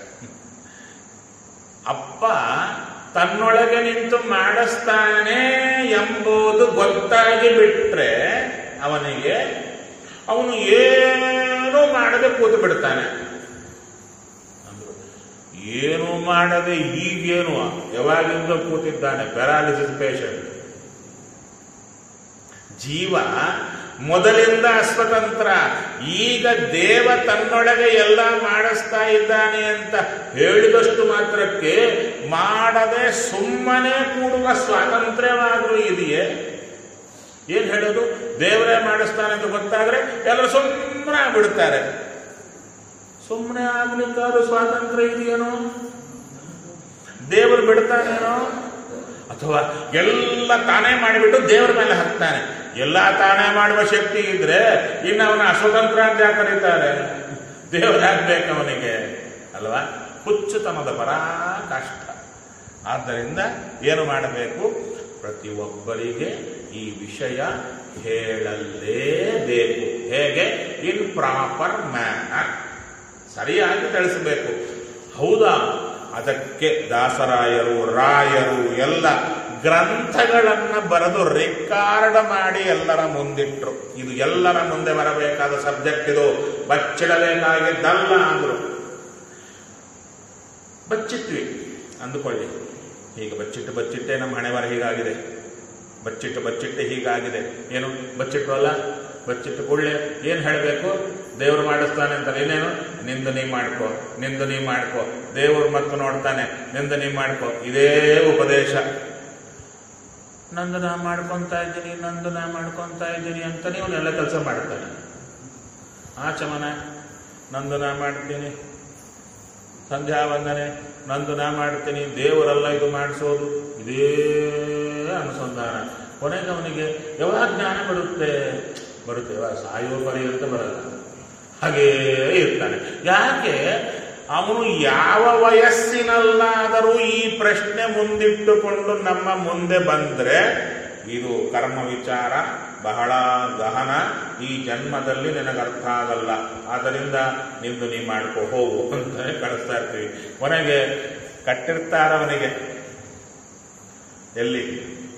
ಅಪ್ಪ ತನ್ನೊಳಗೆ ನಿಂತು ಮಾಡಿಸ್ತಾನೆ ಎಂಬುದು ಗೊತ್ತಾಗಿ ಬಿಟ್ರೆ ಅವನಿಗೆ ಅವನು ಏನೂ ಮಾಡದೆ ಕೂತು ಬಿಡ್ತಾನೆ ಅಂದ್ರು ಏನು ಮಾಡದೆ ಈಗೇನು ಯಾವಾಗಿಂದ ಕೂತಿದ್ದಾನೆ ಪ್ಯಾರಾಲಿಸಿಸ್ ಪೇಷಂಟ್ ಜೀವ ಮೊದಲಿಂದ ಅಸ್ವತಂತ್ರ ಈಗ ದೇವ ತನ್ನೊಳಗೆ ಎಲ್ಲ ಮಾಡಿಸ್ತಾ ಇದ್ದಾನೆ ಅಂತ ಹೇಳಿದಷ್ಟು ಮಾತ್ರಕ್ಕೆ ಮಾಡದೆ ಸುಮ್ಮನೆ ಕೂಡುವ ಸ್ವಾತಂತ್ರ್ಯವಾದರೂ ಇದೆಯೇ ಏನ್ ಹೇಳೋದು ದೇವರೇ ಮಾಡಿಸ್ತಾನೆ ಅಂತ ಗೊತ್ತಾದ್ರೆ ಎಲ್ಲರೂ ಸುಮ್ಮನೆ ಆಗ್ಬಿಡ್ತಾರೆ ಸುಮ್ಮನೆ ಆಗ್ಲಿಕ್ಕಾದ್ರೂ ಸ್ವಾತಂತ್ರ್ಯ ಇದೆಯೇನೋ ದೇವರು ಬಿಡ್ತಾನೇನೋ ಅಥವಾ ಎಲ್ಲ ತಾನೇ ಮಾಡಿಬಿಟ್ಟು ದೇವರ ಮೇಲೆ ಹಾಕ್ತಾನೆ ಎಲ್ಲ ತಾನೇ ಮಾಡುವ ಶಕ್ತಿ ಇದ್ರೆ ಇನ್ನು ಅವನ ಅಸ್ವತಂತ್ರ ಅಂತ ಯಾಕೆ ಕರೀತಾರೆ ದೇವರು ಹಾಕ್ಬೇಕು ಅವನಿಗೆ ಅಲ್ವಾ ಹುಚ್ಚುತನದ ಪರಾಕಾಷ್ಠ ಆದ್ದರಿಂದ ಏನು ಮಾಡಬೇಕು ಪ್ರತಿಯೊಬ್ಬರಿಗೆ ಈ ವಿಷಯ ಹೇಳಲೇಬೇಕು ಹೇಗೆ ಇನ್ ಪ್ರಾಪರ್ ಮ್ಯಾನರ್ ಸರಿಯಾಗಿ ತಿಳಿಸಬೇಕು ಹೌದಾ ಅದಕ್ಕೆ ದಾಸರಾಯರು ರಾಯರು ಎಲ್ಲ ಗ್ರಂಥಗಳನ್ನ ಬರೆದು ರೆಕಾರ್ಡ್ ಮಾಡಿ ಎಲ್ಲರ ಮುಂದಿಟ್ರು ಇದು ಎಲ್ಲರ ಮುಂದೆ ಬರಬೇಕಾದ ಸಬ್ಜೆಕ್ಟ್ ಇದು ಬಚ್ಚಿಡಬೇಕಾಗಿದ್ದಲ್ಲ ಅಂದ್ರು ಬಚ್ಚಿಟ್ವಿ ಅಂದುಕೊಳ್ಳಿ ಹೀಗೆ ಬಚ್ಚಿಟ್ಟು ಬಚ್ಚಿಟ್ಟೆ ನಮ್ಮ ಹಣೆ ಬರ ಹೀಗಾಗಿದೆ ಬಚ್ಚಿಟ್ಟು ಬಚ್ಚಿಟ್ಟೆ ಹೀಗಾಗಿದೆ ಏನು ಬಚ್ಚಿಟ್ಟು ಅಲ್ಲ ಬಚ್ಚಿಟ್ಟು ಕೂಡಲೇ ಏನು ಹೇಳಬೇಕು ದೇವ್ರು ಮಾಡಿಸ್ತಾನೆ ಅಂತ ಇನ್ನೇನು ನಿಂದು ನೀ ಮಾಡ್ಕೋ ನಿಂದು ನೀ ಮಾಡ್ಕೋ ದೇವ್ರು ಮತ್ತು ನೋಡ್ತಾನೆ ನಿಂದು ನೀ ಮಾಡ್ಕೋ ಇದೇ ಉಪದೇಶ ನಂದು ನಾ ಮಾಡ್ಕೊಂತ ಇದ್ದೀನಿ ನಂದು ನಾ ಮಾಡ್ಕೊಂತ ಇದ್ದೀನಿ ಅಂತ ಇವನ್ನೆಲ್ಲ ಕೆಲಸ ಮಾಡ್ತಾನೆ ಆಚಮನ ನಂದು ನಾ ಮಾಡ್ತೀನಿ ಸಂಧ್ಯಾ ವಂದನೆ ನಂದು ನಾ ಮಾಡ್ತೀನಿ ದೇವರೆಲ್ಲ ಇದು ಮಾಡಿಸೋದು ಇದೇ ಅನುಸಂಧಾನ ಕೊನೆಗೆ ಅವನಿಗೆ ಯಾವಾಗ ಜ್ಞಾನ ಬರುತ್ತೆ ಬರುತ್ತೆ ಯಾವಾಗ ಸಾಯುವ ಪರ್ಯಂತ ಬರಲ್ಲ ಹಾಗೇ ಇರ್ತಾನೆ ಯಾಕೆ ಅವನು ಯಾವ ವಯಸ್ಸಿನಲ್ಲಾದರೂ ಈ ಪ್ರಶ್ನೆ ಮುಂದಿಟ್ಟುಕೊಂಡು ನಮ್ಮ ಮುಂದೆ ಬಂದ್ರೆ ಇದು ಕರ್ಮ ವಿಚಾರ ಬಹಳ ಗಹನ ಈ ಜನ್ಮದಲ್ಲಿ ನಿನಗರ್ಥ ಆಗಲ್ಲ ಆದ್ದರಿಂದ ನಿಂದು ನೀ ಮಾಡ್ಕೋ ಹೋಗು ಅಂತಾನೆ ಕಳಿಸ್ತಾ ಇರ್ತೀವಿ ಕೊನೆಗೆ ಕಟ್ಟಿರ್ತಾರವನಿಗೆ ಎಲ್ಲಿ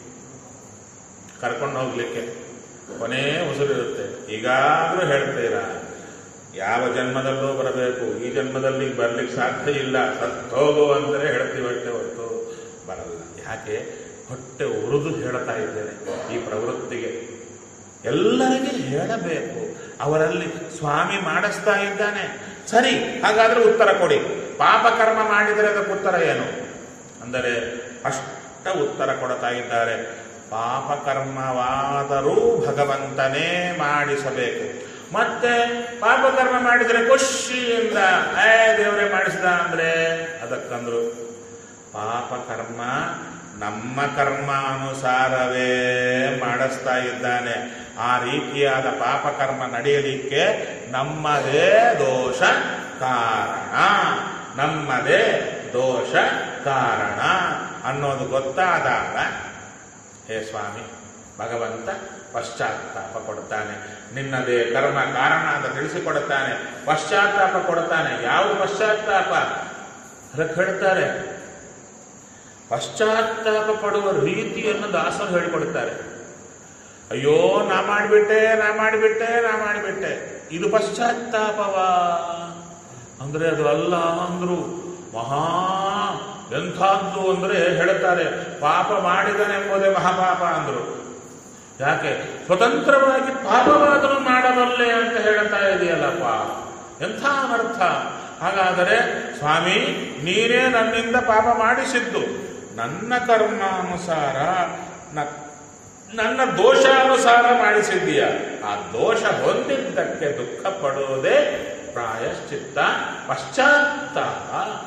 ಕರ್ಕೊಂಡು ಹೋಗ್ಲಿಕ್ಕೆ ಕೊನೇ ಉಸಿರಿರುತ್ತೆ ಈಗಾಗಲೂ ಹೇಳ್ತೀರಾ ಯಾವ ಜನ್ಮದಲ್ಲೂ ಬರಬೇಕು ಈ ಜನ್ಮದಲ್ಲಿ ಬರ್ಲಿಕ್ಕೆ ಸಾಧ್ಯ ಇಲ್ಲ ಸತ್ತೋಗು ಅಂತಲೇ ಹೇಳ್ತೀವಿ ಅಷ್ಟೇ ಹೊರತು ಬರಲ್ಲ ಯಾಕೆ ಹೊಟ್ಟೆ ಉರಿದು ಹೇಳ್ತಾ ಇದ್ದೇನೆ ಈ ಪ್ರವೃತ್ತಿಗೆ ಎಲ್ಲರಿಗೆ ಹೇಳಬೇಕು ಅವರಲ್ಲಿ ಸ್ವಾಮಿ ಮಾಡಿಸ್ತಾ ಇದ್ದಾನೆ ಸರಿ ಹಾಗಾದ್ರೆ ಉತ್ತರ ಕೊಡಿ ಪಾಪ ಕರ್ಮ ಮಾಡಿದರೆ ಅದಕ್ಕೆ ಉತ್ತರ ಏನು ಅಂದರೆ ಅಷ್ಟ ಉತ್ತರ ಕೊಡ್ತಾ ಇದ್ದಾರೆ ಪಾಪ ಕರ್ಮವಾದರೂ ಭಗವಂತನೇ ಮಾಡಿಸಬೇಕು ಮತ್ತೆ ಪಾಪ ಕರ್ಮ ಮಾಡಿದರೆ ಖುಷಿಯಿಂದ ಏ ದೇವರೇ ಮಾಡಿಸಿದ ಅಂದ್ರೆ ಅದಕ್ಕಂದ್ರು ಪಾಪ ಕರ್ಮ ನಮ್ಮ ಕರ್ಮಾನುಸಾರವೇ ಮಾಡಿಸ್ತಾ ಇದ್ದಾನೆ ಆ ರೀತಿಯಾದ ಪಾಪ ಕರ್ಮ ನಡೆಯಲಿಕ್ಕೆ ನಮ್ಮದೇ ದೋಷ ಕಾರಣ ನಮ್ಮದೇ ದೋಷ ಕಾರಣ ಅನ್ನೋದು ಗೊತ್ತಾದಾಗ ಹೇ ಸ್ವಾಮಿ ಭಗವಂತ ಪಶ್ಚಾತ್ತಾಪ ಕೊಡ್ತಾನೆ ನಿನ್ನದೇ ಕರ್ಮ ಕಾರಣ ಅಂತ ತಿಳಿಸಿಕೊಡುತ್ತಾನೆ ಪಶ್ಚಾತ್ತಾಪ ಕೊಡ್ತಾನೆ ಯಾವ ಪಶ್ಚಾತ್ತಾಪ ಅದಕ್ಕೆ ಹೇಳ್ತಾರೆ ಪಶ್ಚಾತ್ತಾಪ ಪಡುವ ರೀತಿಯನ್ನು ದಾಸರು ಹೇಳಿಕೊಡ್ತಾರೆ ಅಯ್ಯೋ ನಾ ಮಾಡಿಬಿಟ್ಟೆ ನಾ ಮಾಡಿಬಿಟ್ಟೆ ನಾ ಮಾಡಿಬಿಟ್ಟೆ ಇದು ಪಶ್ಚಾತ್ತಾಪವಾ ಅಂದ್ರೆ ಅದು ಅಲ್ಲ ಅಂದ್ರು ಮಹಾ ಎಂಥದ್ದು ಅಂದ್ರೆ ಹೇಳ್ತಾರೆ ಪಾಪ ಮಾಡಿದನೆಂಬುದೇ ಮಹಾಪಾಪ ಅಂದ್ರು ಯಾಕೆ ಸ್ವತಂತ್ರವಾಗಿ ಪಾಪವಾದರೂ ಮಾಡಬಲ್ಲೆ ಅಂತ ಹೇಳ್ತಾ ಇದೆಯಲ್ಲಪ್ಪ ಎಂಥ ಅನರ್ಥ ಹಾಗಾದರೆ ಸ್ವಾಮಿ ನೀನೇ ನನ್ನಿಂದ ಪಾಪ ಮಾಡಿಸಿದ್ದು ನನ್ನ ಕರ್ಮಾನುಸಾರ ನ- ನನ್ನ ದೋಷಾನುಸಾರ ಮಾಡಿಸಿದ್ದೀಯ ಆ ದೋಷ ಹೊಂದಿದ್ದಕ್ಕೆ ದುಃಖ ಪಡುವುದೇ ಪ್ರಾಯಶ್ಚಿತ್ತ ಪಶ್ಚಾತ್ತಾಪ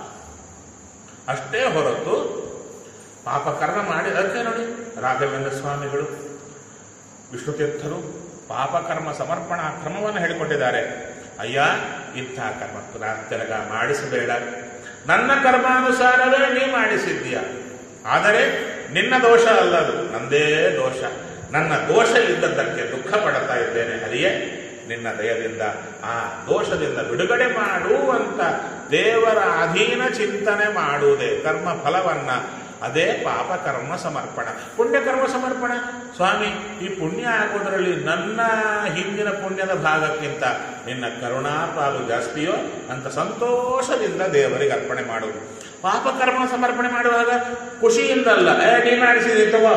ಅಷ್ಟೇ ಹೊರತು ಪಾಪ ಕರ್ಮ ಮಾಡಿ ಅದಕ್ಕೆ ನೋಡಿ ರಾಘವೇಂದ್ರ ಸ್ವಾಮಿಗಳು ವಿಷ್ಣುತೀರ್ಥರು ಪಾಪಕರ್ಮ ಸಮರ್ಪಣಾ ಕ್ರಮವನ್ನು ಹೇಳಿಕೊಟ್ಟಿದ್ದಾರೆ ಅಯ್ಯ ಇಂಥ ಕರ್ಮ ತಿಲಕ ಮಾಡಿಸಬೇಡ ನನ್ನ ಕರ್ಮಾನುಸಾರವೇ ನೀ ಮಾಡಿಸಿದ್ದೀಯ ಆದರೆ ನಿನ್ನ ದೋಷ ಅಲ್ಲದು ನಂದೇ ದೋಷ ನನ್ನ ದೋಷ ಇದ್ದದ್ದಕ್ಕೆ ದುಃಖ ಪಡುತ್ತಾ ಇದ್ದೇನೆ ಹರಿಯೇ ನಿನ್ನ ದಯದಿಂದ ಆ ದೋಷದಿಂದ ಬಿಡುಗಡೆ ಮಾಡು ಅಂತ ದೇವರ ಅಧೀನ ಚಿಂತನೆ ಮಾಡುವುದೇ ಕರ್ಮ ಫಲವನ್ನ ಅದೇ ಪಾಪ ಕರ್ಮ ಸಮರ್ಪಣ ಪುಣ್ಯ ಕರ್ಮ ಸಮರ್ಪಣ ಸ್ವಾಮಿ ಈ ಪುಣ್ಯ ಹಾಕೋದ್ರಲ್ಲಿ ನನ್ನ ಹಿಂದಿನ ಪುಣ್ಯದ ಭಾಗಕ್ಕಿಂತ ನಿನ್ನ ಕರುಣಾ ಪಾಲು ಜಾಸ್ತಿಯೋ ಅಂತ ಸಂತೋಷದಿಂದ ದೇವರಿಗೆ ಅರ್ಪಣೆ ಮಾಡುವುದು ಪಾಪ ಕರ್ಮ ಸಮರ್ಪಣೆ ಮಾಡುವಾಗ ಖುಷಿಯಿಂದ ಅಲ್ಲ ಏ ನೀ ಮಾಡಿಸಿದಿ ತಗೋ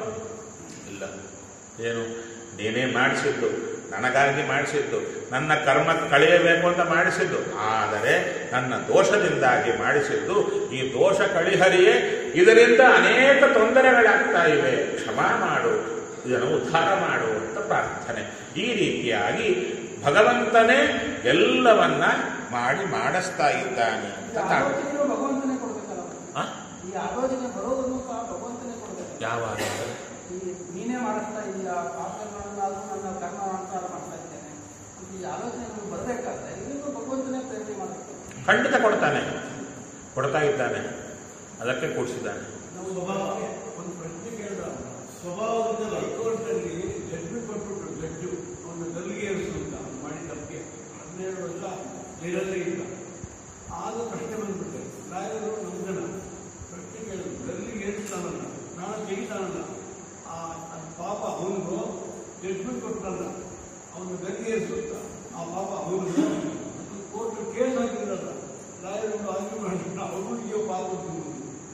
ಇಲ್ಲ ಏನು ನೀನೇ ಮಾಡಿಸಿದ್ದು ನನಗಾಗಿ ಮಾಡಿಸಿದ್ದು ನನ್ನ ಕರ್ಮ ಕಳೆಯಬೇಕು ಅಂತ ಮಾಡಿಸಿದ್ದು ಆದರೆ ನನ್ನ ದೋಷದಿಂದಾಗಿ ಮಾಡಿಸಿದ್ದು ಈ ದೋಷ ಕಳಿಹರಿಯೇ ಇದರಿಂದ ಅನೇಕ ತೊಂದರೆಗಳಾಗ್ತಾ ಇವೆ ಕ್ಷಮಾ ಮಾಡು ಇದನ್ನು ಉದ್ಧಾರ ಮಾಡು ಅಂತ ಪ್ರಾರ್ಥನೆ ಈ ರೀತಿಯಾಗಿ ಭಗವಂತನೇ ಎಲ್ಲವನ್ನ ಮಾಡಿ ಮಾಡಿಸ್ತಾ ಇದ್ದಾನೆ ಅಂತ ಈ ತಾಳು. ಆಲೋಚನೆಯು ಭಗವಂತನೇ ಕೊಡ್ಬೇಕಲ್ಲ ಆ? ಈ ಆಲೋಚನೆ ಬರೋದನ್ನು ಸಹ ಭಗವಂತನೇ ಕೊಡ್ಬೇಕು ಯಾವಾಗ ಈ ನೀನೇ ಮಾಡಿಸ್ತಾ ಇದೀಯಾ ಪಾಪಗಳನ್ನಾದ್ರೂ ನನ್ನ ಕರ್ಮ ಅನುಸಾರ ಮಾಡ್ತಾ ಇದ್ದೇನೆ ಅಂತ ಈ ಆಲೋಚನೆಗಳು ಬರಬೇಕಾದ್ರೆ ಇದನ್ನು ಭಗವಂತನೇ ಪ್ರೇರಣೆ ಮಾಡಬೇಕು ಖಂಡಿತ ಕೊಡ್ತಾನೆ ಕೊಡ್ತಾ ಇದ್ದಾನೆ ಅದಕ್ಕೆ ಕೂಡಿಸಿದ್ದಾನೆ ನಾವು ಸ್ವಭಾವ ಒಂದು ಪ್ರಶ್ನೆ ಕೇಳಿದ ಸ್ವಭಾವದಿಂದ ಹೈಕೋರ್ಟಲ್ಲಿ ಜಡ್ಜ್ಮೆಂಟ್ ಕೊಟ್ಬಿಟ್ರು ಜಡ್ಜು ಅವನು ಗಲ್ಲಿಗೆ ಏರಿಸುವಂತ ಅವ್ನು ಮಾಡಿದ ತಪ್ಪಿಗೆ ಹನ್ನೆರಡು ವರ್ಷ ಜೈಲಲ್ಲೇ ಇದ್ದ ಆಗ ಪ್ರಶ್ನೆ ಬಂದ್ಬಿಟ್ಟೆ ರಾಯರು ನಮ್ಮ ಜನ ಪ್ರಶ್ನೆ ಕೇಳಿದ್ರು ಗಲ್ಲಿಗೆ ಏರಿಸ್ತಾನಲ್ಲ ನಾನು ಜೈತಾನಲ್ಲ ಆ ಅದ್ ಪಾಪ ಅವನಿಗೂ ಜಡ್ಜ್ಮೆಂಟ್ ಕೊಟ್ಟಲ್ಲ ಅವನು ಗಲ್ಲಿಗೆ ಏರಿಸುತ್ತ ಆ ಪಾಪ ಅವನಿಗೂ ಕೋರ್ಟ್ ಕೇಸ್ ಹಾಕಿದ್ರಲ್ಲ ರಾಯರು ಆರ್ಗ್ಯೂ ಮಾಡಿದ್ರು ಅವನಿಗೆ ಪಾಪ ತಿಂದ್ರು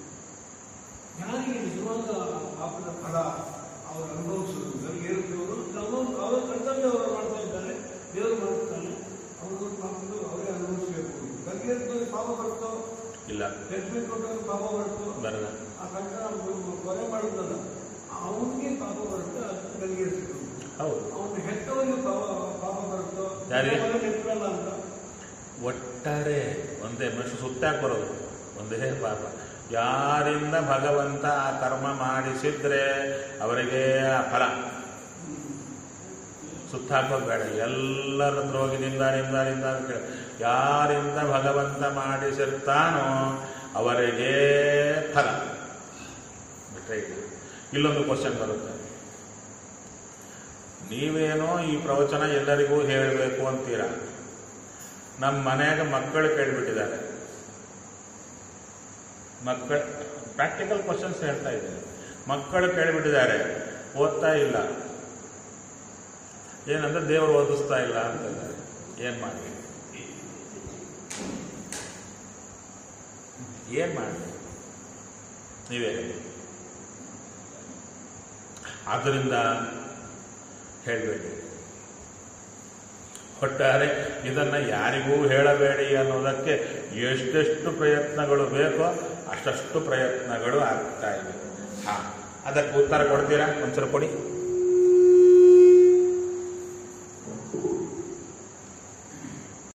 ಯಾರಿಗೆ ನಿಜವಾದ ಪಾಪದ ಫಲ ಅವರು ಅನುಭವಿಸೋದು ಗರಿಗೇರುತ್ತವರು ನಮ್ಮ ಅವರ ಕರ್ತವ್ಯ ಅವರು ಮಾಡ್ತಾ ಇದ್ದಾರೆ ದೇವರು ಮಾಡ್ತಾನೆ ಅವರು ಪಾಪದ್ದು ಅವರೇ ಅನುಭವಿಸಬೇಕು ಗರಿಗೇರುತ್ತವ್ರು ಪಾಪ ಬರ್ತೋ ಇಲ್ಲ ಜಡ್ಜ್ಮೆಂಟ್ ಕೊಟ್ಟವ್ರು ಪಾಪ ಬರ್ತೋ ಬರದ ಆ ಕಂಡ ಕೊಲೆ ಮಾಡಿದ್ದಲ್ಲ ಅವನಿಗೆ ಪಾಪ ಬರುತ್ತೆ ಅದು ಗರಿಗೇರಿಸಿದ್ರು ಹೌದು ಅವನು ಹೆತ್ತವನಿಗೆ ಪಾಪ ಪಾಪ ಬರುತ್ತೋ ಯಾರಿಗೆ? ಮನೆ ಹೆತ್ತರಲ್ಲ ಅಂತ ಒಟ್ಟಾರೆ ಒಂದೇ ಮನುಷ್ಯ ಸುತ್ತಾಕ್ ಬರೋದು ಒಂದೇ ಪಾಪ ಯಾರಿಂದ ಭಗವಂತ ಆ ಕರ್ಮ ಮಾಡಿಸಿದ್ರೆ ಅವರಿಗೆ ಆ ಫಲ ಸುತ್ತಾಕೋದು ಬೇಡ ಎಲ್ಲರ ಹತ್ರ ಹೋಗಿ ನಿಂದ ನಿಂದ ನಿಂದ ಅಂತ ಕೇಳಿ ಯಾರಿಂದ ಭಗವಂತ ಮಾಡಿಸಿರ್ತಾನೋ ಅವರಿಗೆ ಫಲ ಬಿಟ್ರೆ ಇಲ್ಲ ಇಲ್ಲೊಂದು ಕ್ವಶನ್ ಬರುತ್ತೆ ನೀವೇನೋ ಈ ಪ್ರವಚನ ಎಲ್ಲರಿಗೂ ಹೇಳಬೇಕು ಅಂತೀರ ನಮ್ಮ ಮನೆಯಾಗ ಮಕ್ಕಳು ಕೇಳಿಬಿಟ್ಟಿದ್ದಾರೆ ಮಕ್ಕಳ ಪ್ರಾಕ್ಟಿಕಲ್ ಕ್ವಶನ್ಸ್ ಹೇಳ್ತಾ ಇದ್ದಾರೆ ಮಕ್ಕಳು ಕೇಳಿಬಿಟ್ಟಿದ್ದಾರೆ ಓದ್ತಾ ಇಲ್ಲ ಏನಂದ್ರೆ ದೇವರು ಓದಿಸ್ತಾ ಇಲ್ಲ ಅಂತಿದ್ದಾರೆ ಏನ್ ಮಾಡಿ ಏನ್ ಮಾಡಿ ನೀವೇ ಹೇಳಿ ಆದ್ದರಿಂದ ಹೇಳಬೇಡಿ ಒಟ್ಟಾರೆ ಇದನ್ನ ಯಾರಿಗೂ ಹೇಳಬೇಡಿ ಅನ್ನೋದಕ್ಕೆ ಎಷ್ಟೆಷ್ಟು ಪ್ರಯತ್ನಗಳು ಬೇಕೋ ಅಷ್ಟಷ್ಟು ಪ್ರಯತ್ನಗಳು ಆಗ್ತಾ ಇವೆ ಹಾ ಅದಕ್ಕೆ ಉತ್ತರ ಕೊಡ್ತೀರಾ ಒಂದ್ಸಲ ಕೊಡಿ